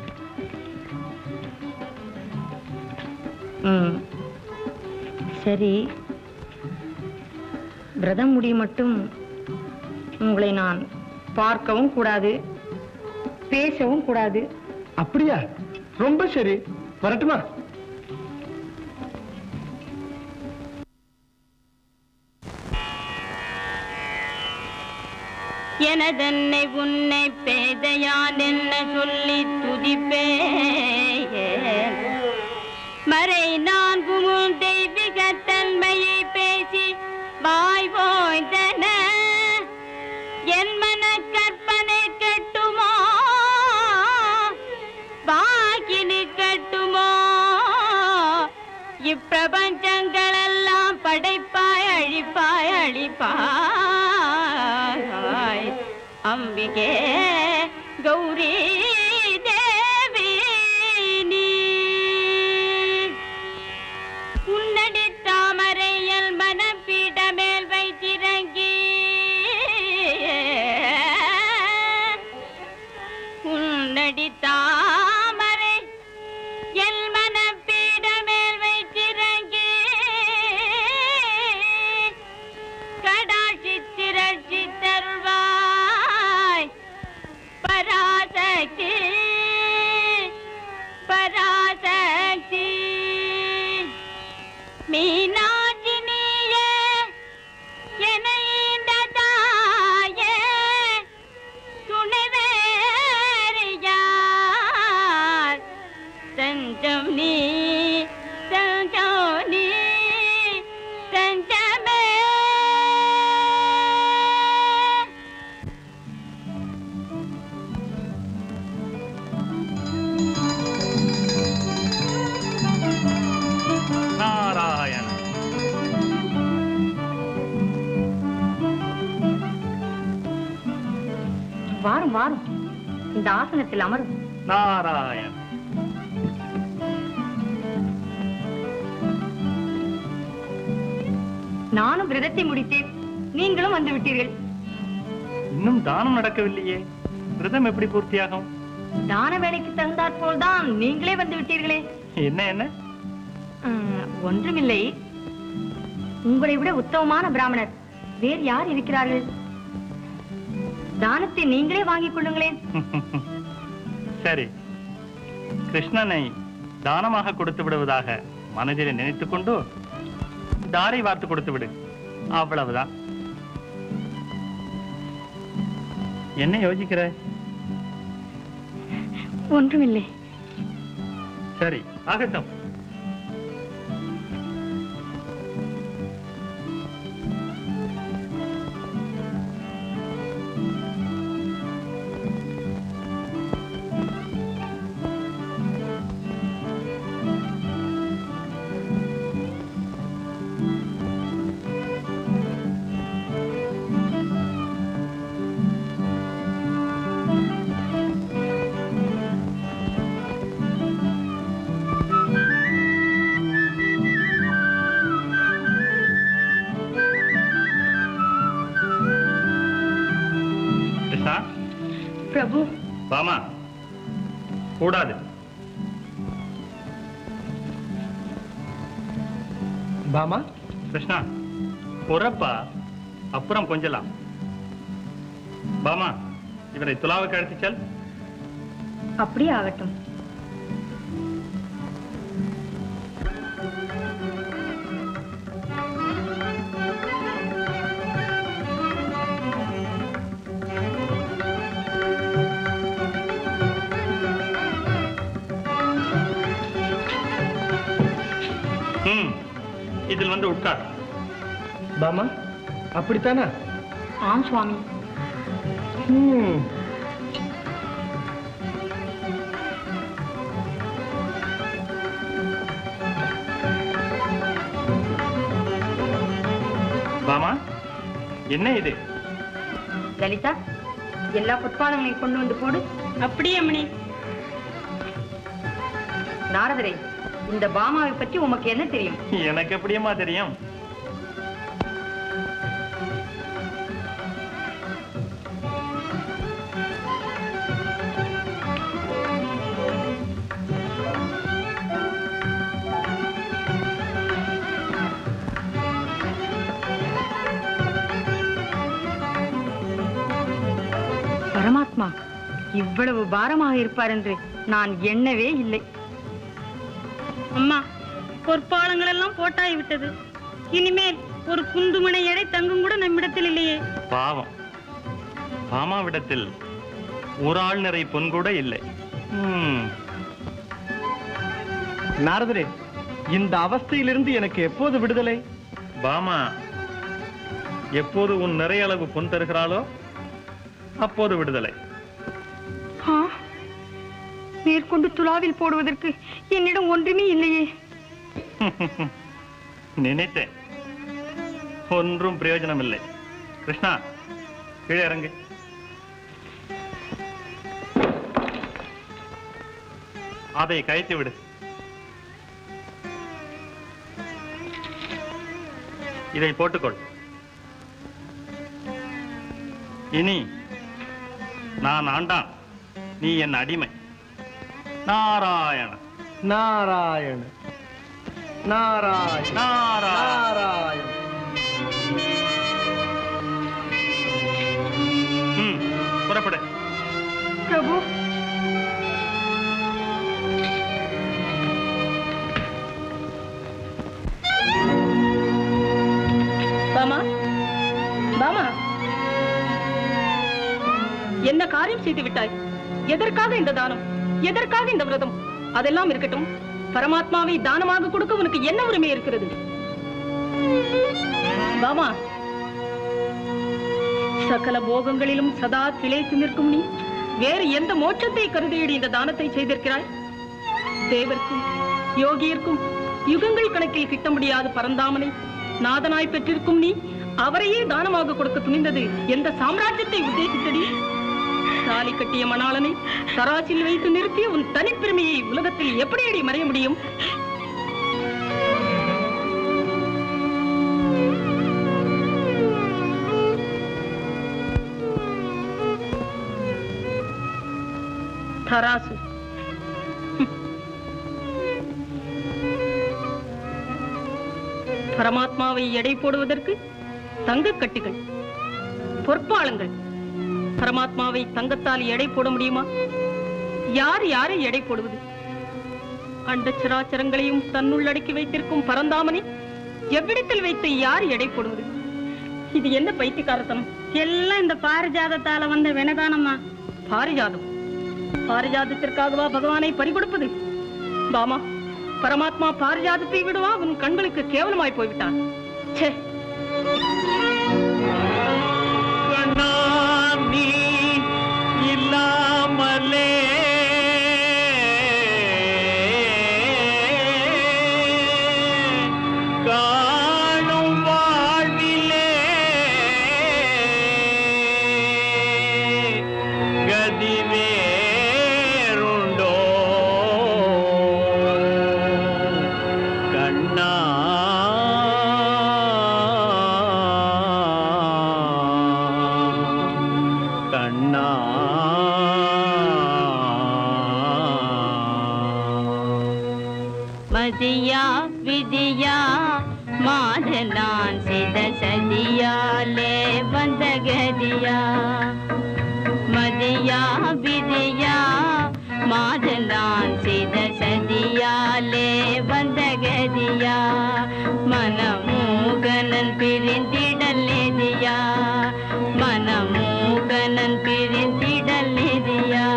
ம். சரி விரதம் முடிய மட்டும் உங்களை நான் பார்க்கவும் கூடாது பேசவும் கூடாது அப்படியா ரொம்ப சரி வரட்டுமா எனதன்னை உன்னை பேதையான் என்ன சொல்லி துதிப்பே மறை நான்கும் தெய்வீக தன்மையை பேசி வாய் போய்ந்தன என் மன கற்பனை கட்டுமோ வாக்கினு கட்டுமோ இப்பிரபஞ்சங்களெல்லாம் படைப்பாய் அழிப்பாய் அழிப்பாய் அம்பிகே கௌரி தேவி நீ உன்னடி தாமரையல் மனப்பீட மேல் வைத்திறங்கி உன்னடி தாமரை எல் மனப்பீட மேல் வைத்திறங்கி கடாட்சி திரட்சி தருவாய் பராசக்தி பராசக்தி மீனாட்சி நீயே என இந்த தாயே துணைவேறியார் தஞ்சம் நீ தஞ்சம் நீ தஞ்சமே நாராயண வாரும் வாரும் இந்த ஆசனத்தில் அமரும் நாராயண நானும் விரதத்தை முடித்தேன் நீங்களும் வந்து விட்டீர்கள் இன்னும் தானம் நடக்கவில்லையே விரதம் எப்படி பூர்த்தியாகும் தான வேலைக்கு தகுந்தாற் போல்தான் நீங்களே வந்து விட்டீர்களே என்ன என்ன உம், ஒன்றுமில்லை உங்களை விட உத்தமமான பிராமணர் வேறு யார் இருக்கிறார்கள் தானத்தை நீங்களே வாங்கிக் கொள்ளுங்களேன் சரி கிருஷ்ணனை தானமாக கொடுத்து விடுவதாக மனதிலே நினைத்துக் கொண்டு தாரை வார்த்து கொடுத்து விடு அவ்வளவுதான் என்ன யோசிக்கிற ஒன்றுமில்லை சரி ஆகட்டும் கிருஷ்ணா பிரபு பாமா கூடாது பாமா கிருஷ்ணா பொறப்பா அப்புறம் கொஞ்சலாம் பாமா இவரை துலாவுக்கு அழைத்துச் செல் அப்படியே ஆகட்டும் ம் இதில் வந்து உட்கார் பாமா அப்படித்தானா ஆம் சுவாமி ம். பாமா என்ன இது லலிதா எல்லா புட்பாலங்களையும் கொண்டு வந்து போடு அப்படியே அம்மணி நாரதரே இந்த பாமாவை பற்றி உமக்கு என்ன தெரியும் எனக்கு எப்படியம்மா தெரியும் பரமாத்மா இவ்வளவு பாரமாக இருப்பார் என்று நான் எண்ணவே இல்லை அம்மா பொற்பாலங்கள் எல்லாம் போட்டாய் விட்டது இனிமேல் ஒரு குந்துமணி எடை தங்கும் கூட நம்மிடத்தில் இல்லையே பாவம் பாமாவிடத்தில் ஒரு ஆள் நிறை பொன் கூட இல்லை ம், நாரதரே இந்த அவஸ்தையிலிருந்து எனக்கு எப்போது விடுதலை பாமா எப்போது உன் நிறைய அளவு பொன் தருகிறாளோ அப்போது விடுதலை ஆ, மேற்கொண்டு துலாவில் போடுவதற்கு என்னிடம் ஒன்றுமே இல்லையே நினைத்தேன் ஒன்றும் பிரயோஜனம் இல்லை கிருஷ்ணா கீழே இறங்கு அதை கழித்து விடு இதை போட்டுக்கொள் இனி நான் ஆண்டான் நீ என் அடிமை நாராயண நாராயண நாராயண நாராயண ம் புறப்படு பிரபு பாமா பாமா என்ன காரியம் செய்து விட்டாய் எதற்காக இந்த தானம் எதற்காக இந்த விரதம் அதெல்லாம் இருக்கட்டும் பரமாத்மாவை தானமாக கொடுக்க உனக்கு என்ன உரிமை இருக்கிறது பாமா சகல போகங்களிலும் சதா திளைத்து நிற்கும் நீ வேறு எந்த மோட்சத்தை கருதியடி இந்த தானத்தை செய்திருக்கிறாய் தேவர்க்கும் யோகியர்க்கும் யுகங்கள் கணக்கில் கிட்ட முடியாத பரந்தாமனை நாதனாய் பெற்றிருக்கும் நீ அவரையே தானமாக கொடுக்க துணிந்தது எந்த சாம்ராஜ்யத்தை உத்தேசித்தடி தாலி கட்டிய மணாளனை தராசில் வைத்து நிறுத்திய உன் தனிப்பெருமையை உலகத்தில் எப்படியடி மறைய முடியும் தராசு பரமாத்மாவை எடை போடுவதற்கு தங்கக் கட்டிகள் பொற்பாளங்கள் பரமாத்மாவை தங்கத்தால் எடை போட முடியுமா யார் யாரை எடை போடுவது அண்ட சராச்சரங்களையும் தன்னுள் அடக்கி வைத்திருக்கும் பரந்தாமனை எவ்விடத்தில் வைத்து யார் எடை போடுவது இது என்ன பைத்தியக்காரத்தனம் எல்லாம் இந்த பாரிஜாதத்தால வந்த வினதானம்மா பாரிஜாதம் பாரிஜாதத்திற்காகவா பகவானை பறிகொடுப்பது பாமா பரமாத்மா பாரிஜாதத்தை விடுவா உன் கண்களுக்கு கேவலமாய் போய்விட்டான் ச்சே கண்ணா நீ இல்லாமலே காணும் வாழ்விலே கதி வேறுண்டோ கண்ணா கண்ணா மதியா விதியா மாது நான் செய்த சதியாலே வந்த கதியா மதியா விதியா மாது நான் செய்த சதியாலே வந்த கதியா மனமூகனன் பிரிந்திடல் நிதியா மனமூகனன் பிரிந்திடல் நிதியா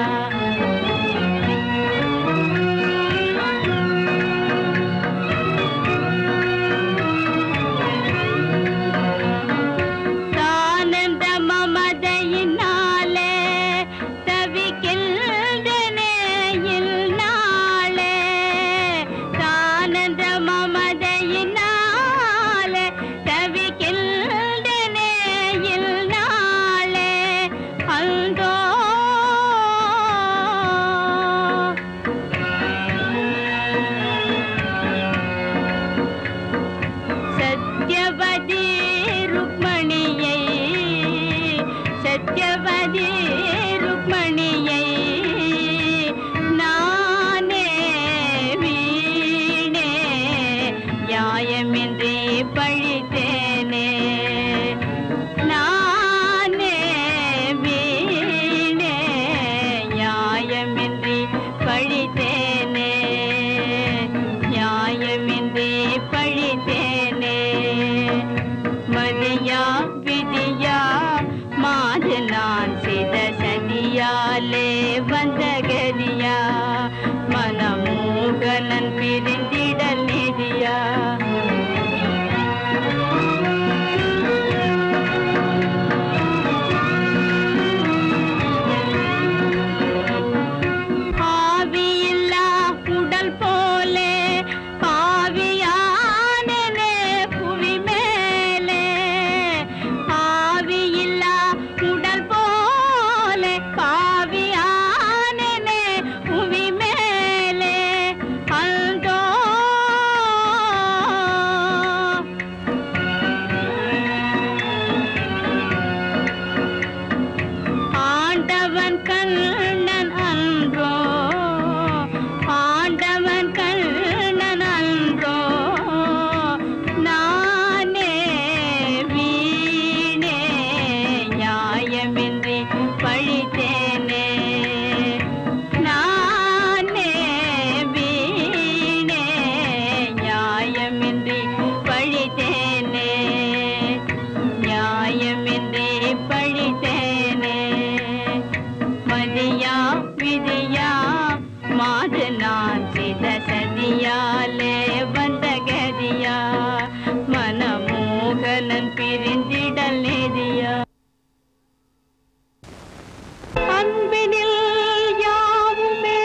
தானந்த மமதையினாலே தவிக்கின்றனே நாளே தானந்த மமதையினாலே தவிக்கின்றனே நாளே அந்தோ சத்யவதி ருக்மணியை சத்யவதி ருக்மணியை நானே வீணே நியாயமின்றி பழித்தேனே நானே வீணே நியாயமின்றி பழித்தேனே நியாயமின்றி பழித்தேனே மதியா விதியா மாது நான் செய்த சதியாலே வந்த கதியா மனமூகனன் பிரிந்திடல் நிதியா ஆவியில்லா உடல் போலே ஆவியானனே புவி மேலே ஆவியில்லா உடல் போலே ஆவியானனே புவி மேலே அந்தோ ஆண்டவன் கண்ணன் அன்றோ ஆண்டவன் கண்ணன் அன்றோ நானே வீணே நியாயமின்றி பழித்தேனே நானே வீணே நியாயமின்றி பழித்தேனே நியாயமின்றி பழித்தேனே மதியா விதியா மாது நான் செய்த சதியாலே வந்த கதியா மனமோகனன் பிரிந்திடல் நிதியா அன்பினில் யாவுமே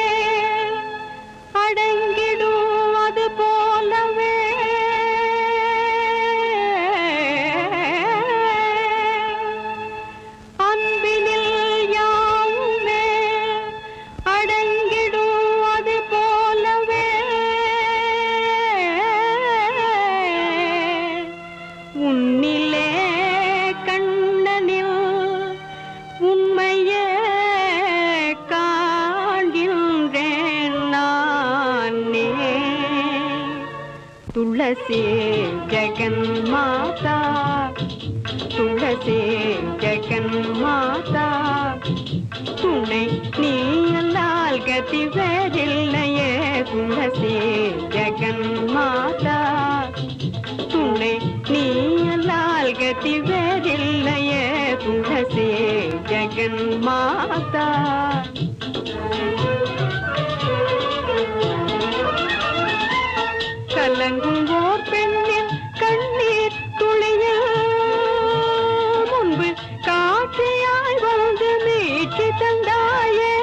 அடங்கிடும் அது போலவே அன்பினில் யாவுமே அடங்கிடும் அது போலவே உன்னிலே கண்ணனில் உண்மையே காண்கின்றேன் நானே துளசி ஜெகன் மாதா துளசி ஜெகன் மாதா துணை நீ அல்லால் கதி வேறில்லையே துளசி ஜெகன் மாதா துணை நீ அல்லால் கதி வேறில்லையே துளசி ஜெகன் மாதா கலங்கும் ஓர் பெண்ணின் கண்ணீர் துளியில் முன்பு காட்சியாய் வந்து மீட்சி தந்தாயே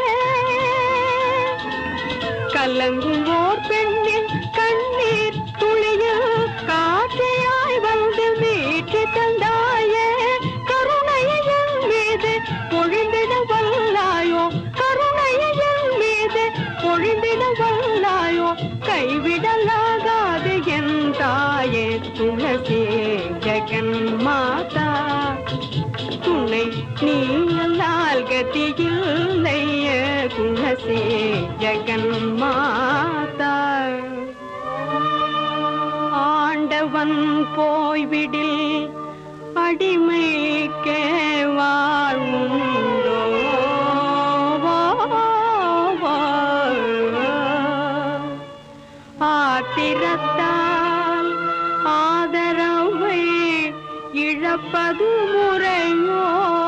கலங்கும் ஓர் பெண்ணின் கண்ணீர் துளியில் காட்சியாய் வந்து மீட்சி தந்தாயே கருணையின் மீது பொழிந்திட வல்லாயோ கருணையின் மீது பொழிந்திட வல்லாயோ கைவிடலாகாது என் தாயே துளசி ஜெகன் மாதா துணை நீ அல்லால் கதியில்லைய துளசி ஜெகன் மாதா ஆண்டவன் அவன் போய்விடில் அடிமைக்கே வாழ்வுண்டோ ஆத்திரத்தால் ஆதரவை இழப்பது முறையோ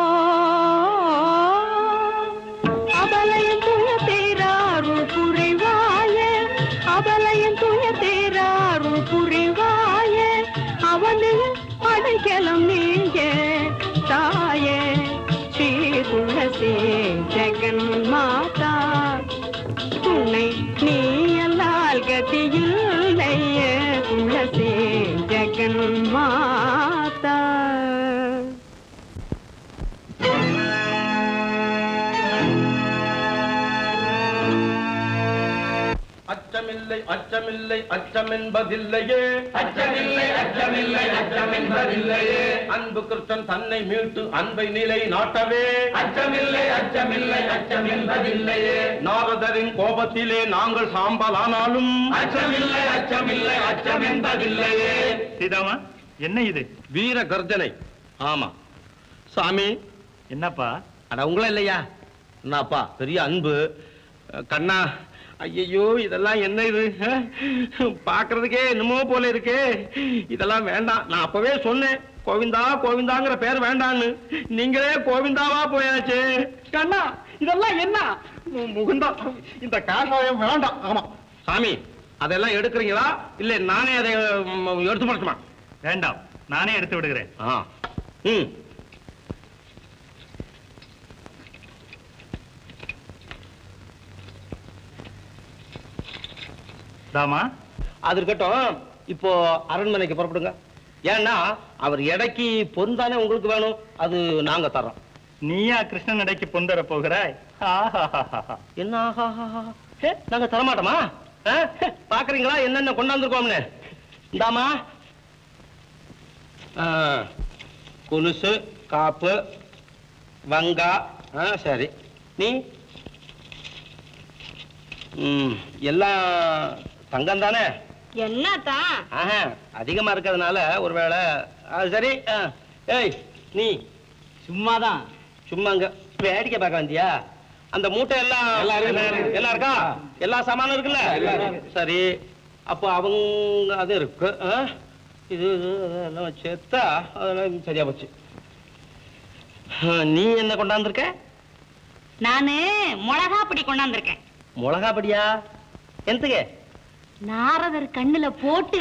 அபலையும் துய தேராருள் புரிவாயே அபலையும் துய தேராருள் புரிவாயே அவனில் அடைக்கலம் நீங்க தாயே ஸ்ரீ துளசி ஜெகன் மாதா உன்னை நீ அல்லால் கதியில்லையே துளசி ஜெகன் மாதா அச்சமில்லை அச்சமில்லை அச்சம் என்பதில்லையே அச்சமில்லை அச்சமில்லை அச்சம் என்பதில்லையே அன்பு கிருஷ்ணன் தன்னை மீட்டு அன்பை நிலை நாட்டவே அச்சமில்லை அச்சமில்லை அச்சம் என்பதில்லையே நாரதரின் கோபத்திலே நாங்கள் சாம்பலானாலும் அச்சமில்லை அச்சமில்லை அச்சம் என்பதில்லையே சீதாமா என்ன இது வீர கர்ஜனை ஆமா சாமி என்னப்பா அட உங்கள இல்லையா என்னப்பா பெரிய அன்பு அஹ், கண்ணா ஐயோ இதெல்லாம் என்ன இது அஹ்? பார்க்கறதுக்கே என்னமோ போல இருக்கே இதெல்லாம் வேண்டாம் நான் அப்பவே சொன்னேன் கோவிந்தா கோவிந்தாங்கிற பேர் வேண்டான்னு நீங்களே கோவிந்தாவா போயாச்சு கண்ணா இதெல்லாம் என்ன மு- முகுந்தா இந்த காஷாயம் வேண்டாம் ஆமா சாமி அதெல்லாம் எடுக்கிறீங்களா இல்ல நானே அதை ம், எடுத்து போட்டுமா வேண்டாம் நானே எடுத்து விடுகிறேன் ஆ ம் தாமா அது இருக்கட்டும் இப்போ அரண்மனைக்கு புறப்படுங்க ஏன்னா அவர் எடைக்கு பொருந்தானே உங்களுக்கு வேணும் அது நாங்க தர்றோம் நீயா கிருஷ்ணன் இடைக்கு பொந்தர போகிறாய் ஆஹாஹாஹா. என்ன ஆஹாஹாஹா. ஏ, நாங்க தரமாட்டோமா ஆ? பாக்குறீங்களா என்னென்ன கொண்டாந்துருக்கோம்னு இந்தாமா ஆ, கொலுசு காப்பு வங்கா ஆ, சரி நீ ம் எல்லாம் தங்கம் தானே என்னத்தான் ஆஹா, அதிகமா இருக்கிறதுனால ஒருவேளை அது சரி ஆ, ஏய் நீ சும்மாதான் சும்மாங்க வேடிக்கை பார்க்க வந்தியா அந்த மூட்டை எல்லாம் எல்லாம் இருக்கா எல்லா சாமானும் இருக்குல்ல சரி அப்போ அவங்க அது இருக்கு ஆ? இது இது எல்லாம் சேர்த்தா அதெல்லாம் சரியா போச்சு ஆ, நீ என்ன கொண்டாந்துருக்க நானு மிளகா பொடி கொண்டாந்துருக்கேன் மிளகா படியா எந்தக்கு நாரதர் கண்ணுல போட்டு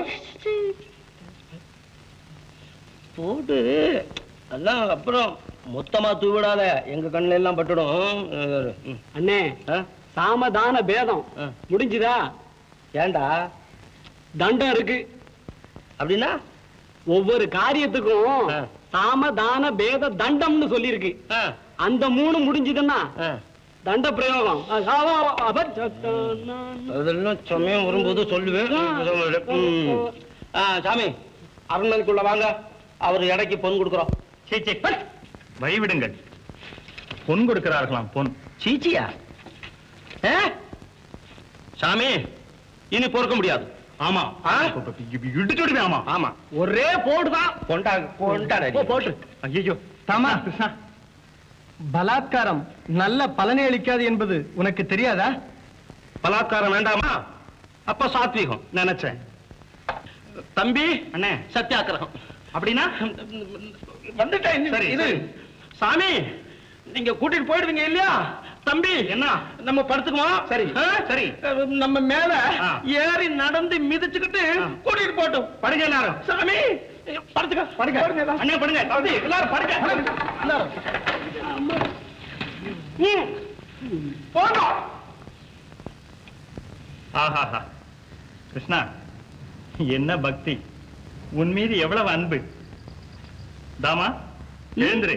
போடு எல்லாம் அப்புறம் மொத்தமா தூவிடாத எங்க கண்ணுல எல்லாம் பட்டுடும் ம். அண்ணே ஆ? சாமதான பேதம் ஆ. முடிஞ்சுதா ஏன்டா தண்டம் இருக்கு அப்படின்னா ஒவ்வொரு காரியத்துக்கும் ஆ. சாமதான பேத தண்டம்னு சொல்லியிருக்கு ஆ, அந்த மூணு முடிஞ்சதுன்னா ஆ. தண்ட பிரயோகம் அ- அவ- அவ- அப- அதெல்லாம் சமயம் வரும்போது சொல்லுவேன் ம். ஆ, சாமி அரண்மனைக்குள்ள வாங்க அவர் எடைக்கு பொன் கொடுக்குறோம் சீ, சீ, பட். வழிவிடுங்கள் பொன் கொடுக்கிறார்களாம் பொன் சீச்சியா ஆ? சாமி இனி பொறுக்க முடியாது ஆமா ஆ? இடிச்சு விடுவேன் ஆமா ஆமா ஒரே போடுதான் கொண்டா கொண்டாட போட்டு ஐயோ தாமா கிருஷ்ணா பலாத்காரம் நல்ல பலனை அளிக்காது என்பது உனக்கு தெரியாதா பலாத்காரம் வேண்டாமா அப்ப சாத்வீகம் நினைச்சேன் தம்பி அண்ணே சத்தியாகிரகம் அப்படின்னா வந்துட்டேன் சரி, இது சரி. சாமி நீங்க கூட்டிட்டு போயிடுவீங்க இல்லையா தம்பி என்ன? நம்ம படுத்துக்குவோம் சரி, ஆ? சரி. அஹ், நம்ம மேல ஆ. ஏறி நடந்து மிதிச்சுக்கிட்டு ஆ. கூட்டிட்டு போட்டோம் படுங்க எல்லாரும் சாமி படுத்துக்க படுங்க எல்லாரும். அண்ணே படுங்க தம்பி எல்லாரும் படுங்க எல்லாரும். ம். போங்க ஆஹாஹா கிருஷ்ணா என்ன பக்தி உன் மீது எவ்வளவு அன்பு தாமா எழுந்துரு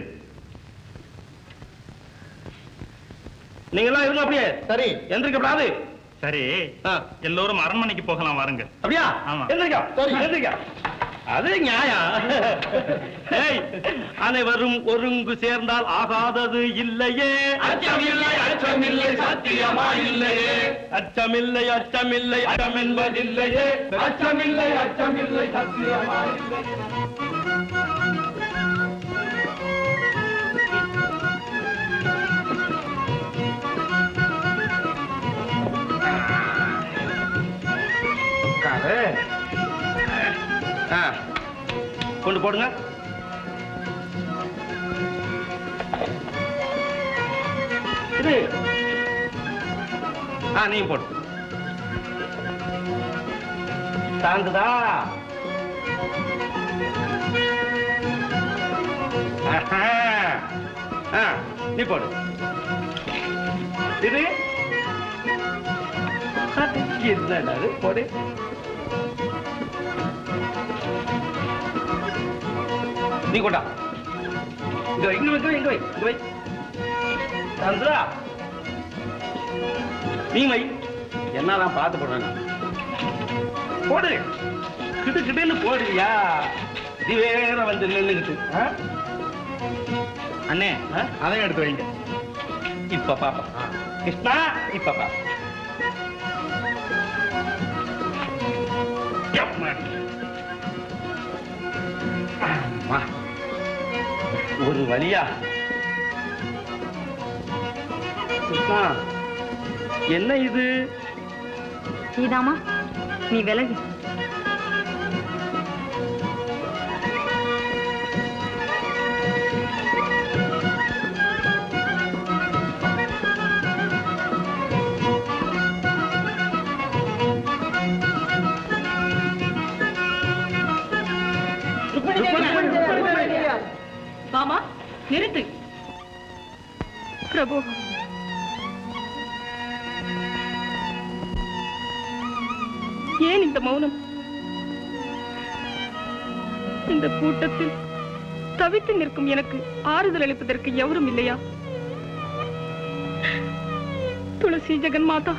நீங்க எல்லாம் இருங்க அப்படியே சரி எந்திரிக்கப்படாது சரி ஆ. எல்லோரும் அரண்மனைக்கு போகலாம் வாருங்க அப்படியா ஆமா. எந்திரிக்க சரி எந்திரிக்க அது நியாயம் ஏய், அனைவரும் ஒருங்கு சேர்ந்தால் ஆகாதது இல்லையே அச்சமில்லை அச்சமில்லை சத்தியமா இல்லையே அச்சமில்லை அச்சமில்லை அச்சம் என்பதில்லையே அச்சமில்லை அச்சமில்லை சத்தியமா இல்லையே உட்காரு. ஆ, கொண்டு போடுங்க இது ஆ நீ போடு தாங்குதா ஆஹா. ஆ, நீ போடு இது என்னடா இது? போடு நீ கொண்டா இங்க வை இங்க வை இங்க வை இங்க வை சந்திரா நீ வை என்னதான் பார்த்து போடுறாங்க போடு கிடு கிடுன்னு போடுறியா இது வேற வந்து நின்னுக்கிட்டு ஆ? அண்ணே அதையும் எடுத்து வைங்க இப்ப பாப்பா கிருஷ்ணா இப்ப பாப்பா எம்மாடி. அம்மா. ஒரு வழியா கிருஷ்ணா என்ன இது சீதாமா நீ விலகு மாமா நிறுத்து பிரபு ஏன் இந்த மௌனம் இந்த கூட்டத்தில் தவித்து நிற்கும் எனக்கு ஆறுதல் அளிப்பதற்கு எவரும் இல்லையா துளசி ஜெகன்மாதா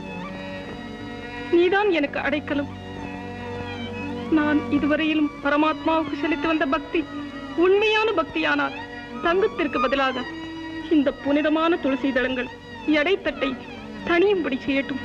நீதான் எனக்கு அடைக்கலம் நான் இதுவரையிலும் பரமாத்மாவுக்கு செலுத்தி வந்த பக்தி உண்மையான பக்தியானால் தங்கத்திற்கு பதிலாக இந்த புனிதமான துளசி தளங்கள் எடைத்தட்டை தனியும்படி செய்யட்டும்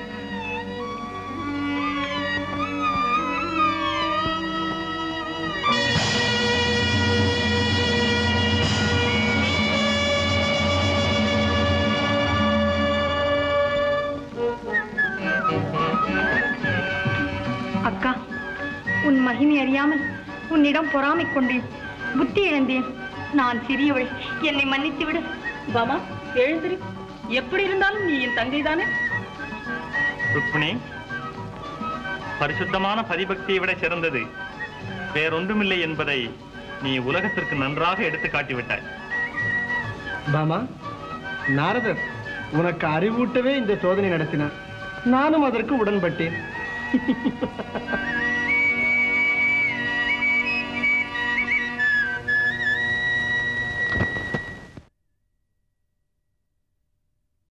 அக்கா உன் மகிமை அறியாமல் உன்னிடம் பொறாமை கொண்டேன் புத்தி இழந்தேன் நான் சிறியவள் என்னை மன்னித்து விடு பாமா எழுந்திரு எப்படி இருந்தாலும் நீ என் தங்கை தானே ருக்மிணி பரிசுத்தமான பதிபக்தியை விட சிறந்தது வேறொன்றுமில்லை என்பதை நீ உலகத்திற்கு நன்றாக எடுத்து காட்டிவிட்டாய் பாமா நாரதர் உனக்கு அறிவூட்டவே இந்த சோதனை நடத்தினார் நானும் அதற்கு உடன்பட்டேன்